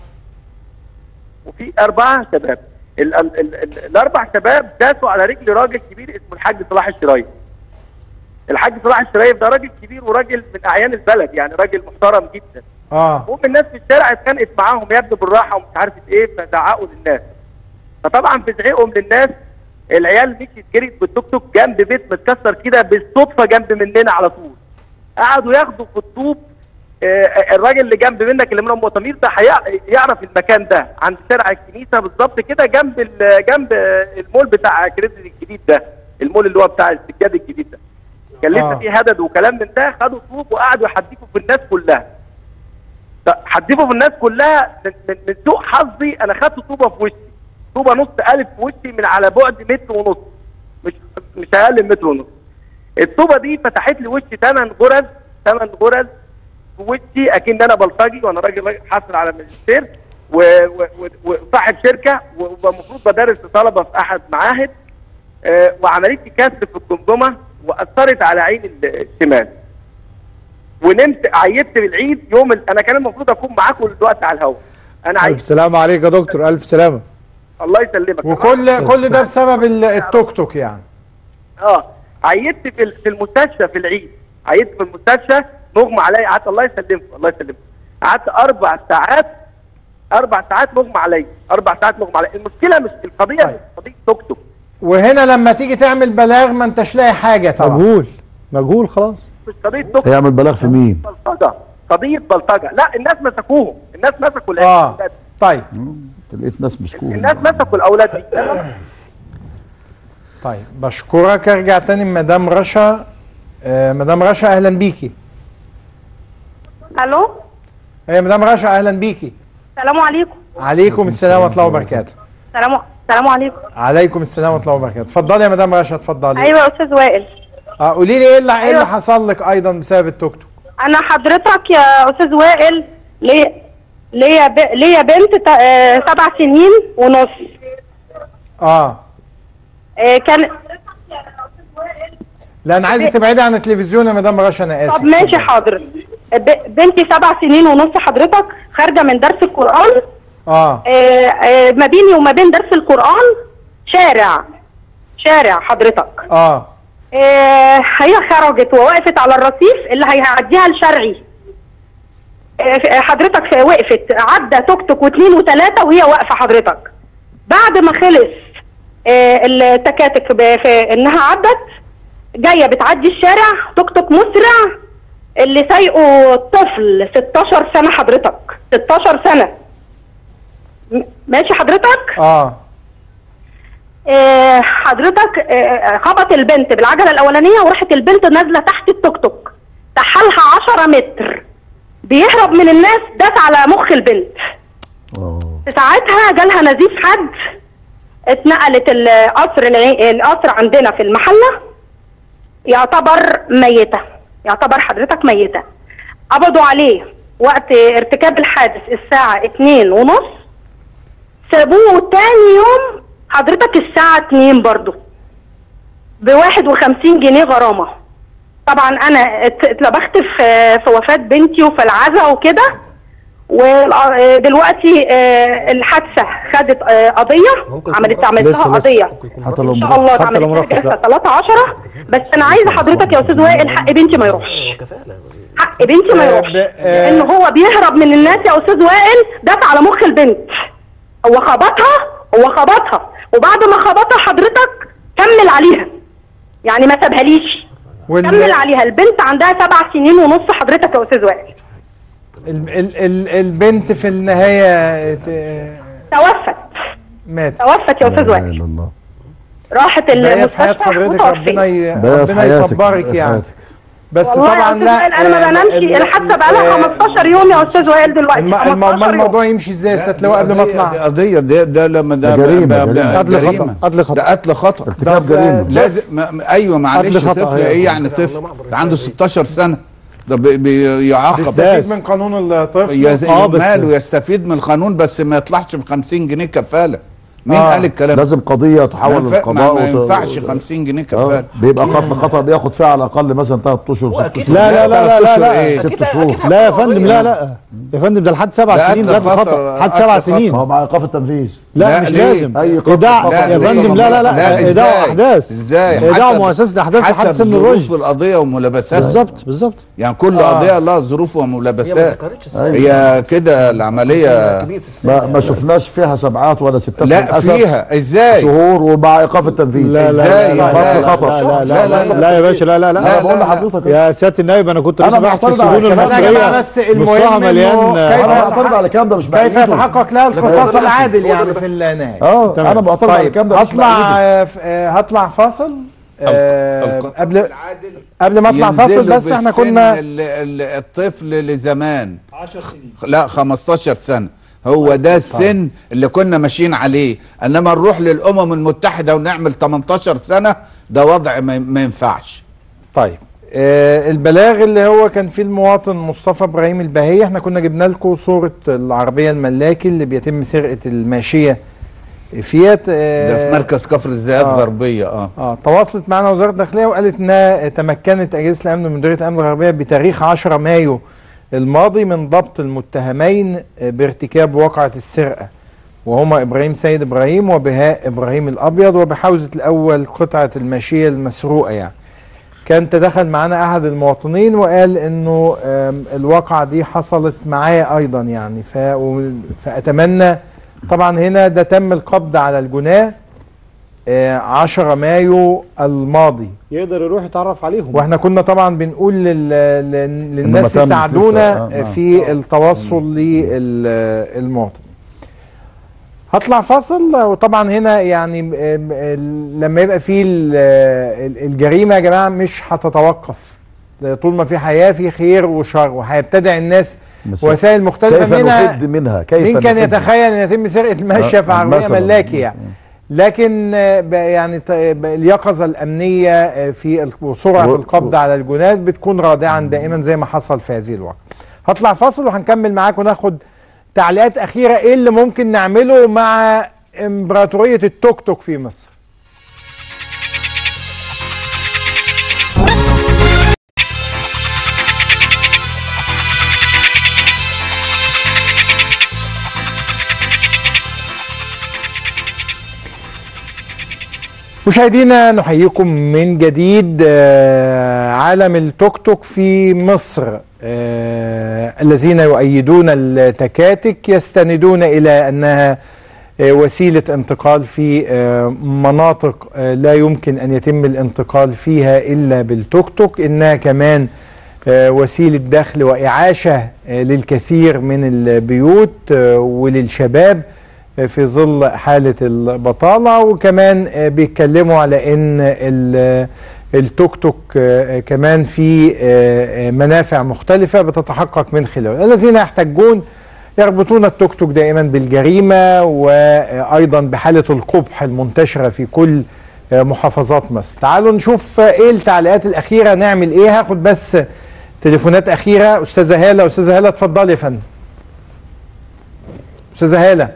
وفي اربعه شباب ال ال ال ال الاربع شباب داسوا على رجل راجل كبير اسمه الحاج صلاح الشرايف الحاج صلاح الشرايف ده راجل كبير وراجل من اعيان البلد يعني راجل محترم جدا اه المهم الناس في الشارع اتخانقت معاهم يا ابني بالراحه ومش عارف ايه فزعقوا للناس فطبعا في زعيقهم للناس العيال مشيت جريت بالتوك توك جنب بيت متكسر كده بالصدفه جنب مننا على طول قعدوا ياخدوا في الطوب آه، الراجل اللي جنب منك اللي من ام مطامير ده هيع- يعرف المكان ده عند شارع الكنيسه بالظبط كده جنب ال- جنب المول بتاع كريدت الجديد ده المول اللي هو بتاع السجاد الجديد ده كان لسه آه. فيه هدد وكلام من ده خدوا طوب وقعدوا يحدفوا في الناس كلها ط- حدفوا في الناس كلها من, من, من سوء حظي انا خدت طوبه في وشي طوبه نص الف في وشي من على بعد متر ونص مش مش اقل من متر ونص الطوبه دي فتحت لي وشي ثمان غرز ثمان غرز في وشي اكن انا بلطجي وانا راجل راجل حاصل على ماجستير و- و- و- وصاحب شركه ومفروض بدرس طلبه في احد معاهد آه، وعملت لي كسر في الجمجمه واثرت على عين ال- الشمال ونمت عيدت بالعيد يوم ال... انا كان المفروض اكون معاكم دلوقتي على الهواء انا الف عيدت سلامة عليك يا دكتور الف سلامة الله يسلمك وكل كل ده بسبب ال- التوك توك يعني اه عيدت في ال- في المستشفى في العيد عيدت في المستشفى مغمى عليا قعدت الله يسلمك الله يسلمك قعدت اربع ساعات اربع ساعات مغمى عليا اربع ساعات مغمى عليا المشكله مش القضيه مش قضيه توك توك وهنا لما تيجي تعمل بلاغ ما انتش لاقي حاجة طبعا مجهول مجهول خلاص مش قضيه توك توك هيعمل بلاغ في مين؟ بلطجه قضيه بلطجه لا الناس مسكوهم الناس مسكوا اه الاولاد طيب لقيت ناس مسكوهم الناس مسكوا الاولاد دي طيب بشكرك ارجع تاني مدام رشا آه مدام رشا اهلا بيكي الو هي مدام رشا اهلا بيكي السلام عليكم عليكم السلام ورحمه الله وبركاته السلام السلام عليكم عليكم السلام ورحمه الله وبركاته اتفضلي يا مدام رشا اتفضلي ايوه يا استاذ وائل اه قولي لي ايه اللي ايه اللي أيوة. حصل لك ايضا بسبب التوك توك انا حضرتك يا استاذ وائل ليا ليا ب... ليا بنت ت... آه، سبع سنين ونص اه آه، كان لا انا عايزك تبعدي عن التلفزيون يا مدام رشا انا اسف طب ماشي حاضر ب... بنتي سبع سنين ونص حضرتك خارجه من درس القران اه آه، آه، ما بيني وما بين درس القران شارع شارع حضرتك اه آه، هي خرجت ووقفت على الرصيف اللي هيعديها الشرعي آه، حضرتك وقفت عدى توك توك واثنين وثلاثة وهي واقفة حضرتك بعد ما خلص آه، التكاتك ب- في انها عدت جاية بتعدي الشارع توك توك مسرع اللي سايقه طفل 16 سنة حضرتك 16 سنة م- ماشي حضرتك اه آه، حضرتك آه، خبط البنت بالعجله الاولانيه وراحت البنت نازله تحت التوك توك تحالها 10 متر بيهرب من الناس داس على مخ البنت في ساعتها جالها نزيف حد اتنقلت القصر العي- القصر عندنا في المحله يعتبر ميته يعتبر حضرتك ميته قبضوا عليه وقت ارتكاب الحادث الساعه اتنين ونص سابوه تاني يوم حضرتك الساعة 2 برضو ب 51 جنيه غرامة طبعا انا ات- اتلبخت في في وفاة بنتي وفي العزاء وكده ودلوقتي الحادثة خدت آه، قضية عملت عملت لها لسه- لسه. قضية حتى لو ان شاء الله حتى تعمل لو لها مرخص جلسة لا 13 بس انا عايزة حضرتك يا استاذ وائل حق بنتي ما يروحش حق بنتي ما آه، يروحش ب- آه. لان هو بيهرب من الناس يا استاذ وائل داس على مخ البنت هو خبطها هو خبطها وبعد ما خبطها حضرتك كمل عليها يعني ما سابهاليش وال- كمل عليها البنت عندها سبع سنين ونص حضرتك يا استاذ وائل ال ال ال البنت في النهايه ت- توفت ماتت توفت يا استاذ وائل راحت بقية في حياة المستشفى حضرتك متوفية ربنا ي... بقى في ربنا حياتك، يصبرك بقى في يعني حياتك. بس والله طبعا يا استاذ لا وائل انا ما آه، بنامش ال- الحادثه بقى لها آه، 15 يوم يا استاذ وائل دلوقتي الم- الم- 15 يوم الموضوع يمشي ازاي يا استاذ لو قبل ما دي اطلع قضيه ده, ده لما ده ده جريمة، ده- ده- جريمة. ده قتل خطأ، جريمة. قتل خطأ. ده قتل خطا ارتكاب جريمة. لازم ما- ما- ايوه معلش قتل خطأ، طفل أيوة. ايه يعني طفل ده عنده 16 سنه ده بي- بيعاقب تستفيد من قانون الطفل يز- اه بس ماله يستفيد من القانون بس ما يطلعش ب 50 جنيه كفاله مين آه. قال الكلام ده؟ لازم قضيه تحول ما ينفع- للقضاء ما, ما وت- ينفعش 50 جنيه آه. كفاله بيبقى قتل خطا بياخد فيها على الاقل مثلا ثلاث اشهر ست اشهر لا لا لا لا لا لا إيه؟ ست شهور لا يا فندم لا لا يا فندم ده لحد سبع لا، سنين قتل لازم خطر، خطأ لحد قتل سبع خطر. سنين ما هو مع ايقاف التنفيذ لا لا، مش ليه؟ لازم أي قتل ايداع خطأ. يا ليه؟ فندم لا لا لا لا، ايداع إزاي؟ احداث ازاي ايداع حسب- مؤسسه الاحداث لحد حسب سن ظروف الرشد القضيه وملابساتها بالظبط بالظبط يعني كل آه. قضيه لها ظروف وملابسات ذكرتش هي كده العمليه كبير في السن ما, ما شفناش فيها سبعات ولا ستات لا للأسف. فيها ازاي شهور ومع ايقاف التنفيذ لا لا إزاي؟ لا إزاي؟ لا خطأ. لا لا لا لا لا يا باشا لا لا لا، لا انا بقول لا. لحضرتك يا سياده النائب انا كنت أنا لسه بحث في معترض على السجون الكلام ده يا جماعة، المصريه بس المهم نصها إنه مليان كيف- انا معترض على الكلام ده مش كيف بأيده. يتحقق لها القصاص العادل يعني في النهايه اه تمام. انا معترض على طيب الكلام ده مش هطلع بأيده. آه، ف- آه، هطلع فاصل آه، القصاص قبل العادل قبل ما اطلع فاصل ينزلوا بس احنا بالسن كنا ال- ال- الطفل لزمان 10 سنين لا 15 سنه هو ده السن اللي كنا ماشيين عليه انما نروح للامم المتحده ونعمل 18 سنه ده وضع ما ما ينفعش طيب آه البلاغ اللي هو كان فيه المواطن مصطفى ابراهيم البهية احنا كنا جبنا لكم صورة العربية الملاكي اللي بيتم سرقة الماشية فيات آه ده في مركز كفر الزيات آه. غربيه اه اه تواصلت معنا وزاره الداخليه وقالت انها تمكنت اجهزه الامن من مديريه الامن الغربيه بتاريخ 10 مايو الماضي من ضبط المتهمين بارتكاب واقعه السرقه وهما ابراهيم سيد ابراهيم وبهاء ابراهيم الابيض وبحوزه الاول قطعه الماشيه المسروقه يعني كان تدخل معنا احد المواطنين وقال انه آم، الواقعه دي حصلت معاه ايضا يعني ف... و- فاتمنى طبعا هنا ده تم القبض على الجناه آه، 10 مايو الماضي يقدر يروح يتعرف عليهم واحنا كنا طبعا بنقول لل... لل... للناس تمش يساعدونا لسه. آه، آه. في التوصل للمواطن هطلع فاصل وطبعا هنا يعني م- م- لما يبقى في ال- ال- الجريمه يا جماعه مش هتتوقف طول ما في حياه في خير وشر وهيبتدع الناس بس وسائل مختلفه كيف منها نحد منها كيف مين كان نحد؟ يتخيل ان يتم سرقه الماشيه في آه، عربيه مثلاً. ملاكي يعني لكن آه، ب- يعني ت- ب- اليقظه الامنيه آه، في ال- وسرعه و- القبض على الجنات بتكون رادعا دائما زي ما حصل في هذه الواقعه. هطلع فاصل وهنكمل معاكم وناخد تعليقات اخيره ايه اللي ممكن نعمله مع امبراطوريه التوك توك في مصر. مشاهدينا نحييكم من جديد آه، عالم التوك توك في مصر آه، الذين يؤيدون التكاتك يستندون الى انها آه، وسيله انتقال في آه، مناطق آه، لا يمكن ان يتم الانتقال فيها الا بالتوك توك انها كمان آه، وسيله دخل واعاشه آه، للكثير من البيوت آه، وللشباب في ظل حالة البطالة وكمان آه، بيتكلموا على ان ال- التوك توك آه، كمان في آه، آه، منافع مختلفة بتتحقق من خلاله الذين يحتجون يربطون التوك توك دائما بالجريمة وأيضا بحالة القبح المنتشرة في كل آه، محافظات مصر تعالوا نشوف آه، ايه التعليقات الأخيرة نعمل ايه هاخد بس تليفونات أخيرة أستاذة هالة أستاذة هالة اتفضلي يا فندم أستاذة هالة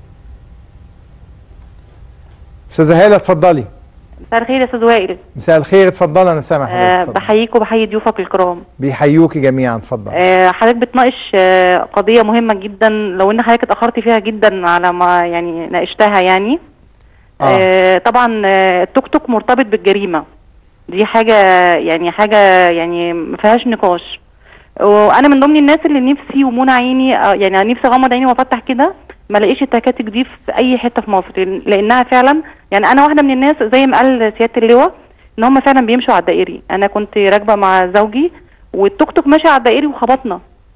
استاذه هاله اتفضلي مساء الخير يا استاذ وائل مساء الخير اتفضلي انا سامع آه حضرتك اتفضلي. بحييك وبحيي ضيوفك الكرام بيحيوكي جميعا اتفضل آه حضرتك بتناقش آه قضيه مهمه جدا لو ان حضرتك اتاخرت فيها جدا على ما يعني ناقشتها يعني آه. آه طبعا آه التوك توك مرتبط بالجريمه دي حاجه يعني حاجه يعني ما فيهاش نقاش وانا من ضمن الناس اللي نفسي ومنى عيني آه، يعني نفسي اغمض عيني وافتح كده ما الاقيش التكاتك دي في اي حته في مصر لانها فعلا يعني انا واحده من الناس زي ما قال سياده اللواء ان هم فعلا بيمشوا على الدائري انا كنت راكبه مع زوجي والتوك توك ماشي على الدائري وخبطنا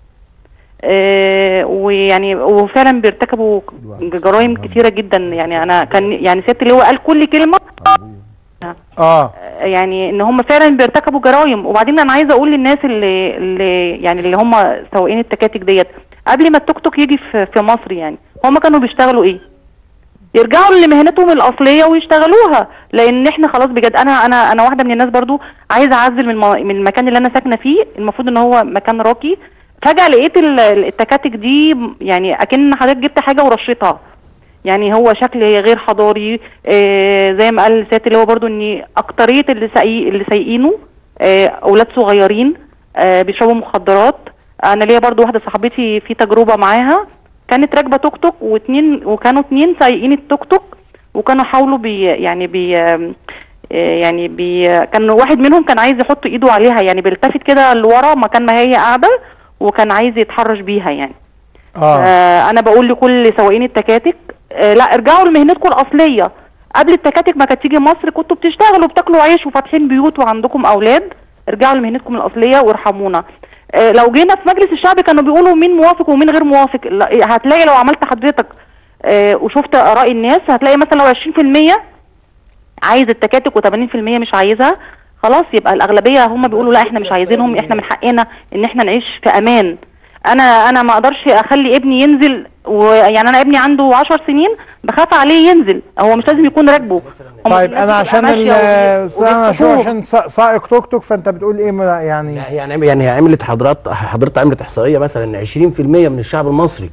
آه ويعني وفعلا بيرتكبوا جرائم كتيره جدا يعني انا كان يعني سياده اللواء قال كل كلمه اه يعني ان هم فعلا بيرتكبوا جرائم وبعدين انا عايزه اقول للناس اللي اللي يعني اللي هم سواقين التكاتك ديت قبل ما التوك توك يجي في في مصر يعني هم كانوا بيشتغلوا ايه يرجعوا لمهنتهم الاصليه ويشتغلوها لان احنا خلاص بجد انا انا انا واحده من الناس برضو عايزه اعزل من المو- من المكان اللي انا ساكنه فيه المفروض ان هو مكان راقي فجاه لقيت ال- التكاتك دي يعني اكن حضرتك جبت حاجه ورشيتها يعني هو شكل غير حضاري آه زي ما قال سيادة اللي هو برضو ان اكترية اللي سايق اللي سايقينه آه اولاد صغيرين آه بيشربوا مخدرات انا ليا برضو واحدة صاحبتي في تجربة معاها كانت راكبة توك توك واتنين وكانوا اتنين سايقين التوك توك وكانوا حاولوا بي يعني بي آم، آه، يعني بي كان واحد منهم كان عايز يحط ايده عليها يعني بيلتفت كده لورا مكان ما هي قاعدة وكان عايز يتحرش بيها يعني اه آه انا بقول لكل سواقين التكاتك آه لا ارجعوا لمهنتكم الاصليه قبل التكاتك ما كانت تيجي مصر كنتوا بتشتغلوا بتاكلوا عيش وفاتحين بيوت وعندكم اولاد ارجعوا لمهنتكم الاصليه وارحمونا آه لو جينا في مجلس الشعب كانوا بيقولوا مين موافق ومين غير موافق لا، هتلاقي لو عملت حضرتك آه وشفت اراء الناس هتلاقي مثلا لو 20% عايز التكاتك و80% مش عايزها خلاص يبقى الاغلبيه هم بيقولوا لا احنا مش عايزينهم احنا من حقنا ان احنا نعيش في امان انا انا ما اقدرش اخلي ابني ينزل ويعني انا ابني عنده 10 سنين بخاف عليه ينزل هو مش لازم يكون راكبه هم طيب الناس انا بتبقى عشان ماشية ال- وبي- أستاذ أنا شو وبيخطفوهم. عشان سا- سائق توك توك فانت بتقول ايه ما- يعني لا يعني يعني هي عملت حضرات حضرتك عملت احصائيه مثلا ان 20% من الشعب المصري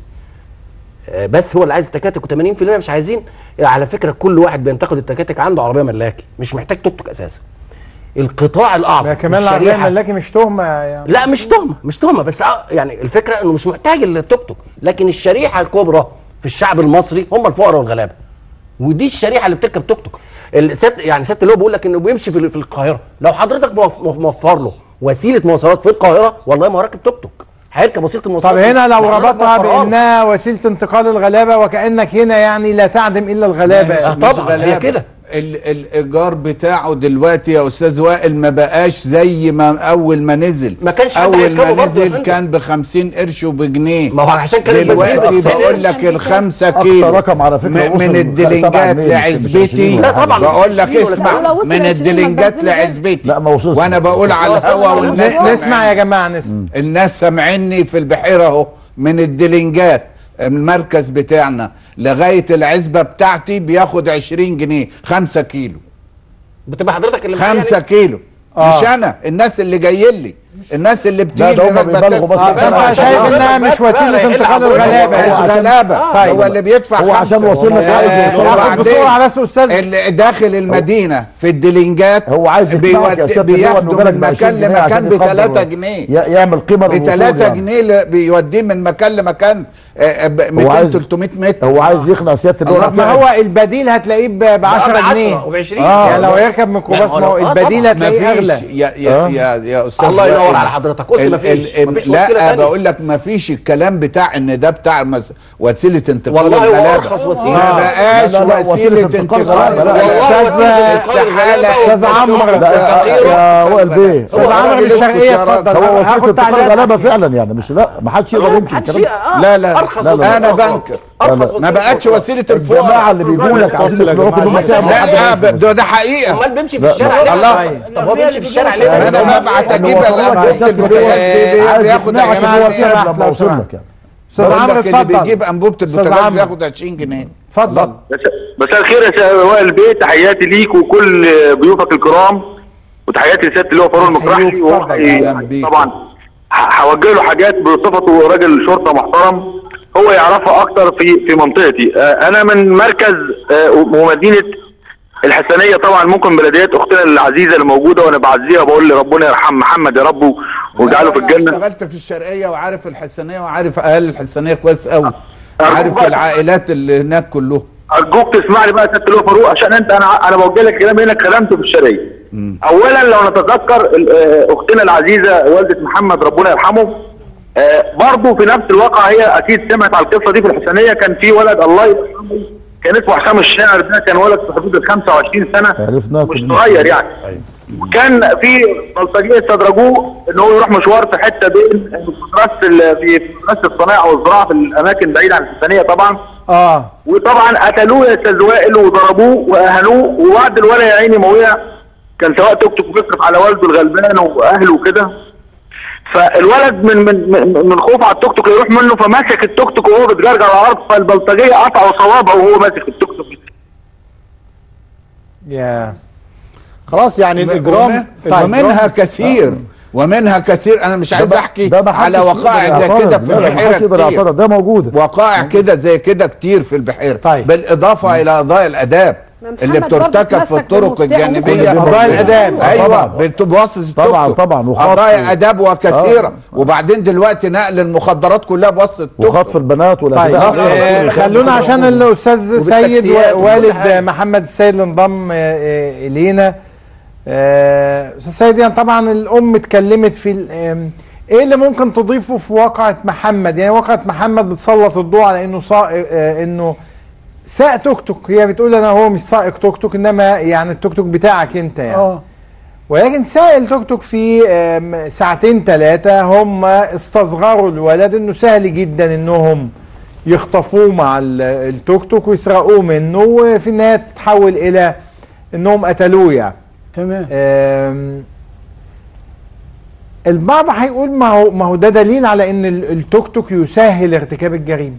آه، بس هو اللي عايز التكاتك و80% مش عايزين على فكره كل واحد بينتقد التكاتك عنده عربيه ملاكي مش محتاج توك توك اساسا القطاع الاعظم ما كمان العربيه الشريحة- الملاكي مش تهمه يعني لا مش تهمه مش تهمه بس آه، يعني الفكره انه مش محتاج التوك توك لكن الشريحه الكبرى في الشعب المصري هم الفقراء والغلابه ودي الشريحه اللي بتركب توك توك الست يعني ست اللي هو بيقول لك انه بيمشي في في القاهره لو حضرتك موف- موف- موفر له وسيله مواصلات في القاهره والله ما هو راكب توك توك هيركب وسيله المواصلات طب هنا لو اللي حضرتك ربطها موفرها له. بانها وسيله انتقال الغلابه وكانك هنا يعني لا تعدم الا الغلابه مش- مش غلابة. ال الايجار بتاعه دلوقتي يا استاذ وائل ما بقاش زي ما اول ما نزل ما كانش حد اول هيركبه ما برضه يا نزل فندم. كان ب 50 قرش وبجنيه ما هو عشان كده البنزين دلوقتي بقى بقول لك الخمسة أقصى كيلو رقم على فكرة م- وصل من سبعة الدلنجات جنيه، مش- مش لعزبتي 20 ولا حاجة. بقول لك 20 ولا اسمع حاجة. لو وصل من 20 الدلنجات البنزين لعزبتي لا ما وصلش وانا بقول على الهوا والناس نسمع سامعين. يا جماعه نسمع الناس سامعيني في البحيره اهو من الدلنجات المركز بتاعنا لغايه العزبه بتاعتي بياخد 20 جنيه 5 كيلو بتبقى حضرتك اللي 5 كيلو آه. مش انا الناس اللي جايه لي الناس اللي بتيجي ده هم راكبة بيبالغوا بس تاكل. في الكلام. انت شايف انها مش وسيله انتقال الغلابه مش يعني. غلابه طيب. هو اللي بيدفع هو عشان خمسة. وصل لك عايز آه، يوصل لك. وبعدين بسرعه بس استاذ اللي داخل المدينه في الدلنجات هو عايز يقنعك يا بيود- سيادة اللواء إنه بياخدوا جالك من ب 20 مكان جنيه عشان لمكان ب يقدر 3 جنيه ي- يعمل قيمه ب للوصول 3 يعني. جنيه ل- بيوديه من مكان لمكان آه، ب 200 عايز- 300 متر هو عايز يقنع سياده اللواء طب ما هو البديل هتلاقيه ب 10 بعشرة جنيه وب20 اه يعني لو يركب ميكروباص لا، ما هو آه، البديل طبعاً. هتلاقيه مفيش اغلى يا يا آه. يا, يا استاذ الله ينور وائل. على حضرتك. قلت ال- مفيش. ال- مفيش وسيلة لا تانية. بقول لك مفيش الكلام بتاع ان ده بتاع مس- وسيله انتقال والله هو الغلابة. أرخص وسيلة. ما آه. بقاش لا، لا، لا، وسيله وسيلة انتقال انتقال الغلابة. الغلابة. والله أستاذ- استحاله أستاذ عمرو. لا، يا وائل بيه استاذ عمرو من الشرقيه اتفضل هو وسيله هاخد انتقال تعليقات. الغلابه فعلا يعني مش لا ما حدش يقدر ينكر محدش الكلام ي- آه، لا لا أرخص لا، وسيلة انا مواصلات. بنكر أرخص لا، ما وسيلة بقتش مواصلات. وسيله الجماعه الفقراء اللي بيجوا لك عايزين يا يقنعوك جماعة. ان هم تعملوا لا حاجه ب- ده ده حقيقه امال بيمشي في لا، الشارع لا، ليه؟ الله. طب هو بيمشي في الشارع ليه؟ انا ببعت اجيب انبوبه البوتاجاز بي- بي- عايز بياخد يقنعك ان 20 هو جنيه تعب لما وصل لك يعني استاذ بقول عمرو لك اللي اتفضل بيجيب انبوبه أستاذ البوتاجاز عمرو. بياخد 20 جنيه اتفضل مساء الخير يا سيد وائل بيه تحياتي ليك وكل ضيوفك الكرام وتحياتي لسياده اللي هو فاروق المقرحي اتفضل. وهو أهلاً بيك. طبعا ه- هوجه له حاجات بصفته راجل شرطه محترم هو يعرفها اكتر في في منطقتي آه، انا من مركز آه، ومدينه الحسنيه طبعا ممكن بلديات اختنا العزيزه اللي موجوده وانا بعزيها بقول لربنا يرحم محمد يا رب واجعله في أنا الجنه اشتغلت في الشرقيه وعارف الحسنيه وعارف اهل الحسنيه كويس قوي عارف العائلات اللي هناك كلهم ارجوك تسمعني بقى يا سياده اللواء فاروق عشان انت انا انا بوجه لك كلام هنا خدمته في الشرقيه. اولا لو نتذكر ال- آه، اختنا العزيزه والده محمد ربنا يرحمه آه، برضه في نفس الواقع هي اكيد سمعت على القصه دي في الحسنيه كان في ولد الله يرحمه كان اسمه حسام الشاعر ده كان ولد في حدود ال 25 سنه عرفناه مش كلنا. صغير يعني كان في بلطجيه استدرجوه ان هو يروح مشوار في حته بين مدرسه ال- في مدرسه الصناعه والزراعه في الاماكن بعيده عن الانسانيه طبعا اه وطبعا قتلوه يا استاذ وائل وضربوه واهانوه وبعد الولد يا عيني ما وقع كان سواق توك توك بيصرف على والده الغلبان واهله وكده فالولد من من من, من خوفه على التوك توك يروح منه فمسك التوك توك وهو بيتجرجر على الارض فالبلطجيه قطعوا صوابعه وهو ماسك التوك توك يا خلاص يعني ومن- ومنها كثير ومنها كثير انا مش عايز ده- احكي ده ما حدش على يقدر وقائع زي يعترض. كده في لا، ما البحيره حدش يقدر كتير يعترض، ده موجود وقائع كده زي كده كتير في البحيره طيب. بالاضافه الى قضايا الاداب اللي محمد برضه بترتكب في اتمسك الطرق بالمفتاح الجانبيه وممكن قضايا الآداب. ايوه طبعاً. بتوصل طبعاً، طبعاً، وخطف قضايا اداب وكثيره آه. وبعدين دلوقتي نقل المخدرات كلها بوسط التوك وخطف البنات طيب والاعتداء آه، خلونا عشان الاستاذ سيد وبالتاكسيات و- وكل والد حاجة. محمد السيد اللي انضم آه، آه، الينا آه، استاذ سيد يعني طبعا الام اتكلمت في ال- آم، ايه اللي ممكن تضيفه في واقعه محمد يعني واقعه محمد بتسلط الضوء على انه سائق آه، انه سائق توك توك هي بتقول انا هو مش سائق توك توك انما يعني التوك توك بتاعك انت يعني اه ولكن سائق التوك توك في آم، ساعتين ثلاثة هم استصغروا الولد انه سهل جدا انهم يخطفوه مع ال- التوك توك ويسرقوه منه وفي النهاية تتحول الى انهم قتلوه يعني تمام آم، البعض هيقول ما هو ما هو ده دليل على ان ال- التوك توك يسهل ارتكاب الجريمة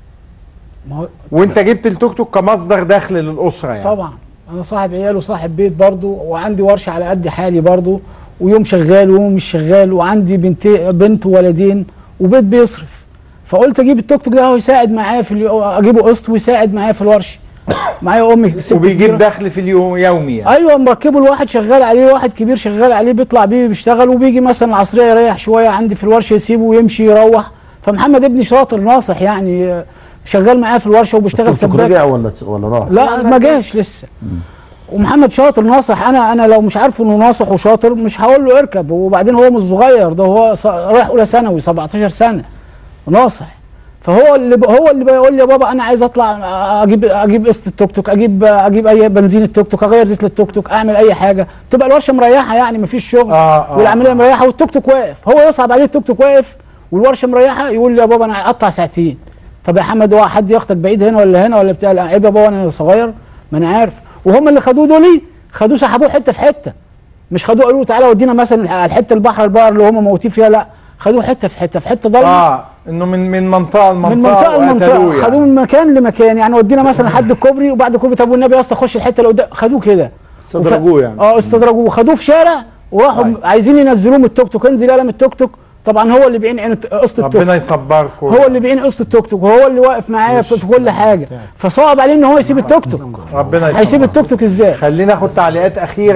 ما هو وانت جبت التوك توك كمصدر دخل للأسرة يعني طبعا انا صاحب عيال وصاحب بيت برضو وعندي ورشه على قد حالي برضو ويوم شغال ويوم مش شغال وعندي بنت بنت وولدين وبيت بيصرف فقلت اجيب التوك توك ده هو يساعد معايا في اليو- اجيبه قسط ويساعد معايا في الورشه معايا امي ست وبيجيب كبيرة. دخل في اليوم يومي يعني ايوه مركبه الواحد شغال عليه واحد كبير شغال عليه بيطلع بيه بيشتغل وبيجي مثلا العصريه يريح شويه عندي في الورشه يسيبه ويمشي يروح فمحمد ابني شاطر ناصح يعني آه، شغال معايا في الورشه وبيشتغل التوك توك سباك رجع ولا ولا راح؟ لا ما جاش لسه ومحمد شاطر ناصح انا انا لو مش عارفه انه ناصح وشاطر مش هقول له اركب وبعدين هو مش صغير ده هو ص- رايح اولى ثانوي 17 سنه ناصح فهو اللي ب- هو اللي بيقول لي يا بابا انا عايز اطلع اجيب اجيب قسط التوك توك اجيب اجيب اي بنزين التوك توك اغير زيت للتوك توك اعمل اي حاجه تبقى الورشه مريحه يعني مفيش شغل آه. والعمليه مريحه والتوك توك واقف هو يصعب عليه التوك توك واقف والورشه مريحه يقول لي يا بابا انا هقطع ساعتين طب يا حمد هو حد ياخدك بعيد هنا ولا هنا ولا بتاع لا عيب يا بابا انا صغير ما انا عارف وهم اللي خدوه دول خدوه سحبوه حته في حته مش خدوه قالوا له تعالى ودينا مثلا على الحته البحر البقر اللي هم موتين فيها لا خدوه حته في حته في حته ضلمه اه انه من من منطقه لمنطقه من منطقه لمنطقه وقتلوه خدوه من مكان لمكان يعني ودينا مثلا لحد الكوبري وبعد الكوبري طب والنبي يا اسطى خش الحته اللي قدام خدوه كده استدرجوه يعني. اه استدرجوه خدوه في شارع وراحوا عايزين ينزلوه من التوك توك انزل يلا من التوك توك طبعا هو اللي بيعين عين قسط التوك ربنا يصبركم هو اللي بيعين قسط التوك توك وهو اللي واقف معايا في, في كل حاجه فصعب عليه ان هو يسيب التوك توك ربنا يصبرك. هيسيب التوك توك ازاي خلينا ناخد تعليقات اخيره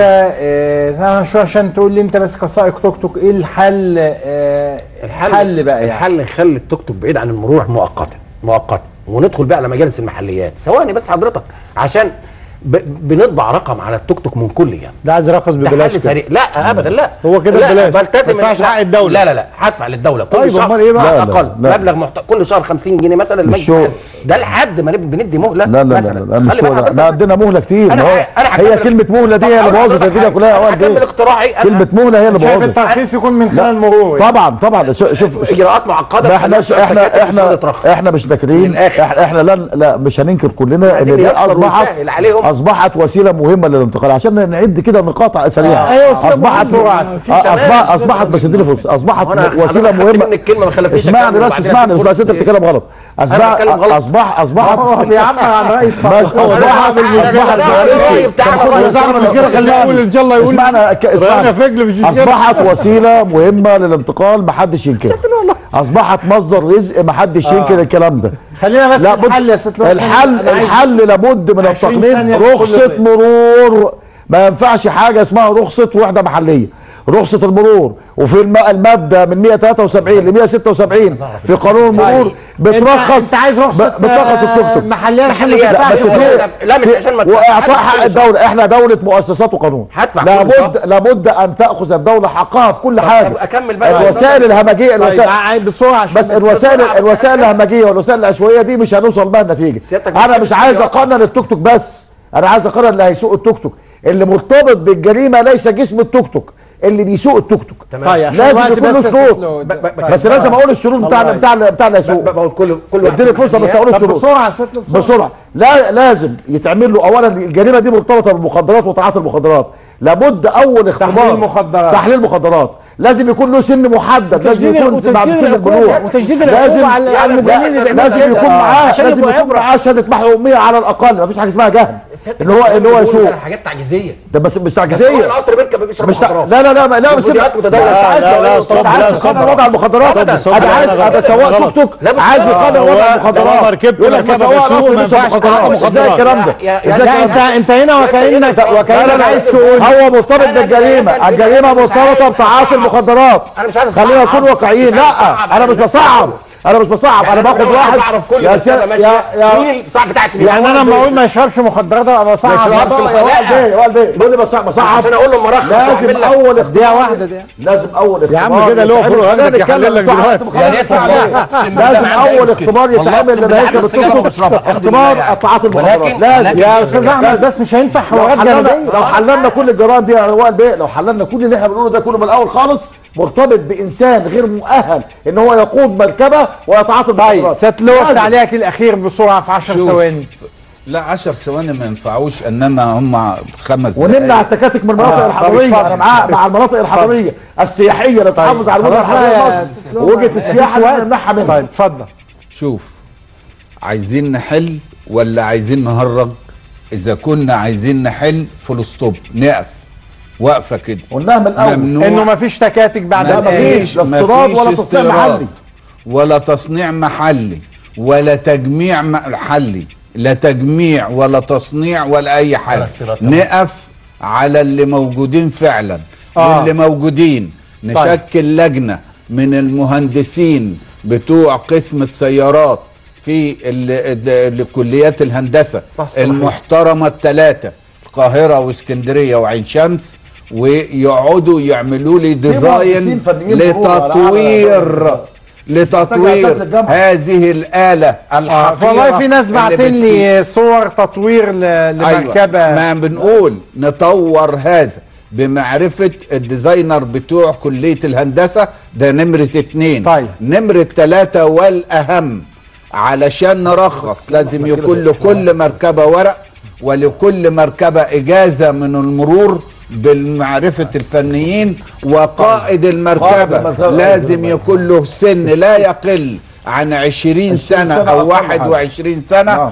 آه شو عشان تقول لي انت بس كسائق توك توك ايه الحل آه الحل الحل بقى يعني الحل نخلي التوك توك بعيد عن المرور مؤقتا مؤقتا وندخل بقى على مجالس المحليات ثواني بس حضرتك عشان ب... بنطبع رقم على التوك توك من كل يعني ده عايز يرخص ده ببلاش حل كده. سريع لا ابدا لا هو كده لا، ببلاش. بلتزم ما يدفعش لا، حق الدولة. لا لا لا هدفع للدوله كل طيب، شهر أمال إيه بقى؟ على لا، الاقل لا. مبلغ محت... كل شهر 50 جنيه مثلا مش المجلس شغل. العام. ده لحد ما نب- بندي مهله لا لا لا مثلا لا, لا مش خلي هو بالك ده حضرتك احنا عندنا مهله كتير أنا ما هو ه- أنا هي هكمل- كلمه مهله دي هي اللي طب أقول بوظت لحضرتك الدنيا حاجة. كلها يا أنا ولد هكمل ايه اقتراحي أنا- كلمه مهله هي اللي شايف بوظت الترخيص يكون من خلال المرور يعني. طبعا طبعا شوف شوف اجراءات معقده ما احناش خليها احنا الشركات احنا تترخص. احنا مش فاكرين للآخر. احنا احنا لا لا مش هننكر كلنا ان عايزين دي نيسر اصبحت ونسهل عليهم. اصبحت وسيله مهمه للانتقال عشان نعد كده نقاط سريعه أيوة، وسيلة اصبحت مهمة. في اصبحت تمام. اصبحت بس اديني فرصه اصبحت وأنا وسيله حضرتك خدت مهمه مني الكلمة ما خلتنيش اسمعني أكمل بس وبعدين اسمعني أديك بس انت فرصة بتتكلم غلط أنا بتكلم غلط. اصبح اصبحت هو بيعبر عن رأي الصالح. ماشي، اصبحت اصبحت الرأي بتاعنا طب خد الرأي بالك، بتاعنا مش كده خلينا نقول ان شاء الله يقول اسمعنا ك- اسمعنا في رجل مش مشكلة. اصبحت وسيله مهمه للانتقال محدش ينكرها اصبحت مصدر رزق محدش آه. ينكر الكلام ده خلينا بس لابد- الحل يا ست لطفي. الحل أنا عايز- الحل لابد من 20 التقنين ثانية لكل رخصة طريق. مرور ما ينفعش حاجة اسمها رخصة وحدة محلية رخصة المرور وفي الم- المادة من 173 ل 176 في قانون المرور بترخص انت عايز رخصة، ب- بترخص التوك توك آه، محليات عشان ما محليات. تدفعش بس ولا- في لا، مش في- عشان ما واعطاء هدفع حق كل الدولة احنا دولة مؤسسات وقانون هدفع كل لابد شهر. لابد ان تاخذ الدولة حقها في كل حاجة اكمل بقى الوسائل الهمجية طيب الوسائل عايز بسرعه عشان بس الوسائل بسرعة، بس الوسائل الهمجيه والوسائل العشوائيه دي مش هنوصل بها لنتيجه سيادتك انا بتتكلم مش عايز في اقنن التوك توك بس انا عايز اقنن اللي هيسوق التوك توك اللي مرتبط بالجريمه ليس جسم التوك توك اللي بيسوق التوك توك تمام. طيب، عشان لازم الوقت يكون له بس يا شروط ست لو- ب- ب- بس طيب. لازم اقول الشروط بتاع الله بتاع بتاع اللي هيسوق بقول كل كل واحد اديني فرصه بس اقول طب الشروط بسرعه يا ست بسرعه بسرعه لا لازم يتعمل له اولا الجريمه دي مرتبطه بالمخدرات وتعاطي المخدرات لابد اول اختبار تحليل مخدرات. تحليل مخدرات لازم يكون له سن محدد لازم وتشديد- يكون وتشديد بعد سن العقوبة- البلوغ وتشديد لازم العقوبة على- على المجرمين اللي بيعملوا لازم كده. يكون آه، معاه عشان لازم يبقوا يكون عبرة. معاه شهاده محو اميه على الاقل مفيش حاجه اسمها جهل ان هو ان هو يسوق حاجات تعجيزيه ده بس مش بس هو تعجيزيه القطر بيركب بيشرب مش تع... مخدرات لا لا لا لا بس والفيديوهات متداولة. لا، لا، عايز لا، لا، أقول- ستوب، أنت عايز لا، ستوب. تقرر وضع المخدرات أبداً. انا عايز لا، ابقى سواق غلط. توك توك لا، بس عايز غلط. يقرر هو وضع طالما المخدرات ركبت يقول لك مركبة سواق بتسوق توك ما توك ينفعش مخدرات تعاطي ازاي مخدرات. الكلام ده يا- يا- إزاي لا، الكلام انت- ده؟ انت هنا وكأنك- وكأنك عايز تقول- هو مرتبط أنا بالجريمه دلوقتي الجريمه مش عايز مرتبطه بتعاطي المخدرات أنا مش عايز خلينا أصعب. نكون واقعيين مش عايز لا أصعب. انا مش أنا بصعب انا مش بصعب انا باخد عايز واحد اعرف كل يا مسألة سا- ماشية. يا يا مين الصاحب بتاعت مين؟ يعني انا لما اقول ما يشربش مخدرات ابقى ما صعب يشربش مخدرات ليه؟ هو البيه بيقول لي بصعب بصعب عشان أقول له مرخص لازم وأعمل لك. اول دقيقه واحده دي لازم اول يا عم اختبار كده له يتعمل. فرق خلينا عندك يحلل لك نتكلم دلوقتي. صح، يا ريت والله. أقسم بالله لازم ما عندي اول مشكلة. اختبار والله يتعمل أقسم بالله لبهيكل عامل السجاير التوك وبشربها. توك الحمد اختبار لله يعني. تعاطي المخدرات ولكن- لازم ولكن- يا استاذ احمد بس مش هينفع لو حوارات حللنا جانبيه لو حللنا كل الجرائم دي يا وائل بيه لو حللنا كل اللي احنا بنقوله ده كله من الاول خالص مرتبط بانسان غير مؤهل ان هو يقود مركبه ويتعاطى طيب المخدرات ست لوح لازم. تعليقك الاخير بسرعه في 10 شوف، ثواني لا 10 ثواني ما ينفعوش انما هم خمس ونمنع دقايق. التكاتك من المناطق آه، طب الحضريه اتفضل. انا معاه مع المناطق الحضريه السياحيه اللي تحافظ على المدن خلاص بقى الحضريه يا مصر ست ووجهه مفيش السياحه وقت. اللي نمنعها منها طيب اتفضل شوف عايزين نحل ولا عايزين نهرج اذا كنا عايزين نحل فول ستوب نقف وقفه كده قلناها من الاول ممنوع انه مفيش تكاتك بعد لا، الآن. مفيش. لا استيراد ولا تصنيع استيراد محلي. ولا تصنيع محلي ولا تجميع محلي لا تجميع ولا تصنيع ولا اي حاجه استيراد طبعا. نقف على اللي موجودين فعلا آه. واللي موجودين نشكل لجنه من المهندسين بتوع قسم السيارات في ال- ال- الكليات الهندسه صح. المحترمه الثلاثه القاهره واسكندريه وعين شمس ويقعدوا يعملوا لي ديزاين مهندسين فنيين فروع على لتطوير أعلى لتطوير أساتذة الجامعة. هذه الآلة آه، الحقيرة والله في ناس اللي بعتين بتسيب- لي صور تطوير ل- لمركبه أيوة. ما بنقول نطور هذا بمعرفة الديزاينر بتوع كلية الهندسة ده نمرة اتنين طيب. نمرة تلاتة والأهم علشان نرخص لازم يكون لكل مركبة ورق ولكل مركبة إجازة من المرور بالمعرفة الفنيين وقائد قائد المركبة المركبة. لازم يكون له سن لا يقل عن عشرين سنة سنة أو أقل واحد حاجة. وعشرين سنة نعم.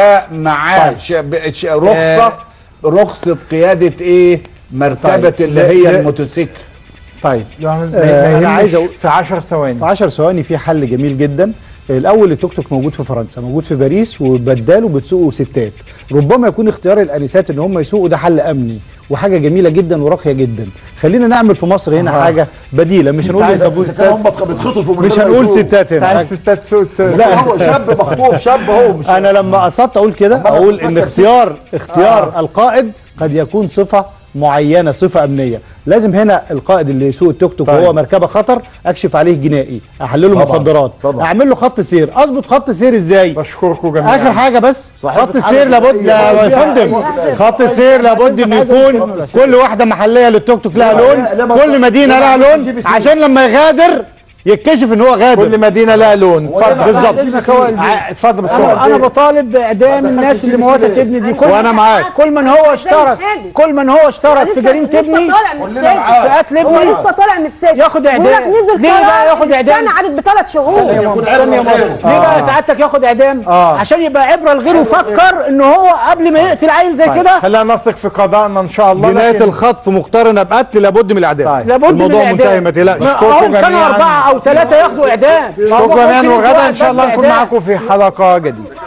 ومعاه طيب. ش- ب- ش- رخصة آه. رخصة قيادة ايه مركبة طيب. اللي ل- هي ل- الموتوسيكل طيب آه، أنا عايز أقول- في 10 ثواني في 10 ثواني في حل جميل جدا الاول التوك توك موجود في فرنسا موجود في باريس وبداله بتسوقوا ستات ربما يكون اختيار الانسات ان هم يسوقوا ده حل امني وحاجه جميله جدا وراقيه جدا خلينا نعمل في مصر هنا آه. حاجه بديله مش هنقول عايز- يركبوا اذا كانوا ستات هم بيتخطفوا من مش غير ما هنقول يسوقوا. ستات هنا عايز ستات سوق لا هو شاب مخطوف شاب هو مش انا لما قصدت اقول كده أما أنا اقول بفكر ان فيه. اختيار اختيار آه. القائد قد يكون صفه معينه صفه امنيه لازم هنا القائد اللي يسوق التوك توك طيب. وهو مركبه خطر اكشف عليه جنائي احلله طبعاً، مخدرات طبعاً. اعمل له خط سير اظبط خط سير ازاي بشكركم جميعا اخر حاجه بس صحيفة خط السير حاجة لابد جزائية. لا- يا فيها- فندم فيها- خط السير لابد انه يكون كل واحده محليه للتوك توك لها لا، لون لا، ما- كل مدينه لا، لها ما لون تجيب سير. عشان لما يغادر يتكشف ان هو غادر كل مدينه لها لون اتفضل بالظبط ع- اتفضل انا بسرعه انا بطالب باعدام الناس اللي موتت ابني دي كل وأنا معاك. كل من هو اشترك كل من هو اشترك في جريمه لسه ابني طالع من كلنا معاه. السجن في قتل هو ابني لسه طالع من السجن ياخد إعدام. بيقول لك نزل ليه بقى قرار ياخد إعدام؟ السنه عدت بثلاث شهور استنى يا يكون ماما، استنى يا عبرة ماما لغيره. ليه آه. بقى سعادتك ياخد اعدام آه. عشان يبقى عبره لغيره وفكر ان هو قبل ما يقتل عيل زي طيب، كده خلينا نثق في قضائنا ان شاء الله جنايه لكن- الخطف مقترنه بقتل لابد من الاعدام طيب. لابد من الموضوع الإعدام. منتهي ما تقلقش ما- أشكركم هم كانوا جميعاً. اربعه او ثلاثه ياخدوا اعدام شكرا جميعا ممكن وغدا واحد ان شاء بس الله نكون إعدام. معكم في حلقه جديده